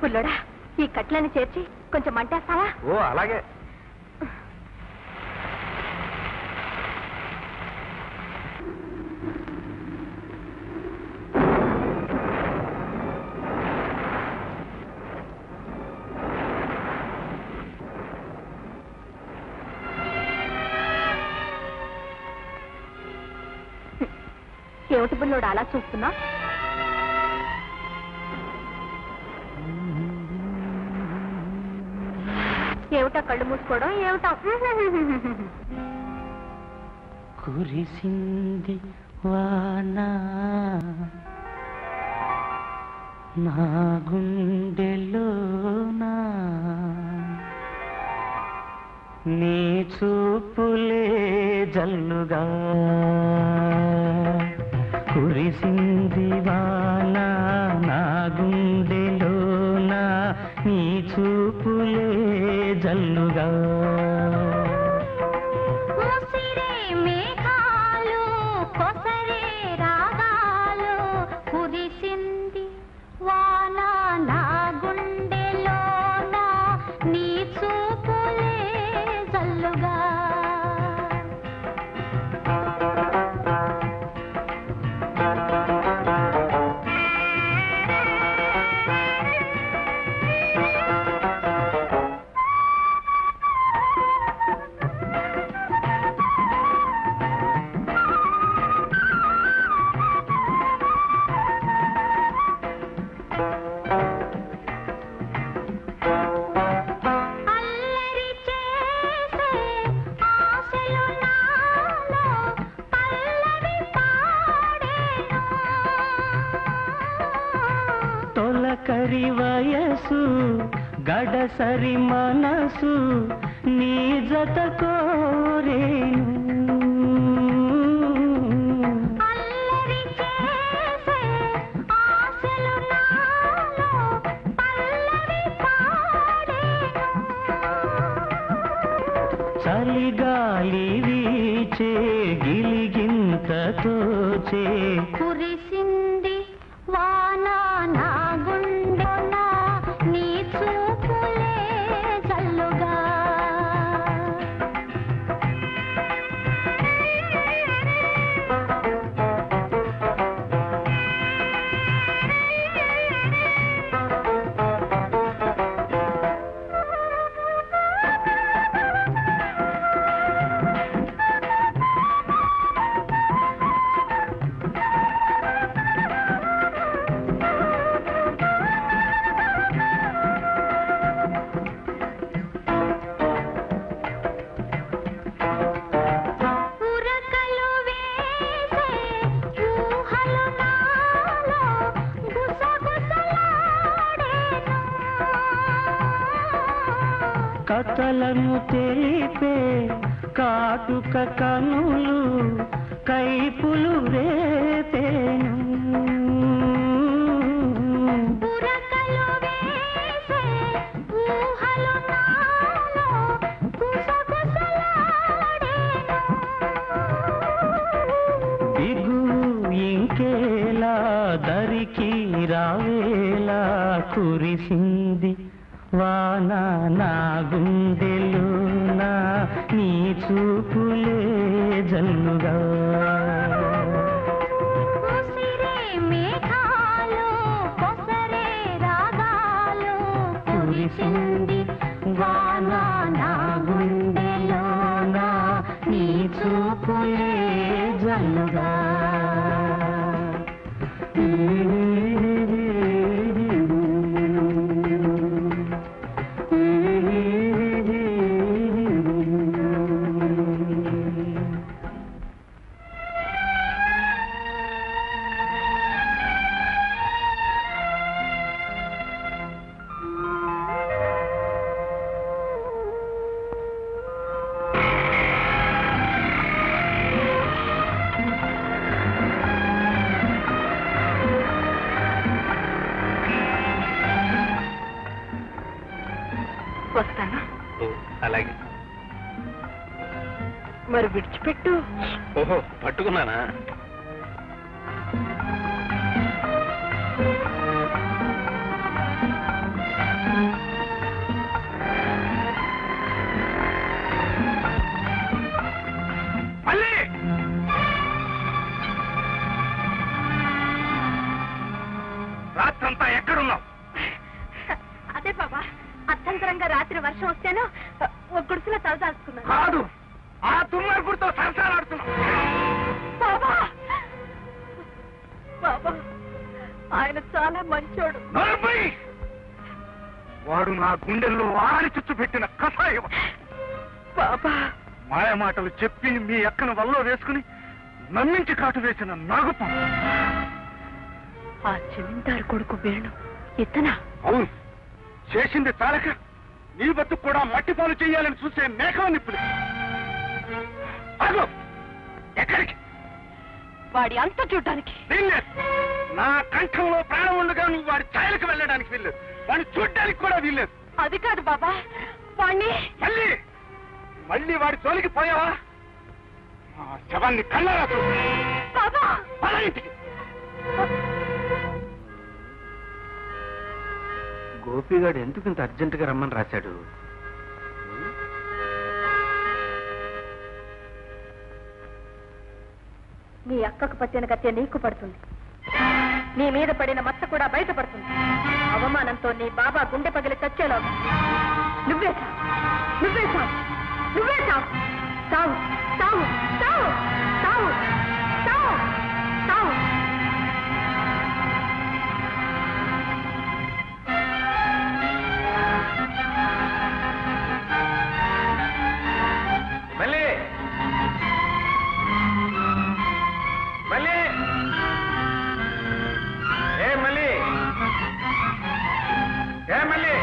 పుల్లోడా ఈ కట్లని చేర్చి కొంచెం మంటేస్తావా ఓ అలాగే ఏమిటి బుల్లోడు అలా చూస్తున్నా ఏమిటా కళ్ళు మూసుకోవడం ఏమిటా కురిసింది వానా నా గుండెలోనా నీ చూపులే జల్లుగా కురిసింది వానా నా గుండెలోనా నీ చూపులే జల్లుగా ముసిరే మేఘాలు కొసరే రాగాలు కురిసింది వాన నా గుండెలోన నీ చూపులే జల్లుగా అల్లరి చేసే ఆశలు నాలో పల్లవి పాడేను తొలకరి వయసు గడసరి మనసు నీ జత కోరేను అల్లరి చేసే ఆశలు నాలో పల్లవి పాడేను చలిగాలి వీచే గిలిగింతతో చే కురిసింది వాన నా గుండెన నీ చూపులే జల్లుగా ఉరకలు వేసే ఊహలు నాలో గుసగుసలాడేను కథలను తెలిపే కాటుక కనులు కైపులు రేపేను ఉరకలు వేసే ఊహలు నాలో గుసగుసలాడేను దిగు ఇంకేలా దరికి రావేలా కురిసింది వాన నా గుండెలోనా నీ చూపులే జల్లుగా ముసిరే మేఘాలు కొసరే రాగాలు కురిసింది వాన నా గుండెలోన నీ చూపులే జల్లుగా వస్తాను అలాగే మరి విడిచిపెట్టు ఓహో పట్టుకున్నానా ఎక్కడున్నావు అదే బాబా అర్థంతరంగా రాత్రి వర్షం వస్తేను ఒక గుడిసెలో తలదాల్చుకున్నాను కాదు ఆ దుర్మార్గుడితో సరసాలాడుతున్నావు బాబా బాబా ఆయన చాలా మంచోడు నలభై వాడు నా గుండెల్లో ఆరి చుచ్చు పెట్టిన కషాయం బాబా మాయ మాటలు చెప్పి మీ అక్కను వల్ల వేసుకుని నమ్మించి కాటు వేసిన నాగపం ఆ జమీందారు కొడుకు వేణు ఇతనా అవును చేసింది చాలక నీ బతుకు కూడా మట్టి పాలు చేయాలని చూసే మేఘం ఇప్పుడు అగో ఎక్కడికి వాడి అంత చూడ్డానికి వీల్లేదు నా కంఠంలో ప్రాణం ఉండగా నువ్వు వాడి ఛాయలకు వెళ్ళడానికి వీల్లేదు వాడిని చూడ్డానికి కూడా వీల్లేదు అది కాదు బాబా వాణ్ణి మళ్ళీ మళ్ళీ వాడి జోలికి పోయావా ఆ శవాన్ని కళ్ళారా చూడు. బాబా పద ఇంటికి గోపిగాడు ఎందుకు ఇంత అర్జెంటుగా రమ్మని రాశాడు నీ అక్కకు పట్టిన గత్య నీకు పడుతుంది నీ మీద పడిన మచ్చ కూడా బయటపడుతుంది అవమానంతో నీ బాబా గుండె పగిలి చచ్చేలోగా నువ్వే చావు నువ్వే చావు నువ్వే చావు చావు చావు చావు చావు చావు చావు మళ్ళీ మళ్ళీ ఏ మళ్ళీ ఏ మళ్ళీ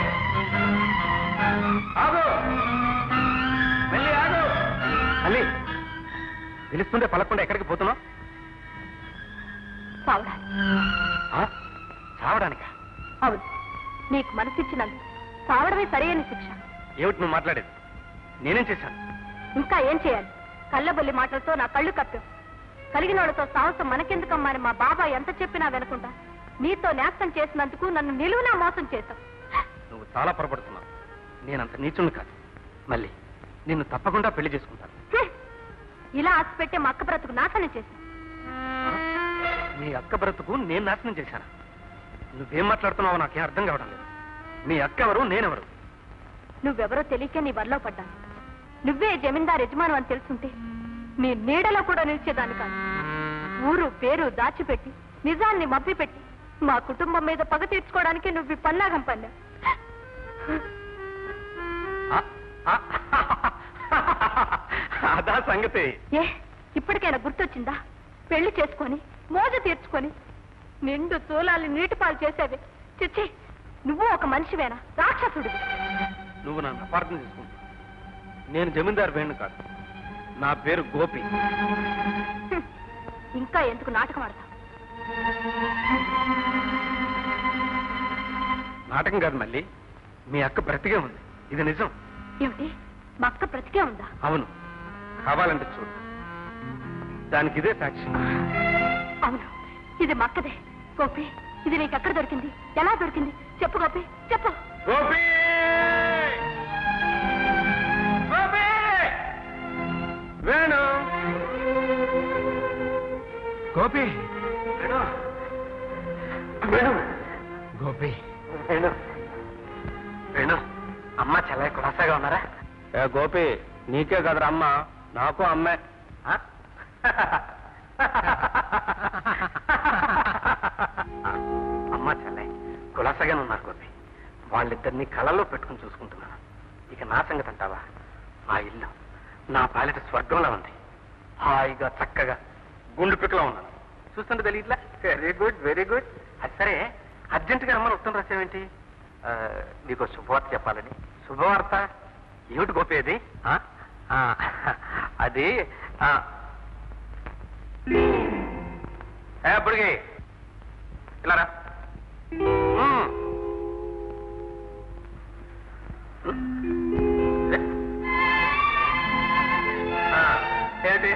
ఆగు మళ్ళీ ఆగు అల్లి పిలుస్తుంటే పలకుండా ఎక్కడికి పోతున్నావు చావడానికి ఆ? చావడానికా అవును నీకు మనసిచ్చినందుకు చావడమే సరైన శిక్ష ఏమిటి నువ్వు మాట్లాడేది నేనేం చేశాను ఇంకా ఏం చేయాలి కళ్ళబొల్లి మాటలతో నా కళ్ళు కప్పావు కలిగినోళ్ళతో సాహసం మనకెందుకమ్మా అని మా బాబా ఎంత చెప్పినా వినకుండా నీతో నేస్తం చేసినందుకు నన్ను నిలువునా మోసం చేశావు నువ్వు చాలా పొరపడుతున్నావు నేనంత నీచుణ్ణి కాదు మళ్ళీ నిన్ను తప్పకుండా పెళ్లి చేసుకుంటాను హ్మ్. ఇలా ఆశ పెట్టే మా అక్క బ్రతుకు నాశనం చేశావు మీ అక్క బ్రతుకు నేను నాశనం చేశాను నువ్వేం మాట్లాడుతున్నావో నాకేం అర్థం కావడం లేదు మీ అక్క ఎవరు నేనెవరు నువ్వెవరో తెలియక నీ వల్ల పడ్డాను నువ్వే జమీందార్ యజమాను అని తెలుసుంటే నీ నీడలో కూడా నిలిచేదాన్ని కాదు ఊరు పేరు దాచిపెట్టి నిజాన్ని మభ్యపెట్టి మా కుటుంబం మీద పగ తీర్చుకోవడానికి నువ్వు ఈ పన్నాగం పన్నావు ఆ, ఆ, అదా సంగతి ఏ ఇప్పటికైనా గుర్తొచ్చిందా పెళ్లి చేసుకొని మోజు తీర్చుకొని నిండు తూలాలి నీటిపాలు చేసేవి చిచ్చి నువ్వు ఒక మనిషివేనా రాక్షసుడివి నువ్వు నన్ను అపార్థం చేసుకుంటున్నావు నేను జమీందారు వేణు కాదు నా పేరు గోపి హ్మ్. ఇంకా ఎందుకు నాటకం ఆడతావు నాటకం కాదు మళ్ళీ మీ అక్క బ్రతికే ఉంది ఇది నిజం ఏమిటి మా అక్క బ్రతికే ఉందా అవును కావాలంటే చూడు దానికి ఇదే సాక్షి అవును ఇది మా అక్కదే గోపి ఇది నీకు ఎక్కడ దొరికింది ఎలా దొరికింది చెప్పు గోపి చెప్పు గోపి గోపి వేణు గోపి వేణు గోపి వేణు వేణు అమ్మ చాలా కులాసాగా ఉన్నారా ఏ గోపి నీకే కదరా అమ్మ నాకు అమ్మే ఆ? అమ్మ చెల్లె కులాసగానే ఉన్నారు గోపి వాళ్ళిద్దరిని కళలో పెట్టుకుని చూసుకుంటున్నాను ఇక నా సంగతి అంటావా ఆ ఇల్లు నా పాలిట స్వర్గంలా ఉంది హాయిగా చక్కగా గుండు పిక్కలో ఉన్నాను చూస్తుంటే తెలియట్లా వెరీ గుడ్ వెరీ గుడ్ అది సరే అర్జెంటుగా రమ్మని ఉత్తరం రాసేవేంటి ఆ, నీకు శుభవార్త చెప్పాలని శుభవార్త ఏమిటి గోపి అది ఆ? ఆ, అది ఆ, ఏ అప్పటికి ఇలా రా ఉమ్. లే. ఆ, ఏంటి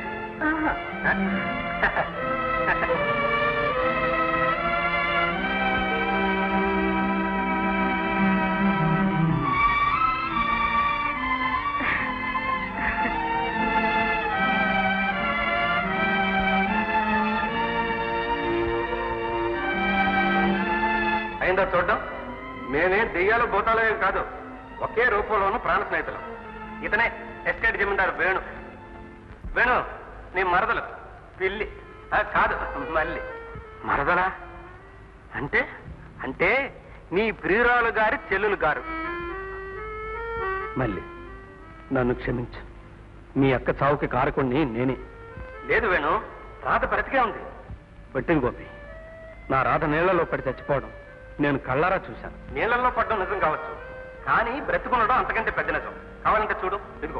అర్థమైందా చూడడం మేమే దెయ్యాలు భూతాలయం కాదు ఒకే రూపంలోనూ ప్రాణ స్నేహితులు ఇతనే ఎస్టేట్ జమీందారు వేణు వేణు నీ మరదలు పిల్లి ఆ, కాదు మళ్ళీ మరదలా అంటే అంటే నీ ప్రియురాలు గారి చెల్లులు గారు మళ్ళీ నన్ను క్షమించు మీ అక్క చావుకి కారకుణ్ణి నేనే లేదు వేణు రాత బ్రతికే ఉంది పట్టింది గోపి నా రాధ నీళ్లలో పడి చచ్చిపోవడం నేను కళ్ళారా చూశాను నీళ్ళల్లో పడ్డం నిజం కావచ్చు కానీ బ్రతుకునడం అంతకంటే పెద్ద నిజం కావాలంటే చూడు ఇదిగో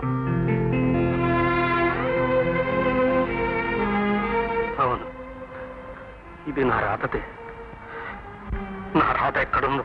అవును ఇది నా రాధతే నా రాధ ఎక్కడుందో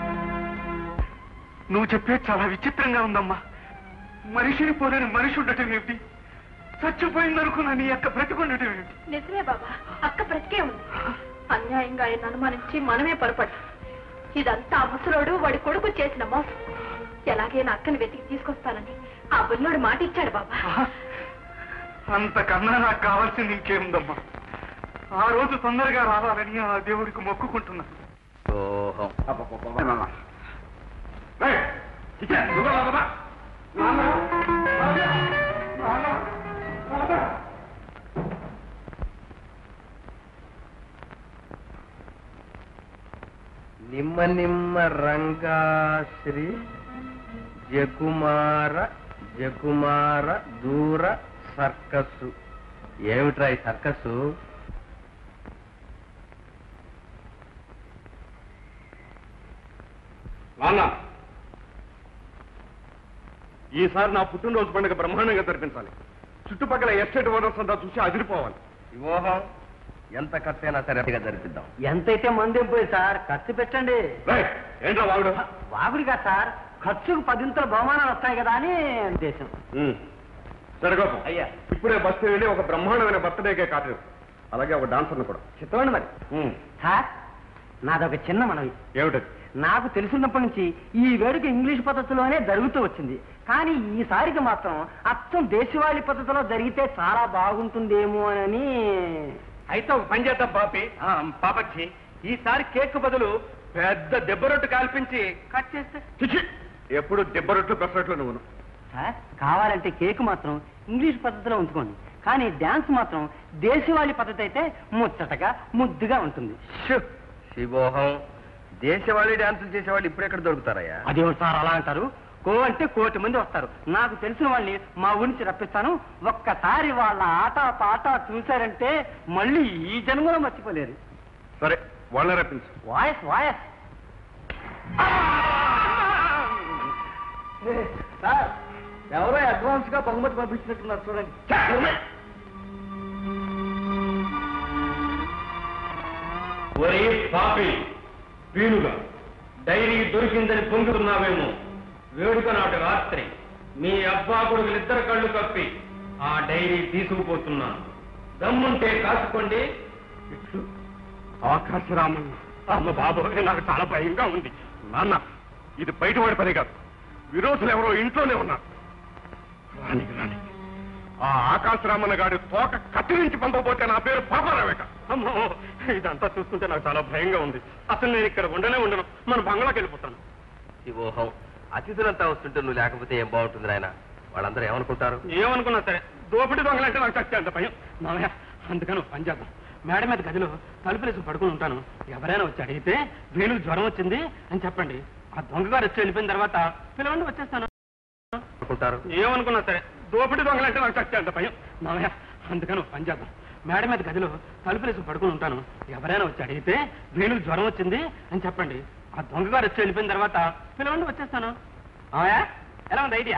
నువ్వు చెప్పేది చాలా విచిత్రంగా ఉందమ్మా మనిషిని పోలేని మనిషి ఉండటం ఏమిటి చచ్చిపోయిందనుకున్నా నీ యొక్క బ్రతికుండటం ఏమిటి నిజమే బాబా అక్క బ్రతికే ఉంది అన్యాయంగా ఆయన అనుమానించి మనమే పొరపడ్డాం ఇదంతా ఆ ముసలోడు వాడి కొడుకు చేసిన మోసం ఎలాగైనా అక్కని వెతికి తీసుకొస్తానని ఆ బుల్లోడు మాట ఇచ్చాడు బాబా అంతకన్నా నాకు కావాల్సింది ఇంకేముందమ్మా ఆ రోజు తొందరగా రావాలని ఆ దేవుడికి మొక్కుకుంటున్నాను ఓహో ఏయ్, ఇచ్చే, నువ్వు రా బాబా. నాన్న, నాన్న, నాన్న, నాన్న. నిమ్మ నిమ్మ రంగాశ్రీ జకుమార జకుమార దూర సర్కస్సు ఏమిట్రా ఈ సర్కస్సు నాన్న ఈసారి నా పుట్టినరోజు పండుగ బ్రహ్మాండంగా జరిపించాలి చుట్టుపక్కల ఎస్టేట్ ఓనర్స్ అంతా చూసి అదిరిపోవాలి విమోహం ఎంత ఖర్చైనా సరే అతిగా జరిపిద్దాం ఎంతైతే మందేం పోయి సార్ ఖర్చు పెట్టండి రేయ్, ఏంట్రా వాగుడు వాగుడిగా సార్ ఖర్చుకు పదింతల బహుమానాలు వస్తాయి కదా అని ఉద్దేశం సరే గోపం అయ్యా. ఇప్పుడే బస్సు వెళ్ళి ఒక బ్రహ్మాండమైన బర్త్డేకే కాదు అలాగే ఒక డాన్సర్ని కూడా చెప్పండి మరి సార్ నాదొక చిన్న మనవి ఏమిటది నాకు తెలిసినప్పటి నుంచి ఈ వేడుక ఇంగ్లీష్ పద్ధతిలోనే జరుగుతూ వచ్చింది కానీ ఈసారికి మాత్రం అచ్చం దేశవాళీ పద్ధతిలో జరిగితే చాలా బాగుంటుందేమో అని అయితే ఒక పని చేద్దాం పాపి ఆ, పాపచ్చి ఈసారి కేక్ బదులు పెద్ద దెబ్బ రొట్టు కాల్పించి కట్ చేస్తే చిచి ఎప్పుడు దెబ్బరొట్లు పెసరట్లు నువ్వును సార్ కావాలంటే కేక్ మాత్రం ఇంగ్లీష్ పద్ధతిలో ఉంచుకోండి కానీ డాన్స్ మాత్రం దేశవాళీ పద్ధతి అయితే ముచ్చటగా ముద్దుగా ఉంటుంది షు, శివోహం దేశవాళీ డాన్సులు చేసేవాళ్ళు ఇప్పుడు ఎక్కడ దొరుకుతారయ్యా అదేమిటి సార్ అలా అంటారు కో అంటే కోటి మంది వస్తారు నాకు తెలిసిన వాళ్ళని మా ఊరి నుంచి రప్పిస్తాను ఒక్కసారి వాళ్ళ ఆట పాట చూశారంటే మళ్ళీ ఈ జన్మలో మర్చిపోలేరు సరే వాళ్ళని రప్పించు వాయస్ వాయస్ సార్ ఎవరో అడ్వాన్స్ గా బహుమతి పంపించినట్టున్నారు చూడండి ఒరే పాపి వీలుగా డైరీ దొరికిందని పొంగుతున్నావేమో వేడుక నాటి రాత్రి మీ అబ్బా కొడుకులిద్దరు కళ్ళు కప్పి ఆ డైరీ తీసుకుపోతున్నాను దమ్ముంటే కాసుకోండి ఇట్లు ఆకాశరామన్ అమ్మ బాబోయ్ నాకు చాలా భయంగా ఉంది నాన్న ఇది బయటపడి పని కాదు విరోధులు ఎవరో ఇంట్లోనే ఉన్నారు రాని రాని ఆ ఆకాశరామన్న గాడి తోక కత్తిరించి పంపబోతే నా పేరు పాపారావేట అమ్మో ఇదంతా చూస్తుంటే నాకు చాలా భయంగా ఉంది అసలు నేను ఇక్కడ ఉండనే ఉండను మన బంగ్లాకి వెళ్ళిపోతాను శివోహం అతిథులంతా వస్తుంటే నువ్వు లేకపోతే ఏం బాగుంటుంది నాయన వాళ్ళందరూ ఏమనుకుంటారు ఏమనుకున్నా సరే దోపిడి దొంగలంటే నాకు చచ్చే అంత భయం మామయ్య అందుకని ఒక పని చేద్దాం మేడ మీద గదిలో తలుపులేసి పడుకుని ఉంటాను ఎవరైనా వచ్చి అడిగితే వేణుకు జ్వరం వచ్చింది అని చెప్పండి ఆ దొంగ గారు వచ్చి వెళ్ళిపోయిన తర్వాత పిలవండి వచ్చేస్తాను అనుకుంటారు ఏమనుకున్నా సరే దోపిడి దొంగలంటే నాకు చచ్చే అంత భయం మామయ్య అందుకని ఒక పని చేద్దాం మేడ మీద గదిలో తలుపులేసి పడుకుని ఉంటాను ఎవరైనా వచ్చి అడిగితే వేణుకు జ్వరం వచ్చింది అని చెప్పండి ఆ దొంగ గారు వచ్చి వెళ్ళిపోయిన తర్వాత పిలవండి వచ్చేస్తాను మామయ్య ఎలా ఉంది ఐడియా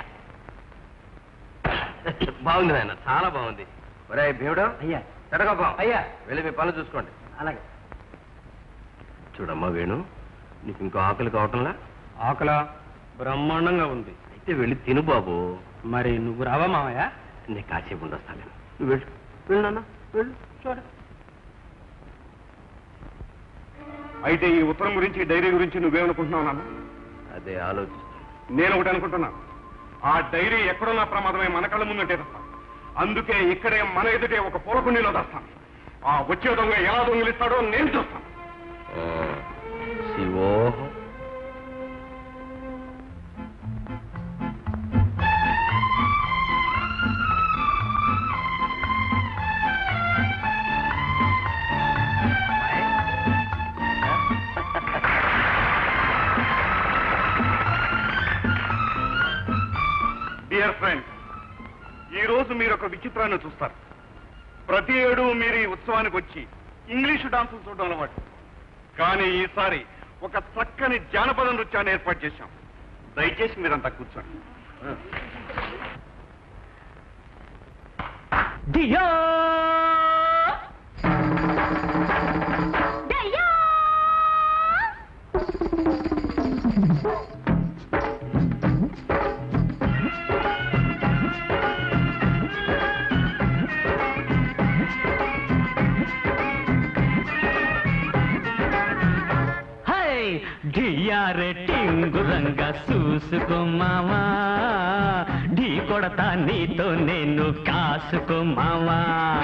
బాగుంది నాయన చాలా బాగుంది ఒరే భీముడు అయ్యా ఎడగోపం అయ్యా వెళ్ళి మీ పనులు చూసుకోండి అలాగే చూడమ్మా వేణు నీకు ఇంకో ఆకలి కావటంలా ఆకల బ్రహ్మాండంగా ఉంది అయితే వెళ్ళి తిను బాబు మరి నువ్వు రావా మామయ్య నేను కాసేపు ఉండొస్తాను నువ్వు వెళ్ళు వెళ్ళు నాన్న వెళ్ళు చూడ అయితే ఈ ఉత్తరం గురించి ఈ డైరీ గురించి నువ్వేమనుకుంటున్నావు నాన్న అదే ఆలోచిస్తాను నేను ఒకటి అనుకుంటున్నాను ఆ డైరీ ఎక్కడున్నా ప్రమాదమే మన కళ్ళ ముందుంటే తెస్తాను అందుకే ఇక్కడే మన ఎదుటే ఒక పూలకుండీలో తెస్తాను ఆ వచ్చే దొంగ ఎలా దొంగిలిస్తాడో నేను చూస్తాను శివోహం డియర్ ఫ్రెండ్స్ ఈ రోజు మీరు ఒక విచిత్రాన్ని చూస్తారు ప్రతి ఏడు మీరు ఈ ఉత్సవానికి వచ్చి ఇంగ్లీషు డాన్సులు చూడడం అలవాటు కానీ ఈసారి ఒక చక్కని జానపద నృత్యాన్ని ఏర్పాటు చేశాం దయచేసి మీరంతా కూర్చోండి దియా హై ఢియారే టింగురంగా చూసుకోమావా ఢీ కొడతా నీతో నేను కాసుకోమావా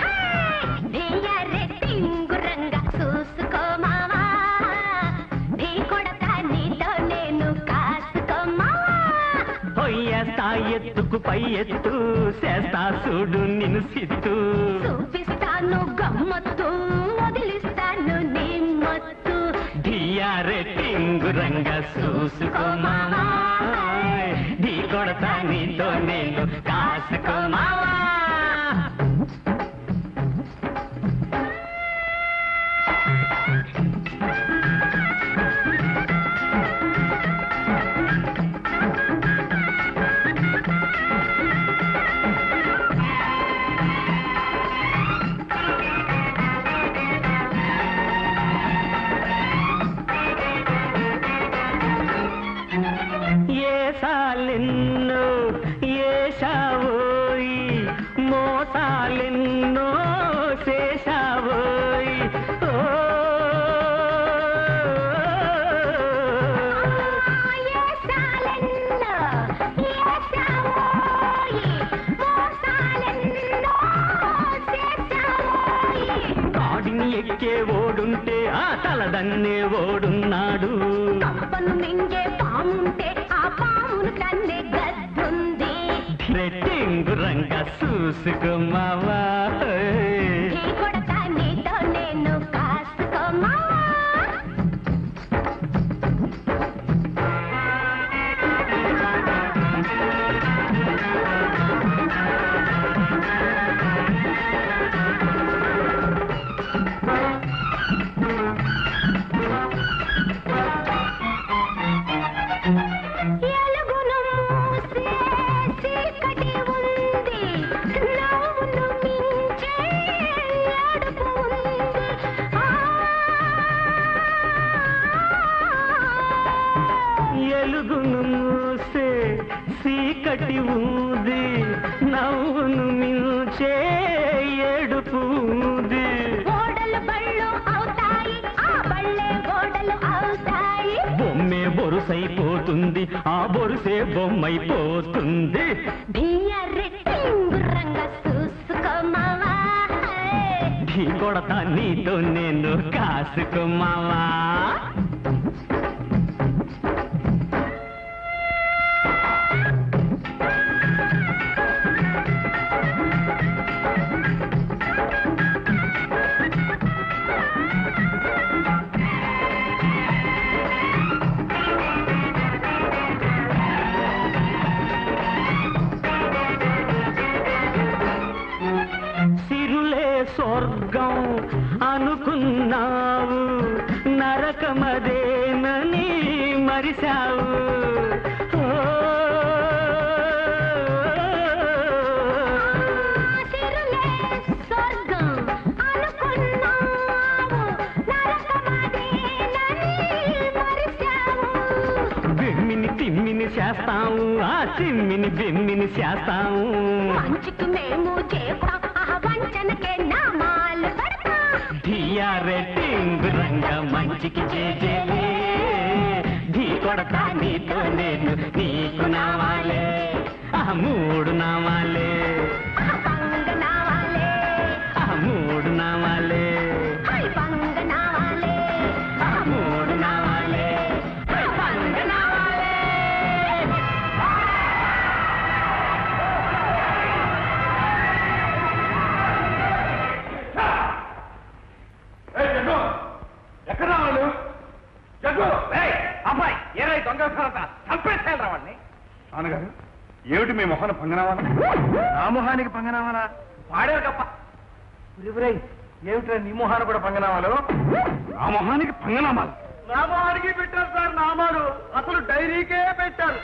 టింగురంగా చూసుకో మావా ఢీ కొడతా నీతో నేను కాసుకో మావా పొయ్యేస్తా ఎత్తుకు పై ఎత్తు చేస్తా చూడు నిన్ను సిత్తు చూపిస్తాను గమ్మత్తు వదిలిస్తాను నీ మత్తు ఢియారే టింగురంగా చూసుకోమావా ఢీ కొడతా నీతో నేను కాసుకోమావా ఏసాలెన్నో ఏషావోయి మోసాలెన్నో శేషావోయి ఓ ఏసాలెన్నో, ఏసావోయి, మోసాలెన్నో చేసావోయి. కాడిని ఎక్కే ఓడుంటే ఆ తలదన్నే ఓడున్నాడు కంపను మింగే పాముంటే ఆ పామును కన్నే గద్దుంది రెట్టింగు రంగ చూసుకోమావా ఢీ కొడతా నీతో నేను కాసుకో మావా ఎలుగును మూసే చీకటి ఉంది నవ్వును మించే ఏడుపు ఉంది ఆ ఎలుగును మూసే చీకటి ఊది నవ్వును మించే ఏడుపు ఊది ఓడలు బళ్ళు అవుతాయి ఆ బళ్ళే ఓడలు అవుతాయి బొమ్మే బొరుసైపోతుంది ఆ బొరుసే బొమ్మైపోతుంది రంగ చూసుకోమావా ఢీ కొడతా నీతో నేను కాసుకోమావా సిరులే స్వర్గం అనుకున్నావు నరకమదేనని మరిశావు ఓ, సిరులే స్వర్గం అనుకున్నావు నరకమదేనని మరిచావు బెమ్మిని తిమ్మిని చేస్తాము ఆ చిమ్మిని బెమ్మిని చేస్తాము మంచుకు మేము చేస్తాం ఆ వంచనకే నామాలు పెడతాం ఢియారే టింగు రంగ మంచికి చేజేలే ఢీ కొడతా నీతో నేను నీకు నావాలే ఆ మూడు నావాలే ఆ పంగ నావాలే ఆ మూడు నావాలే హై పంగ నావాలే ఆ మూడు నావాలే ఏరై దొంగ చంపేసేయాలరా వాడిని నాన్నగారు ఏమిటి మీ మొహన పంగనామాల నా మొహానికి పంగనామాలా పాడారు గప్ప ఒరేయ్, ఏమిట్రా నీ మొహాన్ని కూడా పంగనామాలు నా మొహానికి పంగనామాలు నా మొహానికి పెట్టారు సార్ నామాలు అసలు డైరీకే పెట్టారు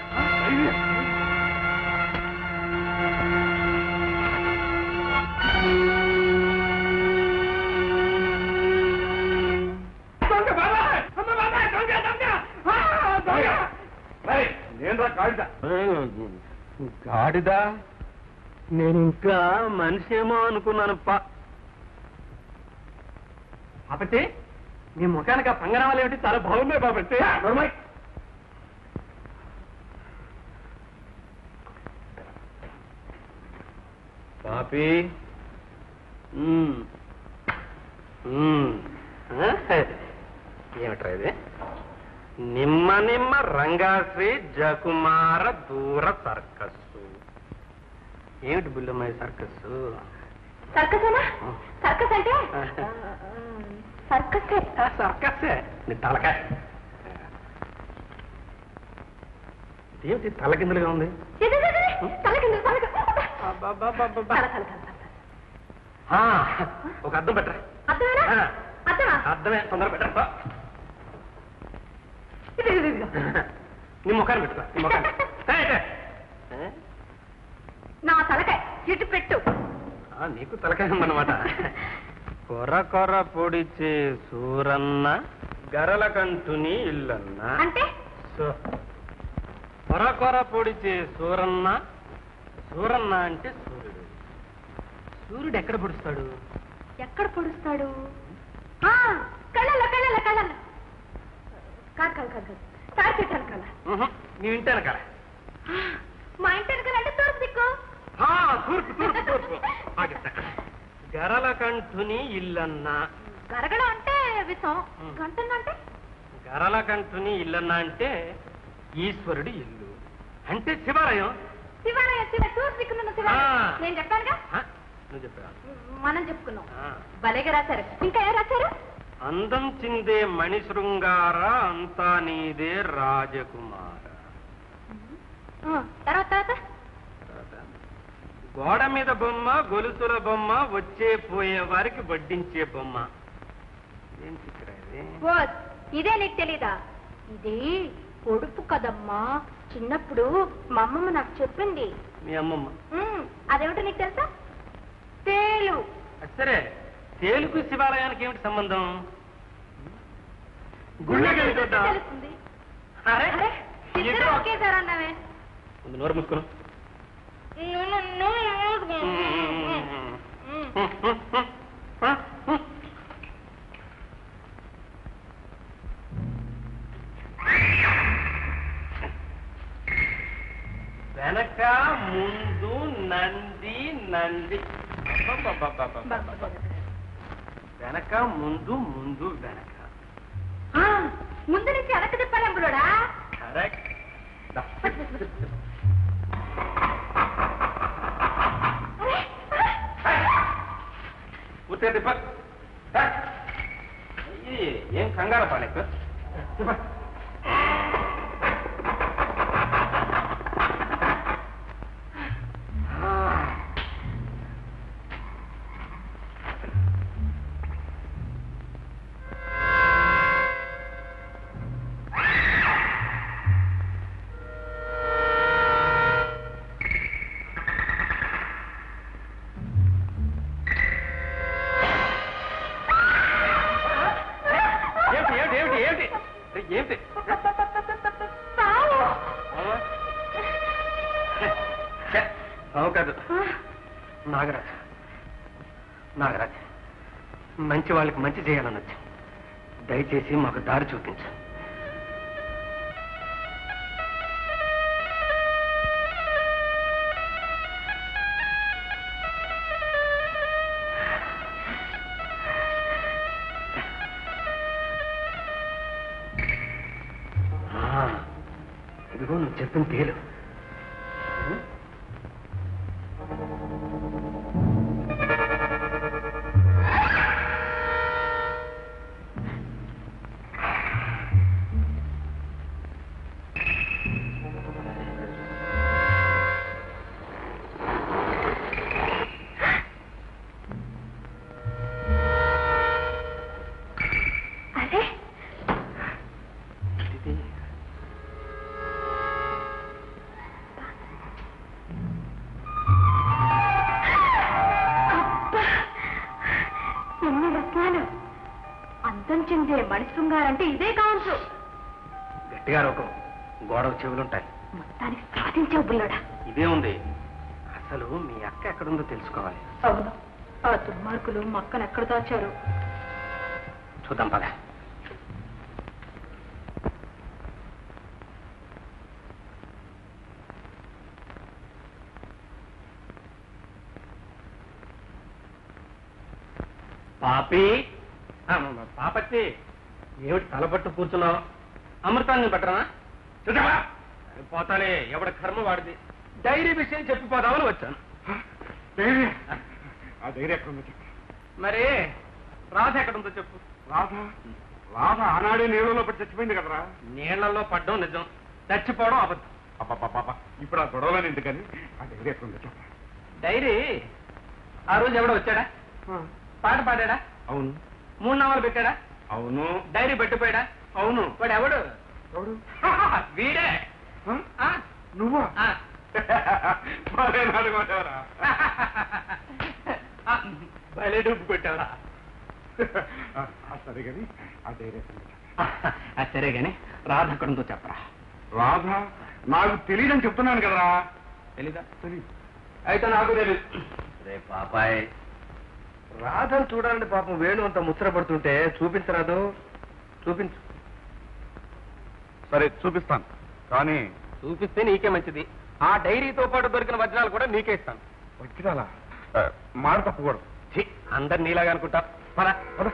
దొంగ బాబాయ్! అమ్మ బాబాయ్! దొంగ, దొంగ! ఆ, దొంగ! రేయ్, నేనురా కాగిత గాడిదా నేను ఇంకా మనిషి ఏమో అనుకున్నాను పా పాపట్టి నీ ముఖానికి ఆ పంగనామాలు ఏమిటి చాలా బాగున్నాయి పాపట్టి పాపి మ్మ్. మ్మ్. ఆ? ఏమిట్రా ఇది నిమ్మ నిమ్మ రంగాశ్రీ జకుమార దూర సర్కస్సు ఏమిటి బుల్లమ్మాయి సర్కస్సు సర్కసేనా సర్కస్ అంటే సర్కసే సర్కస్సే నీ తలకాయ ఏమిటి తలకిందులుగా ఉంది ఇది, ఇది, ఇది, తల కింద, తల కింద. అబ్బబ్బబ్బబ్బబ్బ. తల, తల, తల, తల. ఆ, ఒక అద్దం పెట్టరా అర్థమేనా ఆ. అర్థమా అద్దమే తొందర పెట్టరా ఇది, ఇది, ఇది. నీ ముఖాన్ని పెట్టుకో నీ ముఖాన్ని ఏయ్, ఏయ్. ఏ? నా తలకాయ ఇటు పెట్టు ఆ, నీకు తలకాయ ఉందన్నమాట కొర కొర పొడిచే సూరన్న గరల కంటుని ఇల్లన్న అంటే సో- కొర కొర పొడిచే సూరన్న సూరన్న అంటే సూర్యుడు సూర్యుడు ఎక్కడ పొడుస్తాడు ఎక్కడ పొడుస్తాడు ఆ, కళ్ళల్లో కళ్ళల్లో కళ్ళల్లో కాదు కాదు కాదు కాదు తాడి చెట్టు వెనకాల ఉహు, నీ ఇంటాను కదా మా ఇంటి వెనకాల అంటే తూర్పు దిక్కు తూర్పు తూర్పు తూర్పు ఆగిస్తా. గరల కంఠుని ఇల్లన్న గరగడ అంటే విషం గంటన్న అంటే గరల కంఠుని ఇల్లన్న అంటే ఈశ్వరుడి ఇల్లు అంటే శివాలయం శివాలయ శివ తూర్పు దిక్కున్న శివాలయం ఆ. నేను చెప్పానుగా ఆ, నువ్వు చెప్పా మనం చెప్పుకున్నాం భలేగా రాశారు ఇంకా ఏం రాశారు అందం చిందే మణి శృంగార అంతా నీదే రాజకుమార ఆ, తర్వాత తర్వాత గోడ మీద బొమ్మ గొలుసుల బొమ్మ వచ్చే పోయే వారికి వడ్డించే బొమ్మ ఏం చిత్ర ఇది ఓ ఇదే నీకు తెలీదా ఇది పొడుపు కదమ్మా చిన్నప్పుడు మా అమ్మమ్మ నాకు చెప్పింది మీ అమ్మమ్మ ఉమ్, అదేమిటో నీకు తెలుసా తేలు అది సరే తేలుకు శివాలయానికి ఏమిటి సంబంధం గుళ్ళకి వెళ్ళి చూద్దాం. తెలుస్తుంది అరే అరే ఇద్దరు ఇద్దరు ఒకేసారి అన్నావే ముందు నోరు మూసుకును నువ్వు నువ్వు వెనక ముందు నంది నంది అబ్బబ్బబ్బబ్బబ్బబ్బ. వెనక ముందు ముందు వెనక ఆ, ముందు నుంచి వెనక్కి తిప్పాలి అంబులోడా కరెక్ట్ దా. పూర్తిగా తిప్ప దా. అయ్యి, ఏం కంగారు పాలేకు తిప్ప ఏమిటి ఏమిటి ఏమిటి ఏమిటి ఏమిటి పావు. అవునా? ఛే, అవు కాదు నాగరాజ్ నాగరాజ్ మంచి వాళ్ళకి మంచి చేయాలని వచ్చాం దయచేసి మాకు దారి చూపించు ఆ, ఇదిగో నువ్వు చెప్పిన తేలు చెందే మణి శృంగారంటే ఇదే కావచ్చు గట్టిగా రోకం గోడకు చెవులుంటాయి మొత్తానికి సాధించే బుల్లడా ఇదే ఉంది అసలు మీ అక్క ఎక్కడుందో తెలుసుకోవాలి అవును ఆ దుర్మార్గులు మక్కను ఎక్కడ దాచారు చూద్దాం పద పాపి ఆ, పాపచ్చి ఏమిటి తలపట్టు కూర్చున్నావు అమృతాన్ని పట్టరా చూడవా పోతానే ఎవడ కర్మ వాడిది డైరీ విషయం చెప్పిపోదామని వచ్చాను ధైర్యం ఆ ధైర్యం ఎక్కడ ఉంది చెప్పు. మరి రాధ ఎక్కడుందో చెప్పు రాధ రాధ ఆనాడే నీళ్ళలో పడి చచ్చిపోయింది కదరా నీళ్లలో పడ్డం నిజం చచ్చిపోవడం అబద్ధం అబ్బబ్బబ్బబ్బ. ఇప్పుడు ఆ గొడవలని ఎందుకని ఆ ధైర్యం ఎక్కడ ఉందో చెప్పు. డైరీ ఆ రోజు ఎవడో వచ్చాడా పాట పాడాడా అవును మూడు నామాలు పెట్టాడా అవును డైరీ పెట్టిపోయాడా అవును వాడు ఎవడు ఎవడు వీడే ఆ? ఆ, నువ్వా ఆ. భలే నాలుగోటవరా ఆ, భలే డబ్బు పెట్టావరా సరే కానీ ఆ ధైర్యం ఎక్కడ ఉందో చెప్పు. ఆ, సరే గాని రాధ ఎక్కడుందో చెప్పరా రాధ నాకు తెలియదని చెప్తున్నాను కదరా తెలీదా తెలియదు అయితే నాకు తెలియదు రే పాపాయ్ రాధను చూడాలంటే పాపం వేణు అంత ముచ్చట పడుతుంటే చూపించరాదు చూపించు సరే చూపిస్తాను కానీ చూపిస్తే నీకే మంచిది ఆ డైరీతో పాటు దొరికిన వజ్రాలు కూడా నీకే ఇస్తాను వచ్చిరాలా మాట తప్పకూడదు ఛీ, అందరు నీలాగా అనుకుంటా పరా పద.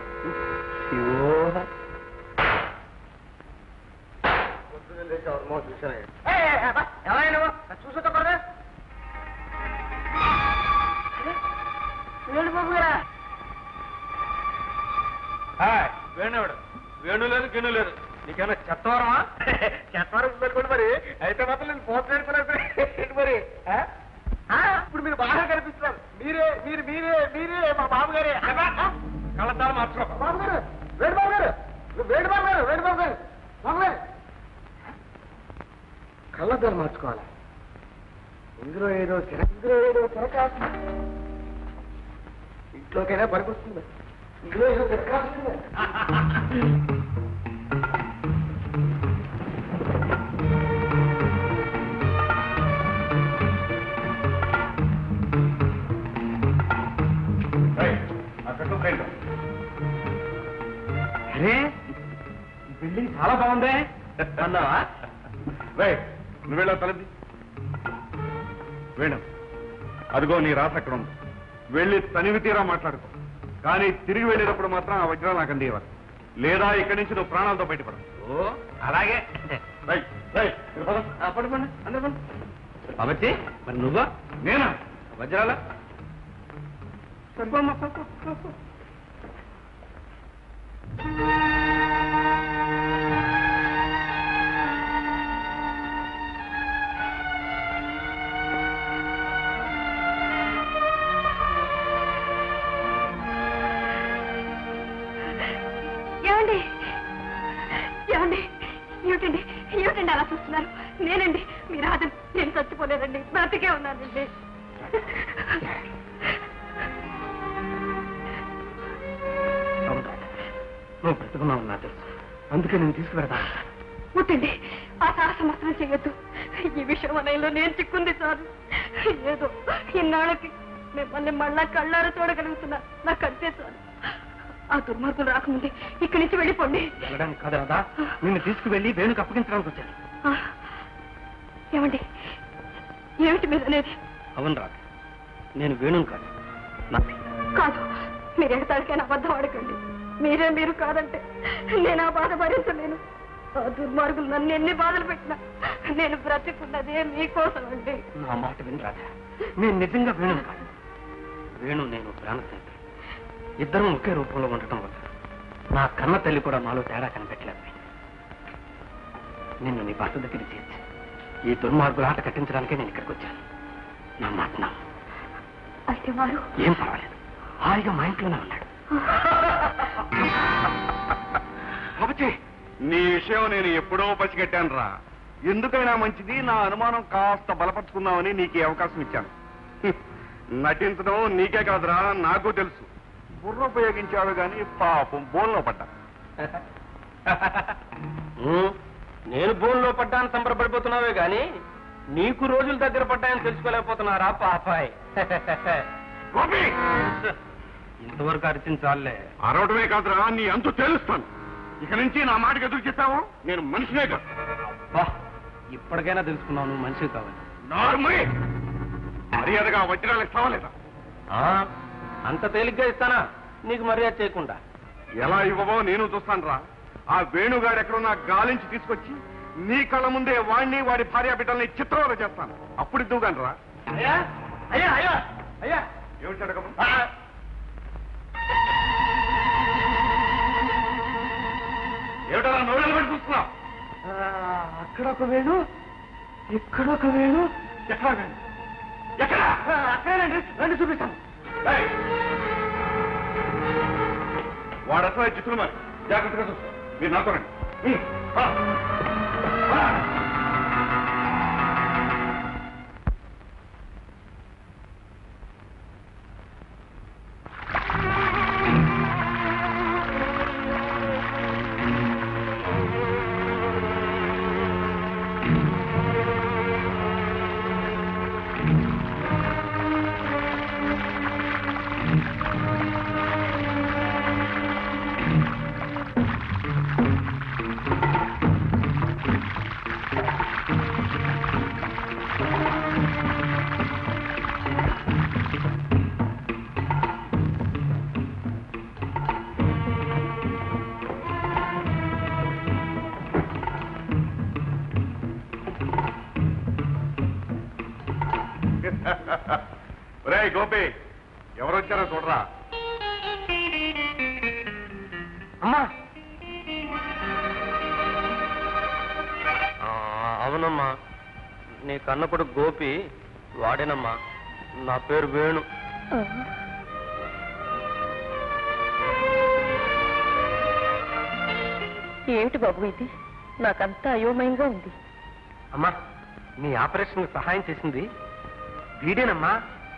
వేణువాడు వేణు లేదు గిన్ను లేదు నీకేమైనా చెత్తవరమా చెత్తవరం ఉందనుకోండి మరి అయితే మాత్రం నేను పోత నేర్పలేదు మరి ఆ? ఆ, ఇప్పుడు మీరు బాగా కనిపిస్తున్నారు మీరే మీరు మీరే మీరే మా బాబు గారే కళ్ళద్దాలు మార్చుకో బాబు గారు వేణు బాబు గారు వేణు బాబు గారు వేణు బాబు గారు బాబు గారు కళ్ళద్దాలు మార్చుకోవాలి ఇందులో ఏదో తిర- ఇందులో ఏదో తిరకాసు ఇంట్లోకైనా పనికొస్తుంది ఇందులో ఏదో తిరకాసు ఏయ్, ఆ పెట్టు ప్రింట్. అరే ఈ బిల్డింగ్ చాలా బాగుందే అన్నావా రేయ్, నువ్వు వెళ్ళా తలది వేణు అదిగో నీ రాత అక్కడ ఉంది వెళ్ళి తనివి తీరా మాట్లాడుకో కానీ తిరిగి వెళ్ళేటప్పుడు మాత్రం ఆ వజ్రాలు నాకు అందివ్వాలి లేదా ఇక్కడి నుంచి నువ్వు ప్రాణాలతో బయటపడవు ఓ అలాగే రేయ్, రేయ్, ఇక్కడ పద. ఆ, పడు పండు అందరు పండు బాబచ్చి మరి నువ్వా నేనా వజ్రాల ఏమండి ఏమండి ఏమిటండి ఏమిటండి అలా చూస్తున్నారు నేనండి మీ రాజు నేను చచ్చిపోలేదండి బ్రతికే ఉన్నానండి అవును నువ్వు బ్రతుకున్నావు నా తెలుసు అందుకే నేను తీసుకువెడతా వద్దండి ఆ సాహసం అసలు చేయొద్దు ఈ విషయం అనేలో నేను చిక్కుంది చాలు ఏదో ఇన్నాళ్ళకి మిమ్మల్ని మళ్ళా కళ్ళారు చూడగలుగుతున్నా నాకు అంతే చాలు ఆ దుర్మార్గులు రాకముందే ఇక్కడి నుంచి వెళ్ళిపోండి వెళ్ళడానికి కాదు రాదా నిన్ను తీసుకువెళ్ళి వేణుకు అప్పగించడానికి వచ్చాను ఆ, ఏమండి ఏమిటి మీరు అనేది అవును రాదు నేను వేణుని కాదు నా కాదు మీరు ఎడతాడికైనా అబద్ధం ఆడకండి మీరే మీరు కాదంటే నేను ఆ బాధ భరించలేను ఆ దుర్మార్గులు నన్ను ఎన్ని బాధలు పెట్టినా నేను బ్రతికున్నదే మీకోసం అండి నా మాట విని రాజా నేను నిజంగా వేణుని కాదు వేణు నేను ప్రాణ స్నేహితులు ఇద్దరం ఒకే రూపంలో ఉండటం వల్ల నా కన్న తల్లి కూడా మాలో తేడా కనిపెట్టలేదు నిన్ను నీ భర్త దగ్గర చేర్చి ఈ దుర్మార్గుల ఆట కట్టించడానికే నేను ఇక్కడికి వచ్చాను నా మాట నా అయితే వారు ఏం పర్వాలేదు హాయిగా మా ఇంట్లోనే ఉన్నాడు బాబుజీ, నీ విషయం నేను ఎప్పుడో పసిగట్టాను రా ఎందుకైనా మంచిది నా అనుమానం కాస్త బలపరుచుకుందామని నీకు ఈ అవకాశం ఇచ్చాను హ్మ్. నటించడం నీకే కాదురా నాకు తెలుసు బుర్ర ఉపయోగించాడు గాని పాపం బోన్లో పడ్డా ఉమ్, నేను భూమిలో పడ్డాను సంబరపడిపోతున్నావే గాని నీకు రోజులు దగ్గర పడ్డాయని తెలుసుకోలేకపోతున్నారా పాపాయ్ గోపి ఇంతవరకు అర్చించాలే అరవడమే కాదురా నీ అంతు తేలుస్తాను ఇక నుంచి నా మాటకి ఎదురు చెప్పావు నేను మనిషినే కాదు బా ఇప్పటికైనా తెలుసుకున్నావు నువ్వు మనిషి కావాలి నార్మల్ మర్యాదగా వజ్రాలు ఇస్తావా లేదా ఆ, అంత తేలిగ్గా ఇస్తానా నీకు మర్యాద చేయకుండా ఎలా ఇవ్వవో నేను చూస్తాను రా ఆ వేణుగాడు ఎక్కడున్నా గాలించి తీసుకొచ్చి నీ కళ్ళ ముందే వాణ్ణి వాడి భార్య బిడ్డల్ని చిత్రవద చేస్తాను అప్పుడు ఇద్దుగాను రా అయ్యా అయ్యా అయ్యా అయ్యా ఏమిటి అడగము ఏమిటా నోడలు పెట్టి చూస్తున్నావు అక్కడ ఒక వేణు ఇక్కడ ఒక వేణు ఎక్కడ వేణు? ఎక్కడ అక్కడేనండి రండి చూపిస్తాను ఏయ్! వాడు అసలు చిత్రులు మరి జాగ్రత్తగా చూసుకో మీరు నాతో రండి ఉం, ఆ. ఆ. ఒరేయ్ గోపి ఎవరు వచ్చారో చూడరా అమ్మా ఆ, అవునమ్మా నీ కన్న కొడుకు గోపి వాడేనమ్మా నా పేరు వేణు ఏమిటి బాబు ఇది నాకంతా అయోమయంగా ఉంది అమ్మా నీ ఆపరేషన్ సహాయం చేసింది వీడేనమ్మా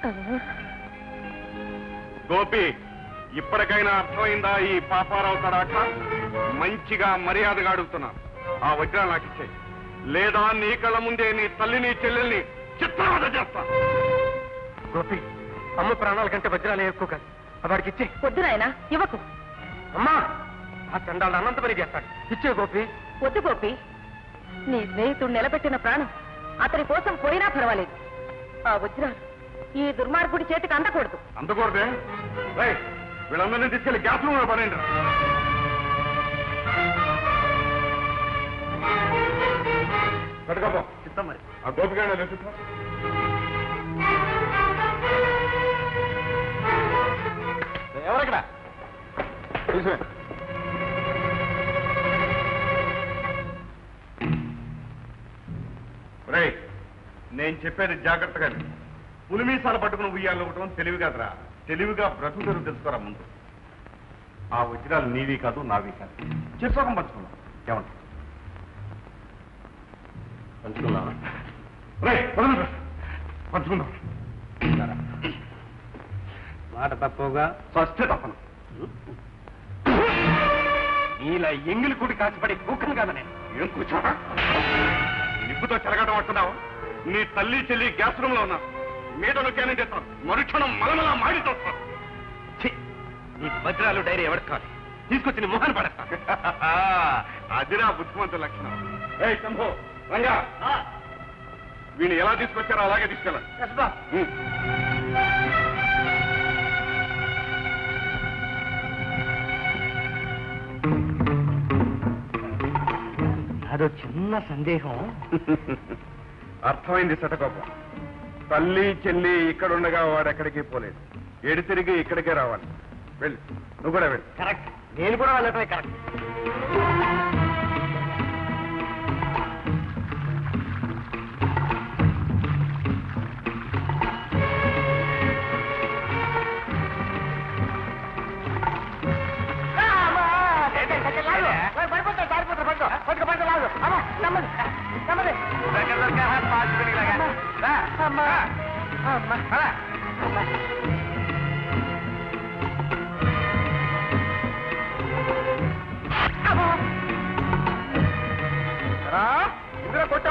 గోపి ఇప్పటికైనా అర్థమైందా ఈ పాపారావు తడాక మంచిగా మర్యాదగా అడుగుతున్నా ఆ వజ్రాలు నాకు ఇచ్చేయి లేదా నీ కళ్ళ ముందే నీ తల్లిని చెల్లెల్ని చిత్రవద చేస్తా గోపి అమ్మ ప్రాణాల కంటే వజ్రాలే ఎక్కువ కాదు వాడికి ఇచ్చే వద్దు నాయనా ఇవ్వకు అమ్మా ఆ చండాలు అనంత పని చేస్తాడు ఇచ్చే గోపి వద్దు గోపి నీ స్నేహితుడు నిలబెట్టిన ప్రాణం అతని కోసం పోయినా పర్వాలేదు ఆ వజ్రాలు ఈ దుర్మార్గుడి చేతికి అందకూడదు అందుకూడదే రై వీళ్ళందరినీ తీసుకెళ్లి గ్యాస్ రూమ్ లో పడండి పట్టుకోపో చిత్తం మరి ఆ గోపిగాడ లెక్కిస్తా ఎవరక్కడ చూసే రై నేను చెప్పేది జాగ్రత్తగా విను. పులిమీసాలు పట్టుకుని ఉయ్యాలు ఇవ్వటం తెలివి కాదురా తెలివిగా బ్రతుకు తెరువు తెలుసుకోరా ముందు ఆ వజ్రాలు నీవి కాదు నావి కాదు చిరుసోకం పంచుకున్నాం ఏమంట పంచుకున్నావా రై పదండి. పంచుకుందాం మాట తక్కువగా ఫస్ట్ తప్పను నీలా ఎంగిలి కుడి కాచిపడి కూకను కదా నేను ఏం కూర్చోరా నిప్పుతో చెలగడం అంటున్నావు నీ తల్లి చెల్లి గ్యాస్ రూమ్ లో ఉన్నా మీద నొక్కానంటే మరుక్షణం మలమల మాడి తోస్తాను ఛీ, నీ వజ్రాలు డైరీ ఎవరికి కాదు తీసుకొచ్చి నీ మొహాన్ని పడేస్తా అదిరా బుద్ధిమంత లక్షణం ఏ శంభో రంగా వీణి ఎలా తీసుకొచ్చారో అలాగే తీసుకెళ్ళండి ఉం. అదో చిన్న సందేహం అర్థమైంది శతకోపం తల్లి చెల్లి ఇక్కడుండగా వాడెక్కడికి పోలేదు ఎడి తిరిగి ఇక్కడికే రావాలి వెళ్ళి నువ్వు కూడా వెళ్ళి కరెక్ట్ నేను కూడా వెళ్ళటమే కరెక్ట్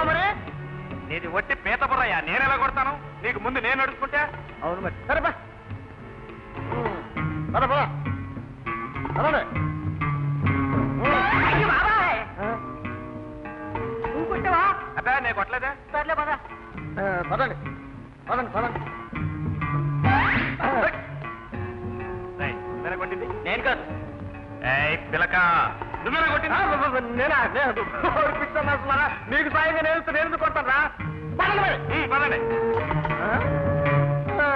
మరి నీది ఒట్టి పీత బుర్రయ్యా నేను ఎలా కొడతాను నీకు ముందు నేను నడుచుకుంటే అవును మరి సరే బా పద పద పదండి నువ్వు కొట్టవా అబ్బా నేను కొట్టలేదే సర్లే పద ఆ, పదండి పదండి పదండి రేయ్, నువ్వేనా కొట్టింది నేను కాదు ఏయ్ పిలక నువ్వేనా కొట్టింది నేనా నేను పిక్చర్ మాస్తున్నారా మీకు సాయంగా నేను నేను ఎందుకు కొట్టారా పదండి మరి ఉమ్, పదండి ఆ? ఆ.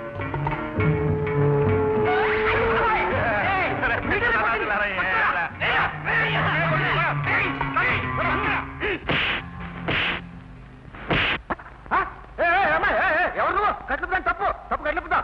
ఆ? ఏ, ఏ, అమ్మాయి, ఏ, ఏ, ఎవరు నువ్వు కట్లుపుతాను తప్పు తప్పు కట్లుపుతా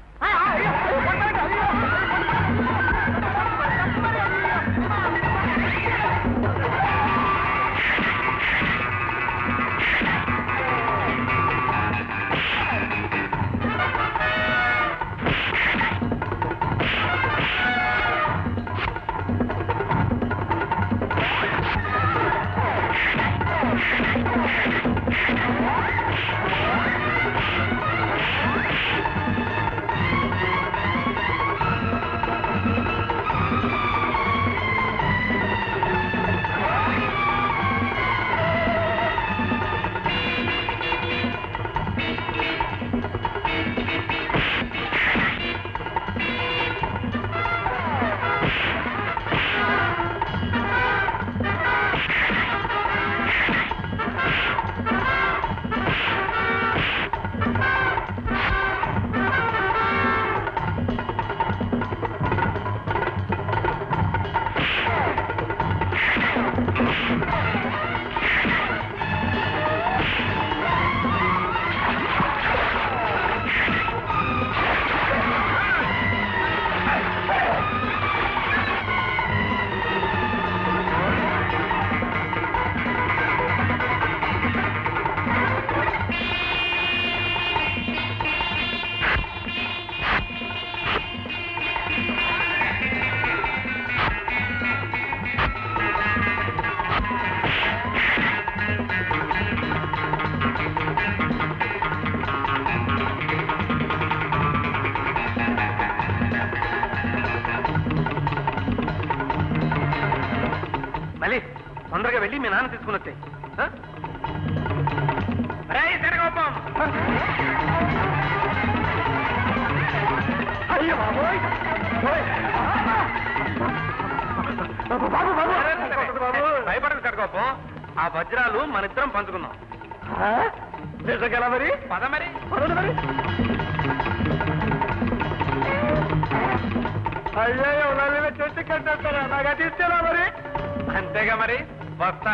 మళ్ళీ తొందరగా వెళ్ళి మీ నాన్న తీసుకుని వచ్చాయి శనగోపం అయ్యో బాబోయ్ ఓయ్. బాబు బాబు బాబు బాబు భయపడదు శనగోపం ఆ వజ్రాలు మన ఇద్దరం పంచుకుందాం ఆ? నిజంగా మరి పద మరి పదండి మరి అయ్యో నల్లిన చెట్టు కట్టేస్తారా నాకు అది ఇచ్చేలా మరి అంతేగా మరి వస్తా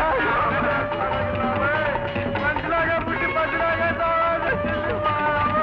మంచిలాగా పుట్టి మంచిలాగా చావాలి చెల్లి బాబు.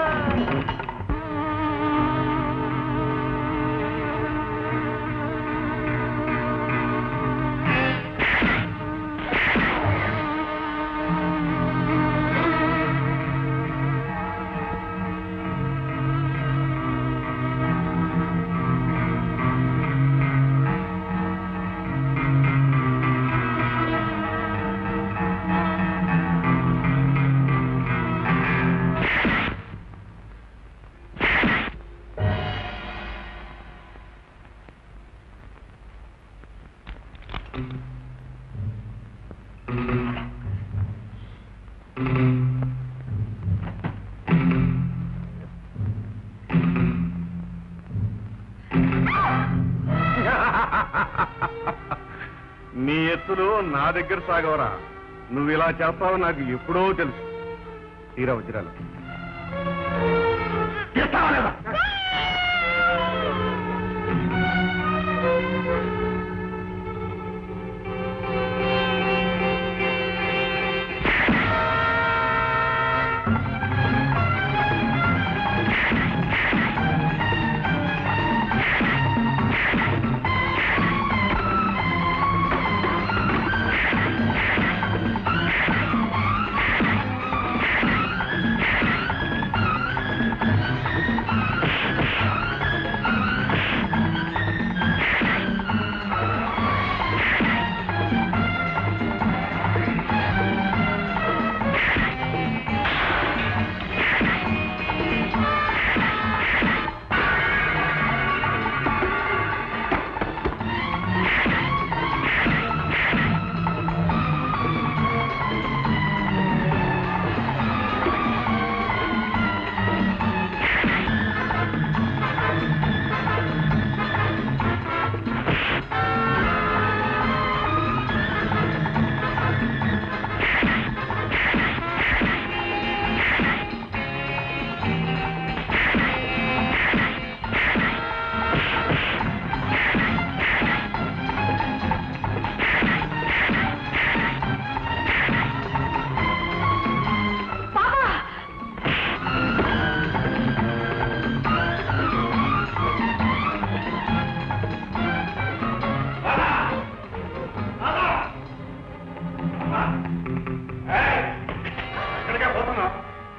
నీ ఎత్తులు నా దగ్గర సాగవరా నువ్వు ఇలా చేస్తావు నాకు ఎప్పుడో తెలుసు తీరా వజ్రాలు ఎత్తావా లేదా? ఆ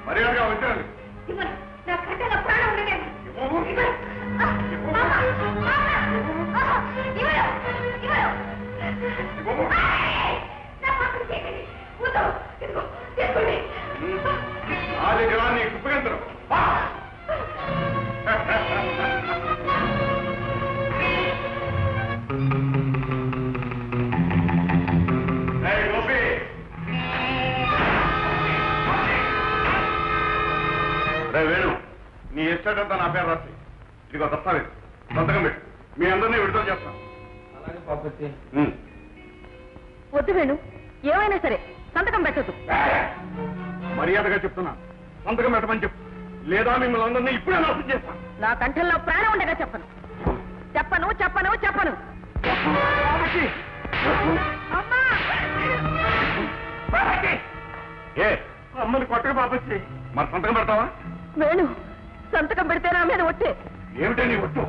మర్యాదగా వచ్చాను ఇవ్వను. నా కంటలో ప్రాణం ఉండగా ఇవ్వవు. ఇవ్వను. ఆ, మామ, మామ, ఆ, ఇవ్వను, ఇవ్వను. ఇవ్వవు. ఆయ్, నా పక్కన చేయకండి. వద్దు. ఇదిగో, తీసుకోండి. నా దగ్గర నీ కుప్పగంతరం గోపి రే వేణు నీ ఎస్టేట్ అంతా నా పేరు రాసి ఇదిగో దస్తావేజ్ సంతకం పెట్టు మీ అందరినీ విడుదల చేస్తాను అలాగే పాపచ్చి ఉమ్. వద్దు వేణు ఏమైనా సరే సంతకం పెట్టదు మర్యాదగా చెప్తున్నా సంతకం పెట్టమని చెప్పు లేదా మిమ్మల్ని అందరినీ ఇప్పుడే నాశనం చేస్తాను నా కంఠంలో ప్రాణం ఉండగా చెప్పను చెప్పను చెప్పను చెప్పను అమ్మా ఏ అమ్మని కొట్టక పాపచ్చి మరి సంతకం పెడతావా వేణు సంతకం పెడితే నా మీద వచ్చే ఏమిటే నీ ఒట్టు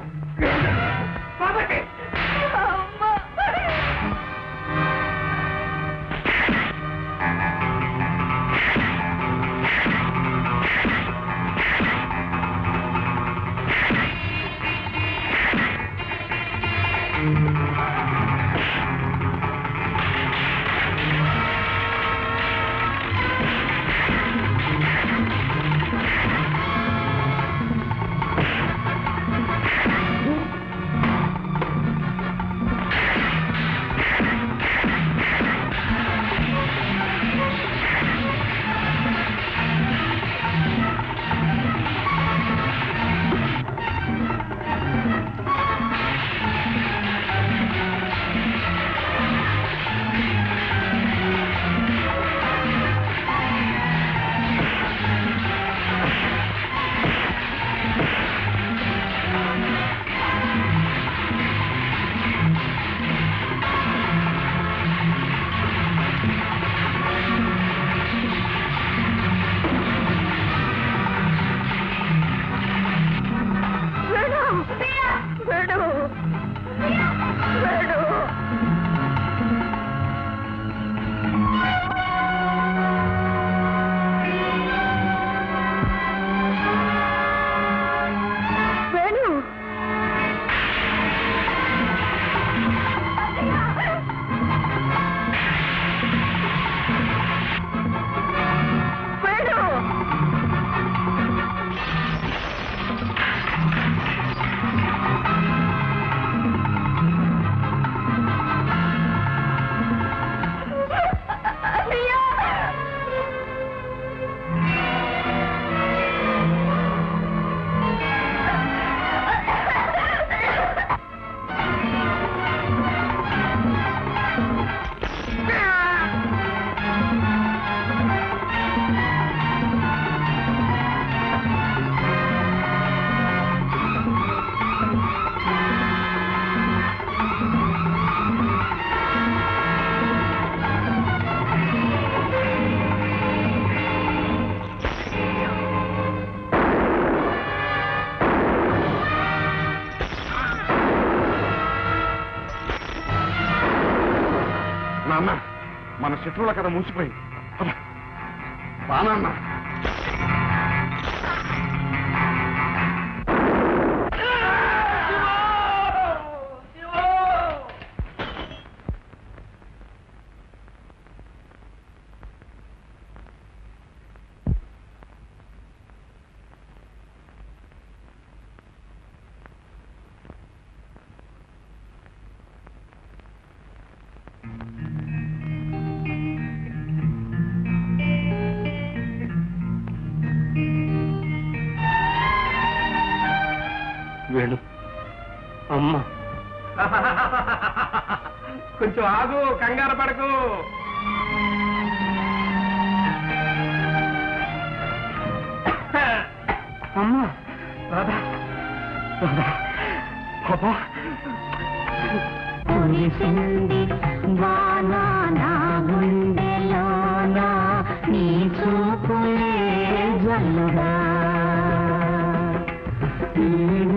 వేణు వేణు వేణు వేణు వేణు నాన్న మన శత్రువుల కథ ముగిసిపోయింది పద. రా నాన్న వేణు అమ్మ కొంచెం ఆగు కంగారు పడకు అమ్మ రాధా రాధా పాపా కురిసింది వాన నా గుండెలోన నీ చూపులే జల్లుగా